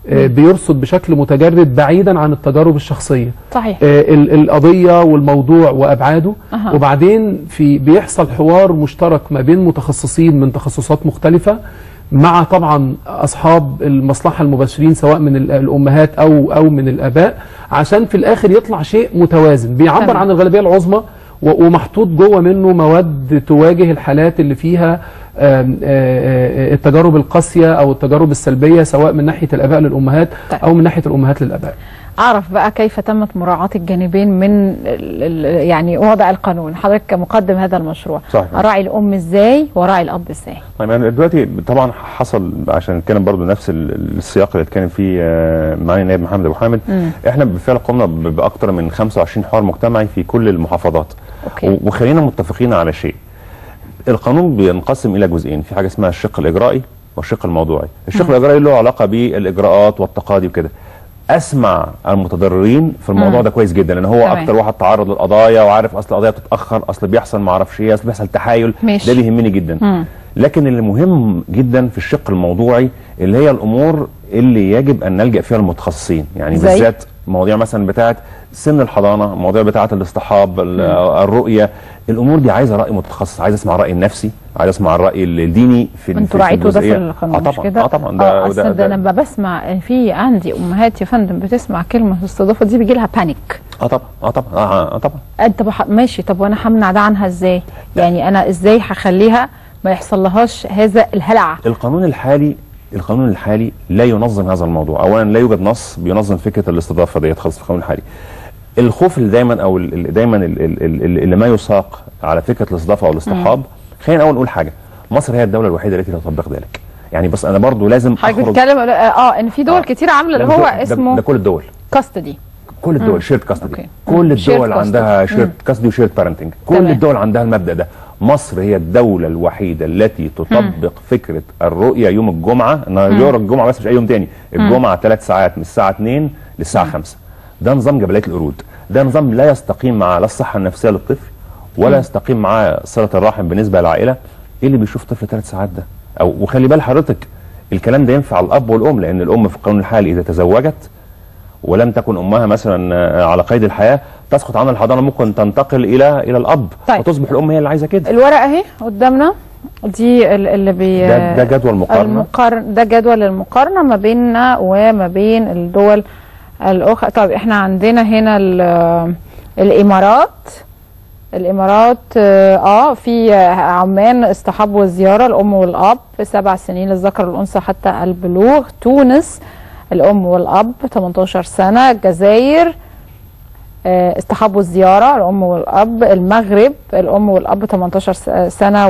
آه، بيرصد بشكل متجرد بعيدا عن التجارب الشخصيه صحيح آه، ال- القضيه والموضوع وابعاده أها. وبعدين في بيحصل حوار مشترك ما بين متخصصين من تخصصات مختلفه مع طبعا اصحاب المصلحه المباشرين سواء من ال- الامهات او او من الاباء عشان في الاخر يطلع شيء متوازن بيعبر تمام. عن الغالبيه العظمى و- ومحطوط جوه منه مواد تواجه الحالات اللي فيها آم، آه، آه، التجارب القاسيه او التجارب السلبيه سواء من ناحيه الاباء للامهات او من ناحيه الامهات للاباء اعرف بقى كيف تمت مراعاه الجانبين من ال- ال- يعني وضع القانون حضرتك كمقدم هذا المشروع صحيح. اراعي الام ازاي واراعي الاب ازاي طيب يعني دلوقتي طبعا حصل عشان نتكلم برضو نفس ال- السياق اللي اتكلم فيه آه، معالي النائب محمد ابو حامد مم. احنا بالفعل قمنا ب- باكثر من 25 حوار مجتمعي في كل المحافظات أوكي. و- وخلينا متفقين على شيء القانون بينقسم الى جزئين في حاجه اسمها الشق الاجرائي والشق الموضوعي الشق مم. الاجرائي له علاقه بالاجراءات والتقاضي وكده اسمع المتضررين في الموضوع مم. ده كويس جدا لان هو تمام. اكتر واحد تعرض للقضايا وعارف اصل القضيه بتتاخر اصل بيحصل ما اعرفش ايه اصل بيحصل تحايل ماشي. ده بيهمني جدا مم. لكن اللي مهم جدا في الشق الموضوعي اللي هي الامور اللي يجب ان نلجا فيها المتخصصين يعني زي؟ بالذات مواضيع مثلا بتاعه سن الحضانه مواضيع بتاعه الاصطحاب ال- الرؤيه الامور دي عايزه راي متخصص عايز اسمع الراي النفسي عايز اسمع الراي الديني في ال- في- انتوا في راعيتوا ده في الجزئية. القانون اه مش طبعا كده؟ اه طبعا اه ده اصل ده, ده ده لما بسمع في عندي امهات يا فندم بتسمع كلمه الاستضافه دي بيجي لها بانيك اه طبعا اه طبعا اه, آه طبعا انت بح... ماشي طب وانا همنع ده عنها ازاي يعني انا ازاي هخليها ما يحصل لهاش هذا الهلع القانون الحالي القانون الحالي لا ينظم هذا الموضوع اولا لا يوجد نص بينظم فكره الاستضافه ديت خالص في القانون الحالي الخوف اللي دايما او ال- ال- دايما ال- ال- ال- اللي ما يساق على فكره الاستضافه او الاصطحاب خلينا اول نقول حاجه مصر هي الدوله الوحيده التي لا تطبق ذلك يعني بس انا برضو لازم حضرتك أخرج- بتتكلم اه ان في دول كتير عامله اللي لا، هو ده- ده- اسمه ده كل الدول كاستدي كل مم. الدول شيرت كاستدي مم. كل shared الدول custody. عندها مم. شيرت كاستدي وشيرت بارنتنج كل تمام. الدول عندها المبدا ده مصر هي الدوله الوحيده التي تطبق فكره الرؤيه يوم الجمعه مم. النهارده الجمعه بس مش اي يوم تاني مم. الجمعه ثلاث ساعات من الساعه 2 للساعه 5 ده نظام جبليه القرود ده نظام لا يستقيم مع لا الصحه النفسيه للطفل ولا مم. يستقيم مع صله الرحم بالنسبه للعائله ايه اللي بيشوف طفل ثلاث ساعات ده او وخلي بال حضرتك الكلام ده ينفع الاب والام لان الام في القانون الحالي اذا تزوجت ولم تكن امها مثلا آه، على قيد الحياه تسقط عنها الحضانه ممكن تنتقل الى الى الاب طيب. وتصبح الام هي اللي عايزه كده الورقه اهي قدامنا دي ال- اللي بي ده, ده جدول مقارنه المقارن ده جدول المقارنه ما بيننا وما بين الدول الاخرى طب احنا عندنا هنا ال- الامارات الامارات اه آه، في عمان اصطحاب وزياره الام والاب في سبع سنين للذكر والانثى حتى البلوغ تونس الام والاب 18 سنه الجزائر آه، اصطحاب والزياره الام والاب المغرب الام والاب 18 س- سنه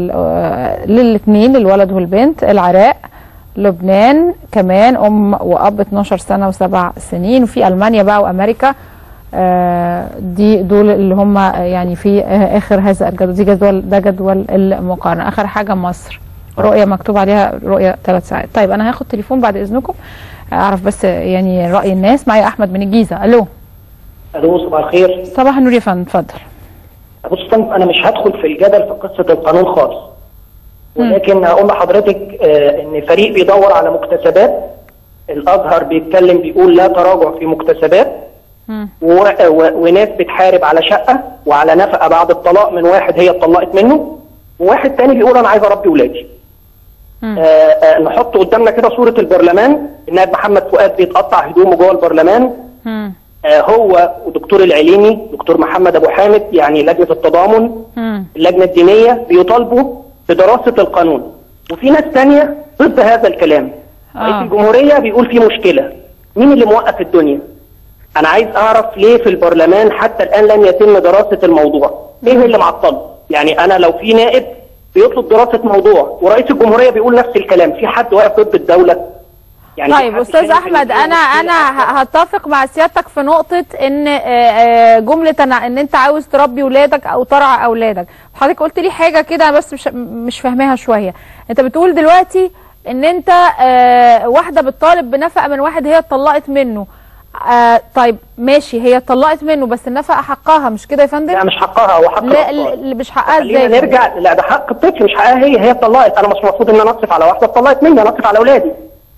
للاثنين الولد والبنت العراق لبنان كمان ام واب 12 سنه وسبع سنين وفي المانيا بقى وامريكا آه، دي دول اللي هم يعني في آه، اخر هذا الجدول دي جدول ده جدول المقارنه اخر حاجه مصر رؤيه مكتوب عليها رؤيه ثلاث ساعات طيب انا هاخد تليفون بعد اذنكم اعرف بس يعني راي الناس معايا احمد من الجيزه الو الو صباح الخير صباح النور يا فندم اتفضل بص يا فندم انا مش هدخل في الجدل في قصه القانون خالص ولكن هقول لحضرتك آه، ان فريق بيدور على مكتسبات الازهر بيتكلم بيقول لا تراجع في مكتسبات و... و... وناس بتحارب على شقه وعلى نفقه بعد الطلاق من واحد هي اتطلقت منه وواحد تاني بيقول انا عايز اربي ولادي آه آه نحط قدامنا كده صوره البرلمان النائب محمد فؤاد بيتقطع هدومه جوه البرلمان آه هو ودكتور العليمي دكتور محمد ابو حامد يعني لجنه التضامن اللجنه الدينيه بيطالبوا بدراسه القانون وفي ناس تانية ضد هذا الكلام رئيس الجمهوريه بيقول في مشكله مين اللي موقف الدنيا انا عايز اعرف ليه في البرلمان حتى الان لم يتم دراسه الموضوع ايه اللي معطله يعني انا لو في نائب بيطلب دراسه موضوع ورئيس الجمهوريه بيقول نفس الكلام في حد واقف ضد الدوله يعني في طيب حد استاذ شايف إن احمد في انا مشكلة انا ه- هتفق مع سيادتك في نقطه ان آه، آه، جمله أنا ان انت عاوز تربي ولادك او ترعى اولادك حضرتك قلت لي حاجه كده بس مش مش فاهماها شويه انت بتقول دلوقتي ان انت آه، واحده بتطالب بنفقه من واحد هي اتطلقت منه آه طيب ماشي هي اتطلقت منه بس النفقه حقها مش كده يا فندم لا مش حقها هو حق لا الأطفال. ل- مش حقها خلينا ازاي نرجع لا ده حق الطفل مش حقها هي هي اتطلقت انا مش المفروض ان انا اصرف على واحده اتطلقت مني انا اصرف على اولادي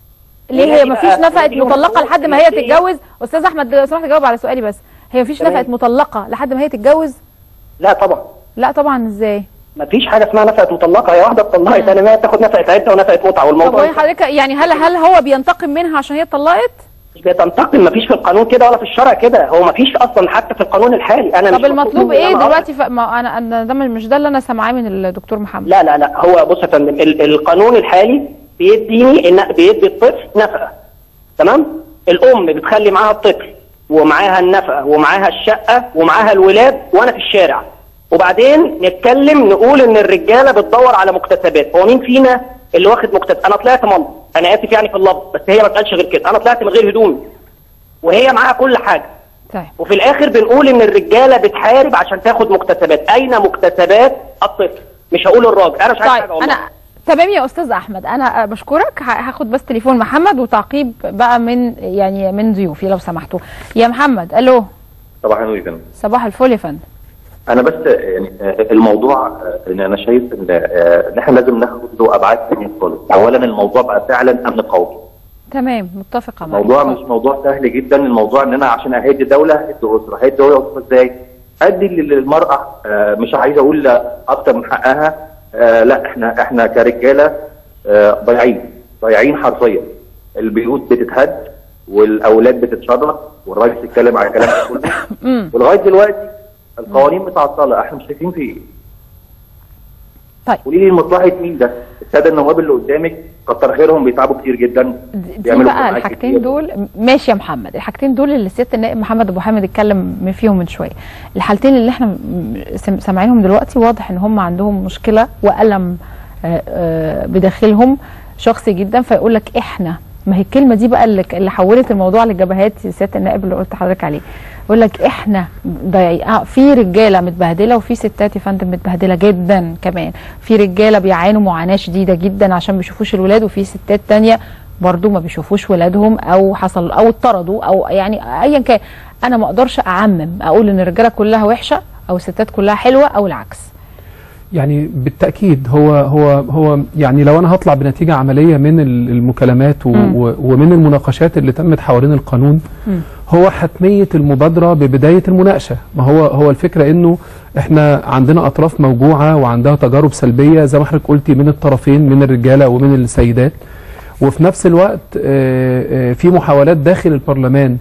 ليه هي ونادي مفيش بقى- نفقه ونادي مطلقه يوم لحد ما هي النادي- تتجوز استاذ احمد لو سمحت جاوب على سؤالي بس هي مفيش تمام. نفقه مطلقه لحد ما هي تتجوز لا طبعا لا طبعا ازاي مفيش حاجه اسمها نفقه مطلقه هي واحده اتطلقت انا ما تاخد نفقه عده ونفقه متعه طب والموضوع هو حضرتك يعني هل هل هو بينتقم منها عشان هي اتطلقت مش بيتنتقم مفيش في القانون كده ولا في الشرع كده هو مفيش اصلا حتى في القانون الحالي انا طب مش المطلوب مطلوب مني ايه أنا أصلاً. دلوقتي ف... ما انا انا ده مش ده اللي انا سامعاه من الدكتور محمد لا لا لا هو بص يا فندم ال- القانون الحالي بيديني ان بيدي الطفل نفقه تمام الام بتخلي معاها الطفل ومعاها النفقه ومعاها الشقه ومعاها الولاد وانا في الشارع وبعدين نتكلم نقول ان الرجاله بتدور على مكتسبات هو مين فينا اللي واخد مكتسب انا طلعت مام انا اسف يعني في اللفظ بس هي ما بتقالش غير كده انا طلعت من غير هدومي وهي معاها كل حاجه طيب وفي الاخر بنقول ان الرجاله بتحارب عشان تاخد مكتسبات اين مكتسبات الطفل مش هقول الراجل انا مش عايز طيب حاجه والله انا تمام يا استاذ احمد انا بشكرك ه- هاخد بس تليفون محمد وتعقيب بقى من يعني من ضيوفي لو سمحتوا يا محمد الو صباح النور يا فندم صباح الفل يا فندم انا بس يعني آه، الموضوع آه، ان انا شايف ان آه، ان احنا لازم ناخد له ابعاد ثانيه خالص اولا الموضوع بقى فعلا امن قومي تمام متفقه معاك الموضوع مش موضوع سهل جدا الموضوع ان انا عشان اهد دوله هد اسره هد اسره ازاي ادي للمراه آه، مش عايز اقول اكتر من حقها آه، لا احنا احنا كرجاله آه، ضايعين ضايعين حرفيا البيوت بتتهد والاولاد بتتشرد والراجل يتكلم على الكلام ده كله امم ولغايه دلوقتي القوانين متعطله احنا مش شايفين في ايه طيب قولي لي لمصلحه مين ده؟ الساده النواب اللي قدامك كتر خيرهم بيتعبوا كتير جدا دي بيعملوا بقى اجتماعات الحاجتين كتير. دول ماشي يا محمد الحاجتين دول اللي سياده النائب محمد ابو حامد اتكلم من فيهم من شويه الحالتين اللي احنا م- سم- سامعينهم دلوقتي واضح ان هم عندهم مشكله والم آه، آه، بداخلهم شخصي جدا فيقول لك احنا ما هي الكلمه دي بقى اللي اللي حولت الموضوع للجبهات سياده النائب اللي قلت لحضرتك عليه يقول لك احنا ضايعين آه، في رجاله متبهدله وفي ستات يا فندم متبهدله جدا كمان في رجاله بيعانوا معاناه شديده جدا عشان ما بيشوفوش الولاد وفي ستات تانية برضو ما بيشوفوش ولادهم او حصل او اتطردوا او يعني ايا كان انا ما اقدرش اعمم اقول ان الرجاله كلها وحشه او الستات كلها حلوه او العكس يعني بالتأكيد هو هو هو يعني لو أنا هطلع بنتيجة عملية من ال- المكالمات و- مم. و- ومن المناقشات اللي تمت حوالين القانون هو حتمية المبادرة ببداية المناقشة ما هو هو الفكرة انه احنا عندنا اطراف موجوعة وعندها تجارب سلبية زي ما حضرتك قلتي من الطرفين من الرجالة ومن السيدات وفي نفس الوقت آه، آه، في محاولات داخل البرلمان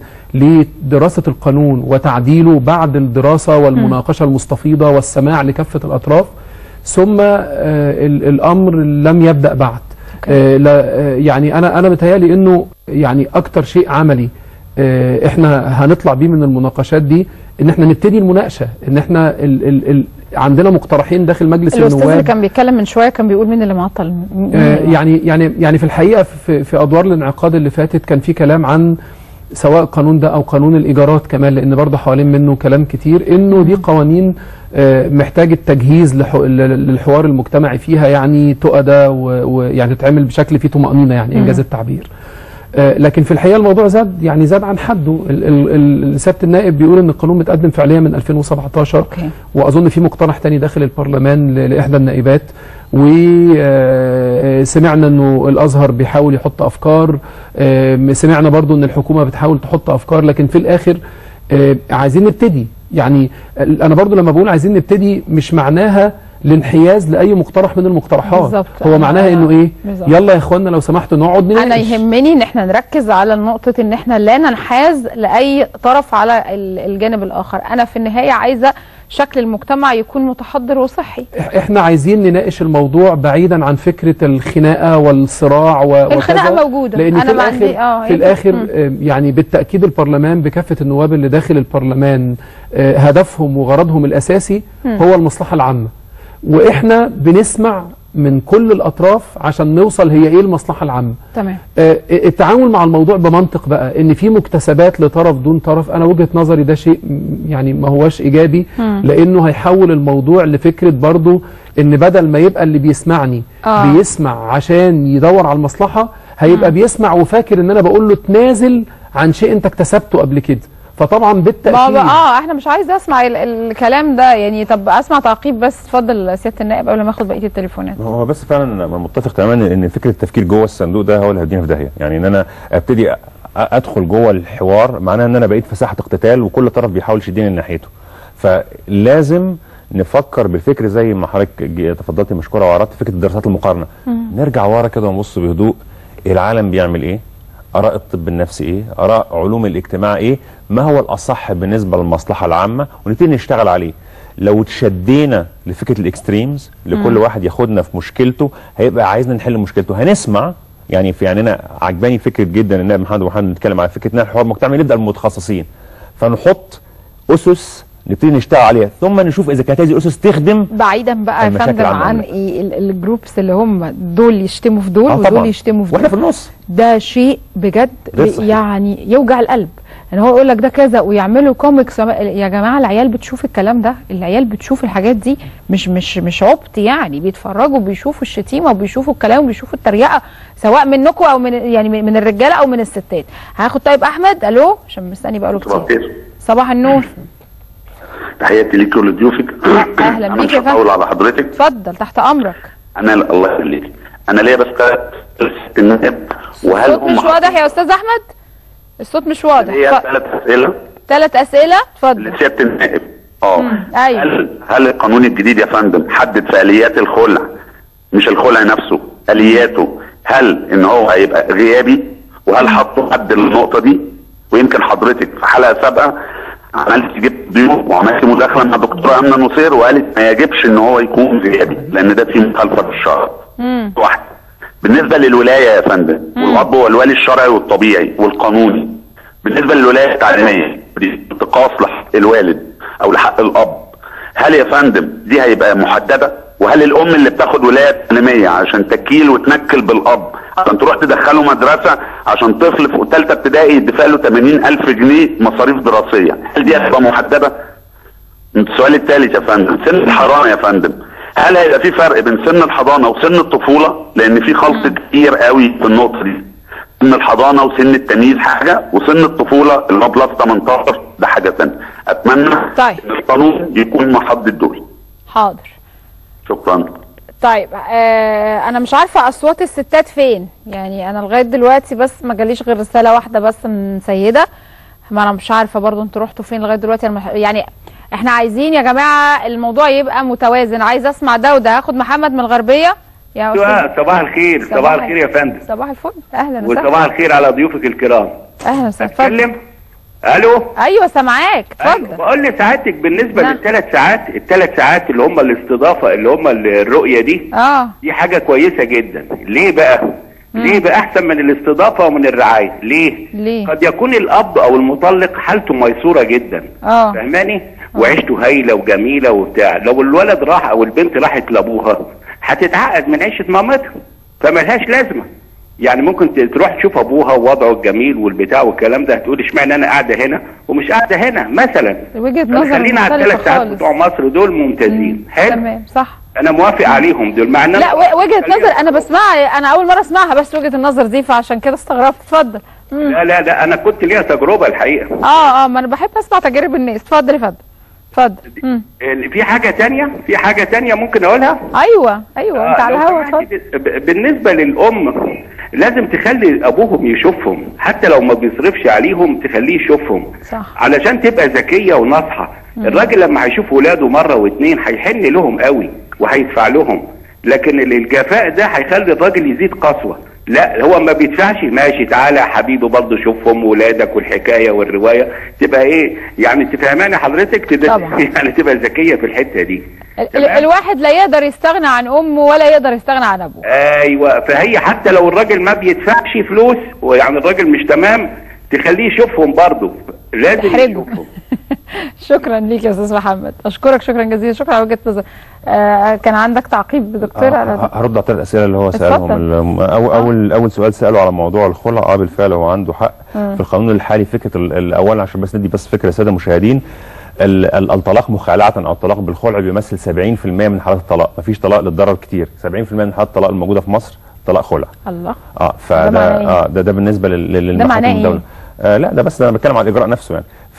لدراسة القانون وتعديله بعد الدراسة والمناقشة المستفيضة والسماع لكافة الأطراف ثم آه، ال- الأمر لم يبدأ بعد آه، لا آه، يعني أنا أنا متهيألي إنه يعني أكتر شيء عملي آه، إحنا هنطلع بيه من المناقشات دي إن إحنا نبتدي المناقشة إن إحنا ال ال ال عندنا مقترحين داخل مجلس الاستاذ اللي النواب كان بيتكلم من شويه كان بيقول مين اللي معطل مين آه، اللي يعني يعني يعني في الحقيقه في في ادوار الانعقاد اللي فاتت كان في كلام عن سواء القانون ده او قانون الايجارات كمان لان برضه حوالين منه كلام كتير انه دي قوانين آه، محتاج التجهيز لح- ل- للحوار المجتمعي فيها يعني تؤدى و- ويعني تتعمل بشكل فيه طمانينه يعني انجاز مم. التعبير آه، لكن في الحقيقه الموضوع زاد يعني زاد عن حده ال- ال- ال- سياده النائب بيقول ان القانون متقدم فعليا من 2017 أوكي. واظن في مقترح تاني داخل البرلمان ل- لاحدى النائبات وسمعنا انه الازهر بيحاول يحط افكار آه، سمعنا برضو ان الحكومه بتحاول تحط افكار لكن في الاخر آه، عايزين نبتدي يعني ال- انا برضو لما بقول عايزين نبتدي مش معناها الانحياز لاي مقترح من المقترحات بالظبط. هو أنا- معناها انه ايه بالظبط. يلا يا اخوانا لو سمحتوا نقعد نناقش انا يهمني ان احنا نركز على نقطه ان احنا لا ننحاز لاي طرف على ال- الجانب الاخر انا في النهايه عايزه شكل المجتمع يكون متحضر وصحي احنا عايزين نناقش الموضوع بعيدا عن فكره الخناقه والصراع و- الخناقة وكذا، موجودة. لان أنا في ما الاخر عندي- آه، في هي- الاخر مم. آه، يعني بالتاكيد البرلمان بكافه النواب اللي داخل البرلمان آه، هدفهم وغرضهم الاساسي مم. هو المصلحه العامه واحنا بنسمع من كل الاطراف عشان نوصل هي ايه المصلحه العامه تمام آه، التعامل مع الموضوع بمنطق بقى ان في مكتسبات لطرف دون طرف انا وجهه نظري ده شيء م- يعني ما هواش ايجابي مم. لانه هيحول الموضوع لفكره برضو ان بدل ما يبقى اللي بيسمعني آه. بيسمع عشان يدور على المصلحه هيبقى بيسمع وفاكر ان انا بقول له تنازل عن شيء انت اكتسبته قبل كده فطبعا ما بالتاكيد بقى- اه احنا مش عايزه اسمع ال- الكلام ده يعني طب اسمع تعقيب بس اتفضل سياده النائب قبل ما اخد بقيه التليفونات هو بس فعلا انا متفق تماما ان فكره التفكير جوه الصندوق ده هو اللي هيدينا في داهيه يعني ان انا ابتدي أ- ادخل جوه الحوار معناها ان انا بقيت في ساحه اقتتال وكل طرف بيحاول يشدني ناحيته فلازم نفكر بالفكر زي ما حضرتك ج- تفضلتي مشكوره وعرضت فكره دراسات المقارنه نرجع ورا كده ونبص بهدوء العالم بيعمل ايه اراء الطب النفسي ايه اراء علوم الاجتماع ايه ما هو الاصح بالنسبه للمصلحه العامه ونبتدي نشتغل عليه لو تشدينا لفكره الاكستريمز لكل مم. واحد ياخدنا في مشكلته هيبقى عايزنا نحل مشكلته هنسمع يعني في يعني انا عجباني فكره جدا ان محمد ومحمد نتكلم على فكره ان الحوار المجتمعي نبدا المتخصصين فنحط اسس نبتدي نشتغل عليها ثم نشوف اذا كانت هذه الاسس تخدم بعيدا بقى يا المشاكل فندم عامة عن ولا لا؟ ايه ال- الجروبس اللي هم دول يشتموا في دول آه ودول طبعاً. يشتموا في واحنا دول في النص ده شيء بجد غير صحيح. يعني يوجع القلب ان هو يقول لك ده كذا ويعملوا كوميكس وما- يا جماعه العيال بتشوف الكلام ده العيال بتشوف الحاجات دي مش مش مش عبط يعني بيتفرجوا بيشوفوا الشتيمه وبيشوفوا الكلام وبيشوفوا التريقه سواء منكم او من يعني من من الرجاله او من الستات هاخد طيب احمد الو عشان مستني بقاله صباح كتير الخير صباح النور تحياتي ليك ولضيوفك اهلا انا بيك مش يا هطول فندم على حضرتك اتفضل تحت امرك انا الله يخليك انا ليا بس ثلاث النائب وهل الصوت مش هم واضح يا استاذ احمد الصوت مش واضح ليا ثلاث اسئله ثلاث اسئله اتفضل لسياده النائب اه ايوه هل هل القانون الجديد يا فندم حدد في اليات الخلع مش الخلع نفسه الياته هل ان هو هيبقى غيابي وهل حطوا حد للنقطه دي ويمكن حضرتك في حلقه سابقه عملت جبت ضيوف وعملت مداخله مع دكتوره امنه نصير وقالت ما يجبش ان هو يكون غيابي لان ده في مخالفه للشرع واحد بالنسبه للولايه يا فندم والاب هو الولي الشرعي والطبيعي والقانوني بالنسبه للولايه التعليميه دي انتقاص لحق الوالد او لحق الاب هل يا فندم دي هيبقى محدده وهل الام اللي بتاخد ولايه تعليميه عشان تكيل وتنكل بالاب عشان تروح تدخله مدرسه عشان طفل في ثالثه ابتدائي يدفع له 80000 جنيه مصاريف دراسيه هل دي هتبقى محدده السؤال الثالث يا فندم سن الحضانه يا فندم هل هيبقى في فرق بين سن الحضانه وسن الطفوله لان في خلط كتير قوي في النقطه دي سن الحضانه وسن التمييز حاجه وسن الطفوله اللي هو بلس 18 ده حاجه ثانيه اتمنى طيب ان القانون يكون محدد دول حاضر شكرا طيب آه انا مش عارفه اصوات الستات فين يعني انا لغايه دلوقتي بس ما جاليش غير رساله واحده بس من سيده ما انا مش عارفه برضو انتوا رحتوا فين لغايه دلوقتي أنا مح- يعني احنا عايزين يا جماعه الموضوع يبقى متوازن عايز اسمع ده وده هاخد محمد من الغربيه يا ايوه استاذ صباح الخير صباح الخير يا فندم صباح الفل اهلا وسهلا وصباح الخير على ضيوفك الكرام اهلا وسهلا اتفضل اتكلم الو ايوه سامعاك اتفضل بقول لسعادتك بالنسبه نعم. للثلاث ساعات الثلاث ساعات اللي هم الاستضافه اللي هم الرؤيه دي اه دي حاجه كويسه جدا ليه بقى ليه بقى احسن من الاستضافه ومن الرعايه ليه ليه قد يكون الاب او المطلق حالته ميسوره جدا اه فاهماني وعيشته هايله وجميله وبتاع لو الولد راح او البنت راحت لابوها هتتعقد من عيشه مامتها فملهاش لازمه يعني ممكن ت- تروح تشوف ابوها ووضعه الجميل والبتاع والكلام ده هتقول اشمعنى انا قاعده هنا ومش قاعده هنا مثلا وجهه نظر خلينا على مختلفه الثلاث ساعات خالص بتوع مصر دول ممتازين حلو تمام صح انا موافق عليهم دول مع ان لا أنا- و- وجهه نظر انا بسمعها انا اول مره اسمعها بس وجهه النظر دي فعشان كده استغربت اتفضل مم. لا لا لا انا كنت ليها تجربه الحقيقه اه اه ما انا بحب اسمع تجارب الناس اتفضل يا فندم اتفضل مم. في حاجه تانية في حاجه تانية ممكن اقولها ايوه ايوه انت آه، على لو الهوا سمحتي اتفضل ب- بالنسبه للام لازم تخلي ابوهم يشوفهم حتى لو ما بيصرفش عليهم تخليه يشوفهم صح علشان تبقى ذكيه وناصحه الراجل لما هيشوف ولاده مره واتنين هيحن لهم قوي وهيدفع لهم لكن ال- الجفاء ده هيخلي الراجل يزيد قسوه لا هو ما بيدفعش ماشي تعالى يا حبيبي برضه شوفهم ولادك والحكايه والروايه تبقى ايه يعني تفهماني حضرتك تبقى يعني تبقى ذكيه في الحته دي ال- ال- الواحد لا يقدر يستغنى عن امه ولا يقدر يستغنى عن ابوه ايوه فهي حتى لو الراجل ما بيدفعش فلوس ويعني الراجل مش تمام تخليه يشوفهم برضه لازم تحرجه شكرا ليك يا استاذ محمد اشكرك شكرا جزيلا شكرا على وجهه نظر آه كان عندك تعقيب دكتور على ه- هرد على الثلاث اسئله اللي هو اتفضل. سالهم ال- أو اول اول سؤال ساله على موضوع الخلع اه بالفعل هو عنده حق مم. في القانون الحالي فكره ال- الاول عشان بس ندي بس فكره للساده المشاهدين ال- ال- الطلاق مخالعه او الطلاق بالخلع بيمثل 70% من حالات الطلاق مفيش طلاق للضرر كتير 70% من حالات الطلاق الموجوده في مصر طلاق خلع الله اه ده معناه فده إيه؟ اه ده ده بالنسبه لل- لل- ده معناه للمحاكم إيه؟ الدوله آه لا ده بس انا بتكلم على الاجراء نفسه يعني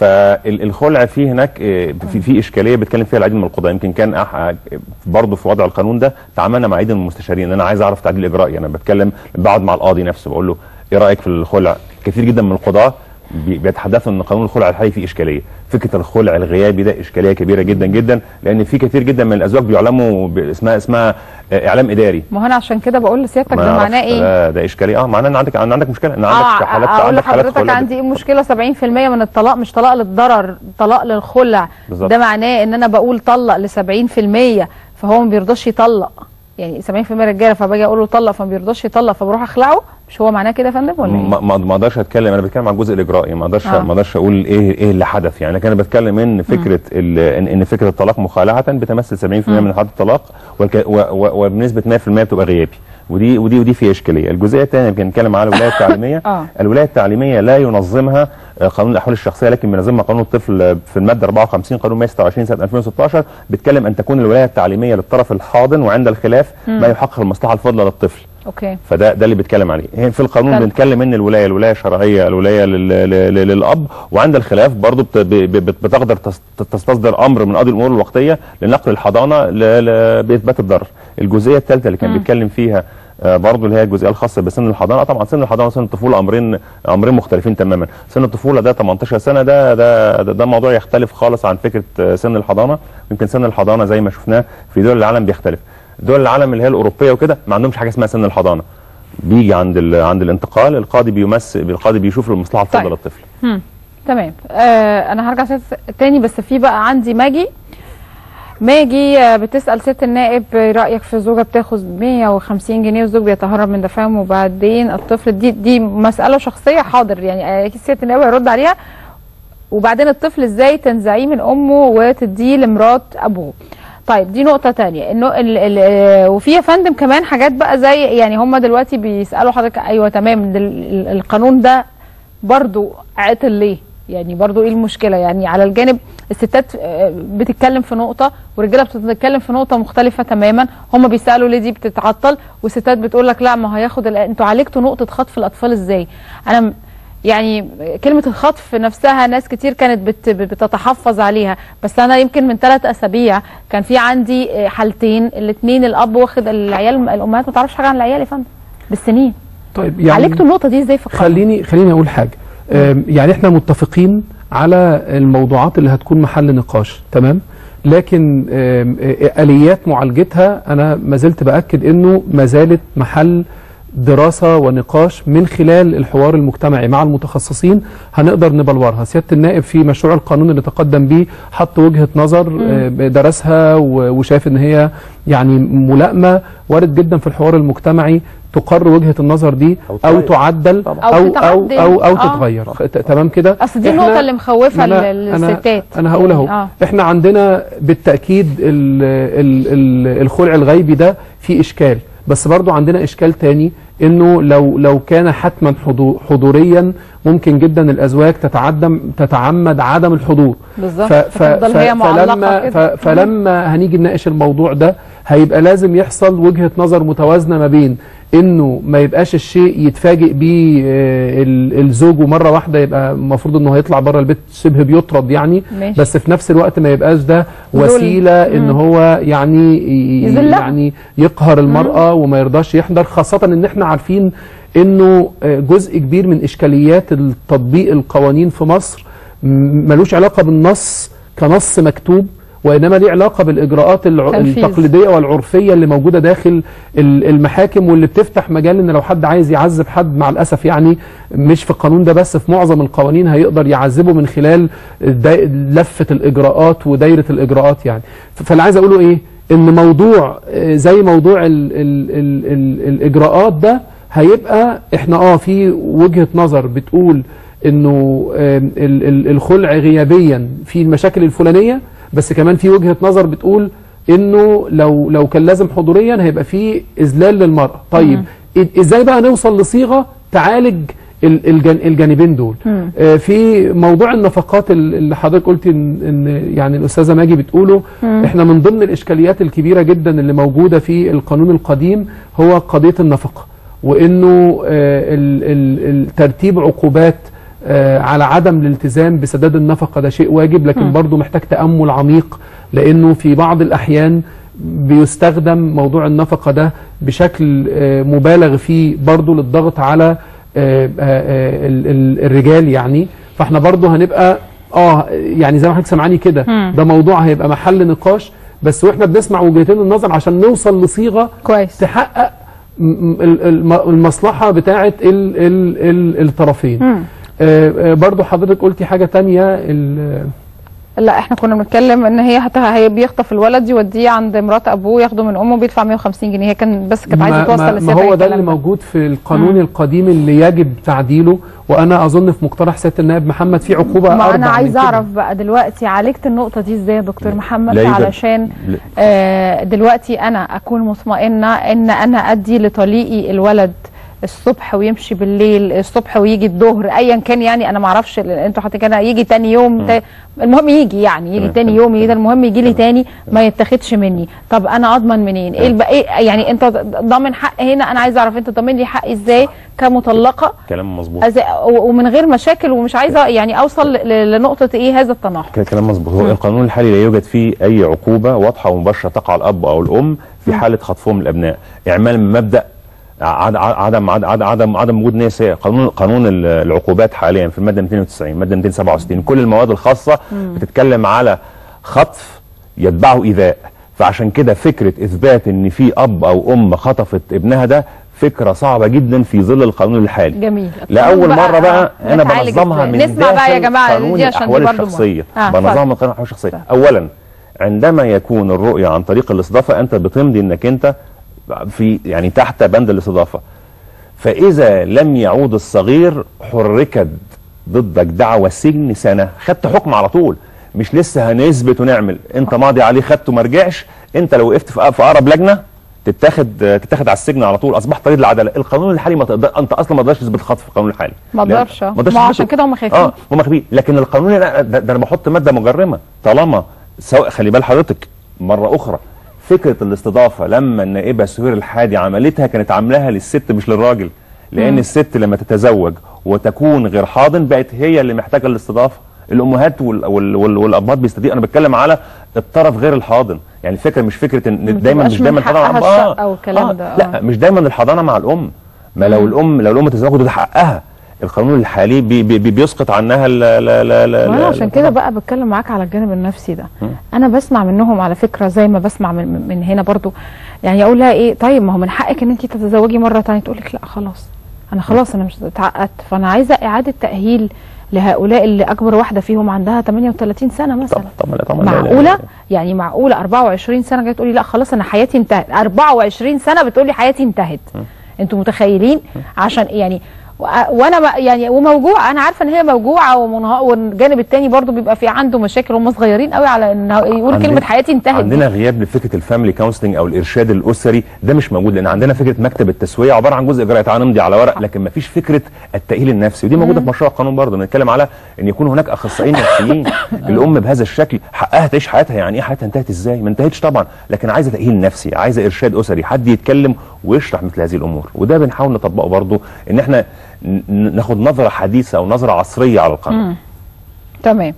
فالخلع فيه هناك آه، في, في اشكاليه بيتكلم فيها العديد من القضاء يمكن كان أح... برضه في وضع القانون ده تعاملنا مع عديد من المستشارين ان انا عايز اعرف تعديل اجرائي انا بتكلم بقعد مع القاضي نفسه بقول له ايه رايك في الخلع كثير جدا من القضاه بي- بيتحدثوا ان قانون الخلع الحالي فيه اشكاليه فكره الخلع الغيابي ده اشكاليه كبيره جدا جدا لان في كثير جدا من الازواج بيعلموا ب- اسمها اسمها آه، اعلام اداري ما هو انا عشان كده بقول لسيادتك ما ده أعرفش، معناه ايه؟ ده, ده اشكاليه اه معناه ان عندك ان عندك مشكله ان عندك اه حالات اقول عندك حالات لحضرتك خلع عندي ايه مشكله 70% من الطلاق مش طلاق للضرر طلاق للخلع بالظبط. ده معناه ان انا بقول طلق ل 70% فهو ما بيرضاش يطلق يعني 70% رجاله فباجي اقول له طلق فما بيرضاش يطلق فبروح اخلعه مش هو معناه كده يا فندم ولا ايه؟ ما ما ما اقدرش اتكلم انا بتكلم عن الجزء الاجرائي ما اقدرش آه. ما اقدرش اقول ايه ايه اللي حدث يعني لكن انا بتكلم ان فكره ال- ان ان فكره الطلاق مخالعه بتمثل 70% مم. من حالات الطلاق والك- و- و- وبنسبه 100% بتبقى غيابي ودي ودي ودي فيها اشكاليه الجزئيه الثانيه بنتكلم على الولايه التعليميه آه. الولايه التعليميه لا ينظمها آه، قانون الاحوال الشخصيه لكن بينظمها قانون الطفل آه، في الماده 54 قانون 126 سنه 2016 بيتكلم ان تكون الولايه التعليميه للطرف الحاضن وعند الخلاف مم. ما يحقق المصلحه الفضلى للطفل اوكي فده ده اللي بيتكلم عليه هي في القانون طب. بنتكلم ان الولايه الولايه شرعيه الولايه لل- لل- لل- للاب وعند الخلاف برضو بت- ب- ب- بتقدر تس- تستصدر امر من قاضي الامور الوقتيه لنقل الحضانه ل- ل- باثبات الضرر الجزئيه الثالثه اللي كان مم. بيتكلم فيها آه، برضو اللي هي الجزئيه الخاصه بسن الحضانه طبعا سن الحضانه وسن الطفوله امرين امرين مختلفين تماما سن الطفوله ده 18 سنه ده ده ده, ده موضوع يختلف خالص عن فكره آه، سن الحضانه يمكن سن الحضانه زي ما شفناه في دول العالم بيختلف دول العالم اللي هي الاوروبيه وكده ما عندهمش حاجه اسمها سن الحضانه بيجي عند ال- عند الانتقال القاضي بيمثل القاضي بيشوف المصلحه الفضلى طيب. للطفل هم. تمام آه انا هرجع ست تاني بس في بقى عندي ماجي ماجي آه، بتسال ست النائب آه، رايك في زوجه بتاخد 150 جنيه والزوج بيتهرب من دفعهم وبعدين الطفل دي دي مساله شخصيه حاضر يعني آه، أكيد ست النائب هيرد عليها وبعدين الطفل ازاي تنزعيه من امه وتديه لمرات ابوه طيب دي نقطة تانية انه ال ال آه، وفي يا فندم كمان حاجات بقى زي يعني هم دلوقتي بيسألوا حضرتك ايوه تمام ده ال- ال- القانون ده برضو عطل ليه يعني برضو ايه المشكلة يعني على الجانب الستات آه، بتتكلم في نقطة والرجالة بتتكلم في نقطة مختلفة تماما هم بيسألوا ليه دي بتتعطل والستات بتقول لك لا ما هياخد ال- انتوا عالجتوا نقطة خطف الاطفال ازاي انا م- يعني كلمة الخطف نفسها ناس كتير كانت بت بتتحفظ عليها بس أنا يمكن من ثلاث أسابيع كان في عندي حالتين الاثنين الأب واخد العيال الأمهات ما تعرفش حاجة عن العيال يا فندم بالسنين طيب يعني عالجتوا النقطة دي ازاي في القانون؟ خليني خليني اقول حاجه آم، يعني احنا متفقين على الموضوعات اللي هتكون محل نقاش تمام لكن آم، آه، اليات معالجتها انا ما زلت باكد انه ما زالت محل دراسه ونقاش من خلال الحوار المجتمعي مع المتخصصين هنقدر نبلورها سياده النائب في مشروع القانون اللي تقدم بيه حط وجهه نظر آه، درسها و- وشاف ان هي يعني ملائمه وارد جدا في الحوار المجتمعي تقر وجهه النظر دي او تعدل أو او او تتعدل. او, أو آه. تتغير خ- ت- تمام كده أصل دي إحنا- النقطة اللي مخوفة ما أنا- ال- أنا- الستات انا هقول اهو آه. احنا عندنا بالتاكيد ال ال ال الخلع الغيبي ده فيه اشكال بس برضو عندنا اشكال تاني انه لو لو كان حتما حضو- حضوريا ممكن جدا الازواج تتعدم تتعمد عدم الحضور بالظبط. ف- ف- فتفضل ف- هي معلقة فلما كده. ف- فلما هنيجي نناقش الموضوع ده هيبقى لازم يحصل وجهة نظر متوازنة ما بين انه ما يبقاش الشيء يتفاجئ بيه آه، ال- الزوج ومره واحده يبقى المفروض انه هيطلع بره البيت شبه بيطرد يعني ماشي. بس في نفس الوقت ما يبقاش ده ذل. وسيله ان مم. هو يعني ي- يذلها. يعني يقهر المراه وما يرضاش يحضر خاصه ان احنا عارفين انه آه، جزء كبير من اشكاليات التطبيق القوانين في مصر م- ملوش علاقه بالنص كنص مكتوب وانما ليه علاقه بالاجراءات الع- تنفيذ. التقليديه والعرفيه اللي موجوده داخل ال- المحاكم واللي بتفتح مجال ان لو حد عايز يعذب حد مع الاسف يعني مش في القانون ده بس في معظم القوانين هيقدر يعذبه من خلال دا- لفه الاجراءات ودايره الاجراءات يعني ف- فاللي عايز اقوله ايه ان موضوع آه، زي موضوع ال ال ال ال الاجراءات ده هيبقى احنا اه في وجهه نظر بتقول انه آم، ال- ال- الخلع غيابيا في المشاكل الفلانيه بس كمان في وجهه نظر بتقول انه لو لو كان لازم حضوريا هيبقى في اذلال للمراه طيب إ- ازاي بقى نوصل لصيغه تعالج ال- الجن الجانبين دول مم. آه، في موضوع النفقات ال- اللي حضرتك قلت ان, إن يعني الاستاذه ماجي بتقوله مم. احنا من ضمن الاشكاليات الكبيره جدا اللي موجوده في القانون القديم هو قضيه النفقه وانه آه، ال- ال- ال- ترتيب عقوبات آه، على عدم الالتزام بسداد النفقه ده شيء واجب لكن مم. برضه محتاج تامل عميق لانه في بعض الاحيان بيستخدم موضوع النفقه ده بشكل آه، مبالغ فيه برضه للضغط على آه، آه، آه، ال- ال- الرجال يعني فاحنا برضه هنبقى اه يعني زي ما حضرتك سامعاني كده مم. ده موضوع هيبقى محل نقاش بس واحنا بنسمع وجهتين النظر عشان نوصل لصيغه كويس تحقق م- م- ال- الم- المصلحه بتاعه ال ال ال الطرفين مم. آه، آه، برضو حضرتك قلتي حاجه تانية ال- لا احنا كنا بنتكلم ان هي هت... هي بيخطف الولد يوديه عند مرات ابوه ياخده من امه بيدفع 150 جنيه هي كان بس كانت عايزه ما, توصل ما, ما لسيادة هو ده الكلام اللي موجود في القانون القديم اللي يجب تعديله وانا اظن في مقترح سياده النائب محمد في عقوبه ما اربع انا من عايزه كده. اعرف بقى دلوقتي عالجت النقطه دي ازاي يا دكتور محمد لا يوجد- علشان لا. آه دلوقتي انا اكون مطمئنه ان انا ادي لطليقي الولد الصبح ويمشي بالليل الصبح ويجي الظهر ايا كان يعني انا ما اعرفش ال- انتوا حاطين كده يجي تاني يوم تا... المهم يجي يعني يجي تمام. تاني يوم يجي ده المهم يجي لي تاني ما يتاخدش مني طب انا اضمن منين ايه الب... إيه يعني انت ضامن حق هنا انا عايزه اعرف انت ضامن لي حقي ازاي كمطلقه كلام مظبوط أز... و- ومن غير مشاكل ومش عايزه يعني اوصل ل- لنقطه ايه هذا التناقض كده كلام مظبوط هو القانون الحالي لا يوجد فيه اي عقوبه واضحه ومباشره تقع على الاب او الام في حاله خطفهم الابناء اعمال من مبدا عد- عدم عدم عدم عدم, عدم وجود نيه سيئه قانون قانون ال- العقوبات حاليا في الماده 290 الماده 267 كل المواد الخاصه مم. بتتكلم على خطف يتبعه ايذاء فعشان كده فكره اثبات ان في اب او ام خطفت ابنها ده فكره صعبه جدا في ظل القانون الحالي جميل لاول بقى- مره بقى آه، انا نتعالج بنظمها إزاي؟ من نسمع بقى يا داخل جماعه قانون دي عشان دي الاحوال برضه الشخصيه مهمة. آه، بنظمها اتفضل. من قانون الاحوال الشخصيه اولا عندما يكون الرؤيه عن طريق الاستضافه انت بتمضي انك انت في يعني تحت بند الاستضافه فاذا لم يعود الصغير حركت ضدك دعوى سجن سنه خدت حكم على طول مش لسه هنثبت ونعمل انت ماضي عليه خدته ما رجعش انت لو وقفت في في اقرب لجنه تتاخد تتاخد على السجن على طول اصبح طريق العداله القانون الحالي ما تقدر انت اصلا ما تقدرش تثبت الخطف في القانون الحالي ما لأن- اقدرش آه. ما تقدرش ما تثبته. عشان كده هم خايفين اه هم خايفين لكن القانون لا ده, ده انا بحط ماده مجرمه طالما سواء خلي بال حضرتك مره اخرى فكره الاستضافه لما النائبه سهير الحادي عملتها كانت عاملاها للست مش للراجل لان مم. الست لما تتزوج وتكون غير حاضن بقت هي اللي محتاجه الاستضافه الامهات وال وال وال والابهات بيستضيفوا انا بتكلم على الطرف غير الحاضن يعني الفكره مش فكره ان ما دايما تبقاش مش دايما من حقها الحضانه الشقة والكلام آه ده، آه. لا مش دايما الحضانه مع الام ما لو الام لو الام تتزوج ده حقها القانون الحالي بي بي بي بيسقط عنها لا لا لا لا وانا لا عشان كده بقى بتكلم معاك على الجانب النفسي ده انا بسمع منهم على فكره زي ما بسمع من, من هنا برضو يعني اقول لها ايه طيب ما هو من حقك ان انت تتزوجي مره ثانيه تقول لك لا خلاص انا خلاص انا مش اتعقدت فانا عايزه اعاده تاهيل لهؤلاء اللي اكبر واحده فيهم عندها 38 سنه مثلا طبعا طبعا لا، لا، لا. معقوله يعني معقوله 24 سنه جايه تقولي لا خلاص انا حياتي انتهت 24 سنه بتقولي حياتي انتهت انتوا متخيلين عشان يعني و- وانا بقى- يعني وموجوعه انا عارفه ان هي موجوعه ومنها- والجانب التاني برضو بيبقى في عنده مشاكل هم صغيرين قوي على ان يقول عندنا- كلمه حياتي انتهت دي. عندنا غياب لفكره الفاميلي كونسلنج او الارشاد الاسري ده مش موجود لان عندنا فكره مكتب التسويه عباره عن جزء اجرائي تعالى نمضي على ورق لكن ما فيش فكره التاهيل النفسي ودي موجوده في مشروع القانون برضه بنتكلم على ان يكون هناك اخصائيين نفسيين الام بهذا الشكل حقها تعيش حياتها يعني ايه حياتها انتهت ازاي ما انتهتش طبعا لكن عايزه تاهيل نفسي عايزه ارشاد اسري حد يتكلم ويشرح مثل هذه الامور وده بنحاول نطبقه برضه ان احنا ن- ن- ناخد نظره حديثه او نظره عصريه على القانون مم. تمام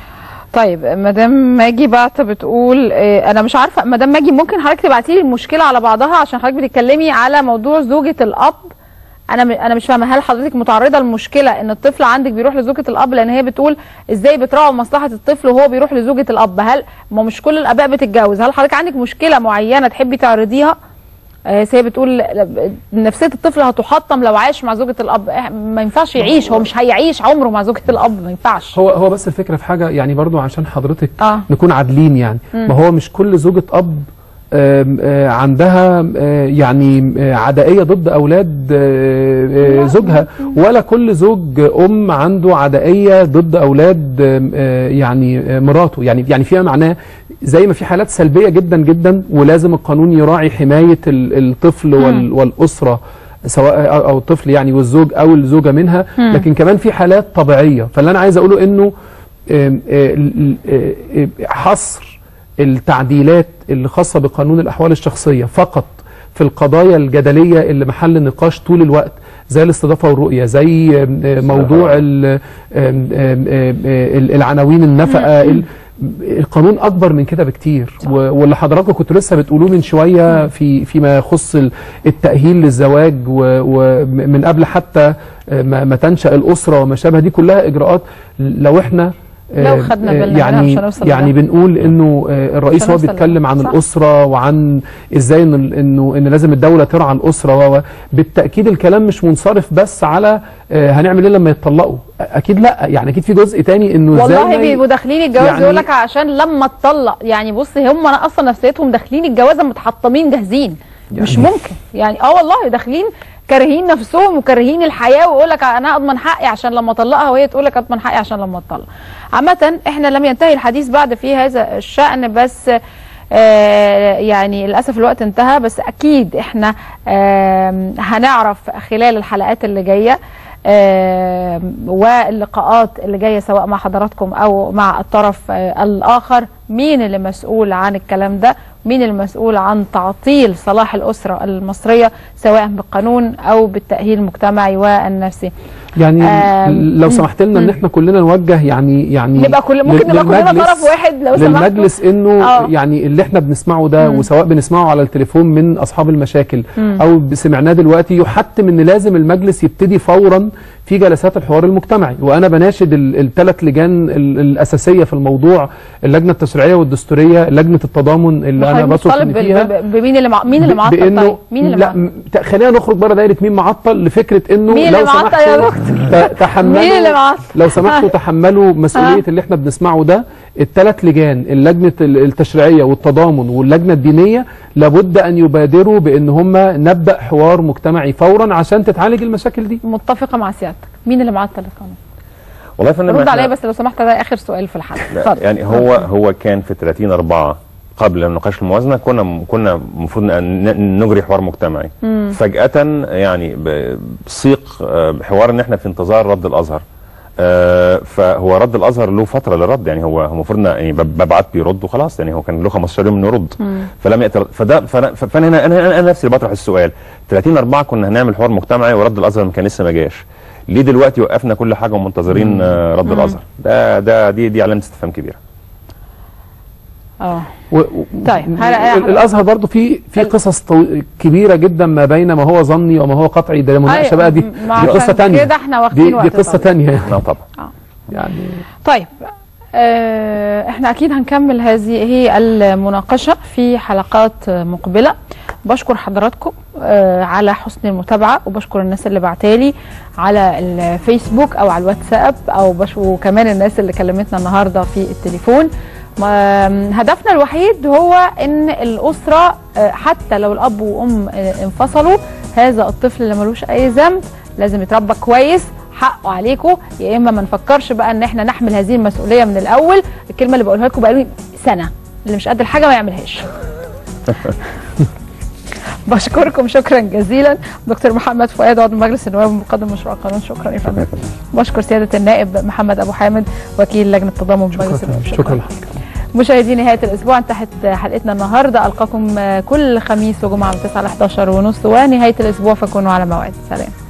طيب مدام ماجي بعت بتقول إيه انا مش عارفه مدام ماجي ممكن حضرتك تبعتي لي المشكله على بعضها عشان حضرتك بتتكلمي على موضوع زوجة الاب انا م- انا مش فاهمه هل حضرتك متعرضه للمشكله ان الطفل عندك بيروح لزوجة الاب لان هي بتقول ازاي بتراعوا مصلحه الطفل وهو بيروح لزوجة الاب هل ما مش كل الاباء بتتجوز هل حضرتك عندك مشكله معينه تحبي تعرضيها آه، هي بتقول ل- نفسيه الطفل هتحطم لو عاش مع زوجة الاب إح- ما ينفعش يعيش هو مش هيعيش عمره مع زوجة الاب ما ينفعش هو هو بس الفكره في حاجه يعني برضو عشان حضرتك آه. نكون عادلين يعني مم. ما هو مش كل زوجة اب آم، آه، عندها آه، يعني آه، عدائيه ضد اولاد آه، آه، زوجها ولا كل زوج ام عنده عدائيه ضد اولاد آم، آه، يعني آه، مراته يعني يعني فيها معناه زي ما في حالات سلبيه جدا جدا ولازم القانون يراعي حمايه ال- الطفل وال- والاسره سواء أو- او الطفل يعني والزوج او الزوجه منها مم. لكن كمان في حالات طبيعيه فاللي انا عايز اقوله انه آم، آه، ال- ال- آه، حصر التعديلات اللي خاصه بقانون الاحوال الشخصيه فقط في القضايا الجدليه اللي محل نقاش طول الوقت زي الاستضافه والرؤيه زي آم، آم، موضوع ال- آم، آم، آم، آم، العناوين النفقه ال- القانون اكبر من كده بكتير و- واللي حضراتكم كنتوا لسه بتقولوه من شويه في فيما يخص ال- التاهيل للزواج ومن قبل حتى ما, ما تنشا الاسره وما شابه دي كلها اجراءات لو احنا لو آه، خدنا آه، بالنا منها يعني مش هنوصل يعني لده. بنقول انه آه، الرئيس مش هو هنوصل بيتكلم لده. عن صح. الاسره وعن ازاي إن ال- انه ان لازم الدوله ترعى الاسره و و- بالتاكيد الكلام مش منصرف بس على آه، هنعمل ايه لما يتطلقوا اكيد لا يعني اكيد في جزء تاني انه ازاي والله ما ي- بيبقوا داخلين الجواز يعني- يقول لك عشان لما اتطلق يعني بص هم اصلا نفسيتهم داخلين الجوازه متحطمين جاهزين مش ممكن يعني اه والله داخلين كارهين نفسهم وكارهين الحياه ويقول لك انا اضمن حقي عشان لما اطلقها وهي تقول لك اضمن حقي عشان لما اتطلق عامه احنا لم ينتهي الحديث بعد في هذا الشان بس آه يعني للاسف الوقت انتهى بس اكيد احنا آه هنعرف خلال الحلقات اللي جايه آه واللقاءات اللي جايه سواء مع حضراتكم او مع الطرف آه الاخر مين اللي مسؤول عن الكلام ده مين المسؤول عن تعطيل صلاح الاسره المصريه سواء بالقانون او بالتاهيل المجتمعي والنفسي يعني آم، لو مم. سمحت لنا ان مم. احنا كلنا نوجه يعني يعني نبقى كل ممكن لل- نبقى كلنا للمجلس- طرف واحد لو سمحتوا للمجلس انه آه. يعني اللي احنا بنسمعه ده مم. وسواء بنسمعه على التليفون من اصحاب المشاكل مم. او سمعناه دلوقتي يحتم ان لازم المجلس يبتدي فورا في جلسات الحوار المجتمعي وانا بناشد الثلاث لجان ال- الاساسيه في الموضوع اللجنه التشريعيه والدستوريه لجنه التضامن اللي انا وحضرتك بثق طالب إن فيها ب- بمين اللي مع... مين اللي ب- معطل بانه طيب مين اللي لا معطل م- ت- خلينا نخرج بره دايره مين معطل لفكره انه مين لو اللي معطل يا سمحتوا دكتور؟ ت- تحملوا مين اللي معطل؟ لو سمحتوا تحملوا مسؤوليه اللي احنا بنسمعه ده الثلاث لجان اللجنه ال- التشريعيه والتضامن واللجنه الدينيه لابد ان يبادروا بان هم نبدا حوار مجتمعي فورا عشان تتعالج المشاكل دي متفقه مع سيادتك مين اللي معطل القانون والله يا فندم رد إحنا- عليا بس لو سمحت ده اخر سؤال في الحلقه لا اتفضل يعني هو هو كان في 30 4 قبل نقاش الموازنه كنا كنا المفروض ان ن- نجري حوار مجتمعي مم. فجاه يعني ب- بصيق آه، حوار ان احنا في انتظار رد الازهر آه، فهو رد الازهر له فتره للرد يعني هو هو المفروض إن- يعني بب- ببعت بيرد وخلاص يعني هو كان له 15 يوم انه يرد مم. فلم ياتي رد. فده فانا فانا هنا انا انا أنا نفسي اللي بطرح السؤال 30 4 كنا هنعمل حوار مجتمعي ورد الازهر ما كان لسه ما جاش ليه دلوقتي وقفنا كل حاجه ومنتظرين آه، رد مم. الازهر ده ده دي دي علامه استفهام كبيره اه و... طيب ال- هلا- الازهر برضو في في قصص طو... كبيره جدا ما بين ما هو ظني وما هو قطعي ده مناقشه أيوة، بقى دي م- دي عشان قصه تانية كده احنا واخدين دي, دي وقت قصه طويل. تانية لا طبعا يعني طيب آه، احنا اكيد هنكمل هذه هي المناقشه في حلقات مقبله بشكر حضراتكم آه، على حسن المتابعه وبشكر الناس اللي بعتالي على الفيسبوك او على الواتساب او بش وكمان الناس اللي كلمتنا النهارده في التليفون ما- هدفنا الوحيد هو ان الاسره آه، حتى لو الاب وام آه، انفصلوا هذا الطفل اللي ملوش اي ذنب لازم يتربى كويس حقه عليكم يا اما ما نفكرش بقى ان احنا نحمل هذه المسؤوليه من الاول الكلمه اللي بقولها لكم بقالي سنه اللي مش قد الحاجه ما يعملهاش بشكركم شكرا جزيلا دكتور محمد فؤاد عضو مجلس النواب ومقدم مشروع القانون شكرا يا فندم بشكر سياده النائب محمد ابو حامد وكيل لجنه التضامن بمجلس النواب شكرا لحضرتك مشاهدي نهايه الاسبوع انتهت حلقتنا النهارده القاكم كل خميس وجمعه من 9 ل 11 ونص ونهايه الاسبوع فكونوا على موعد سلام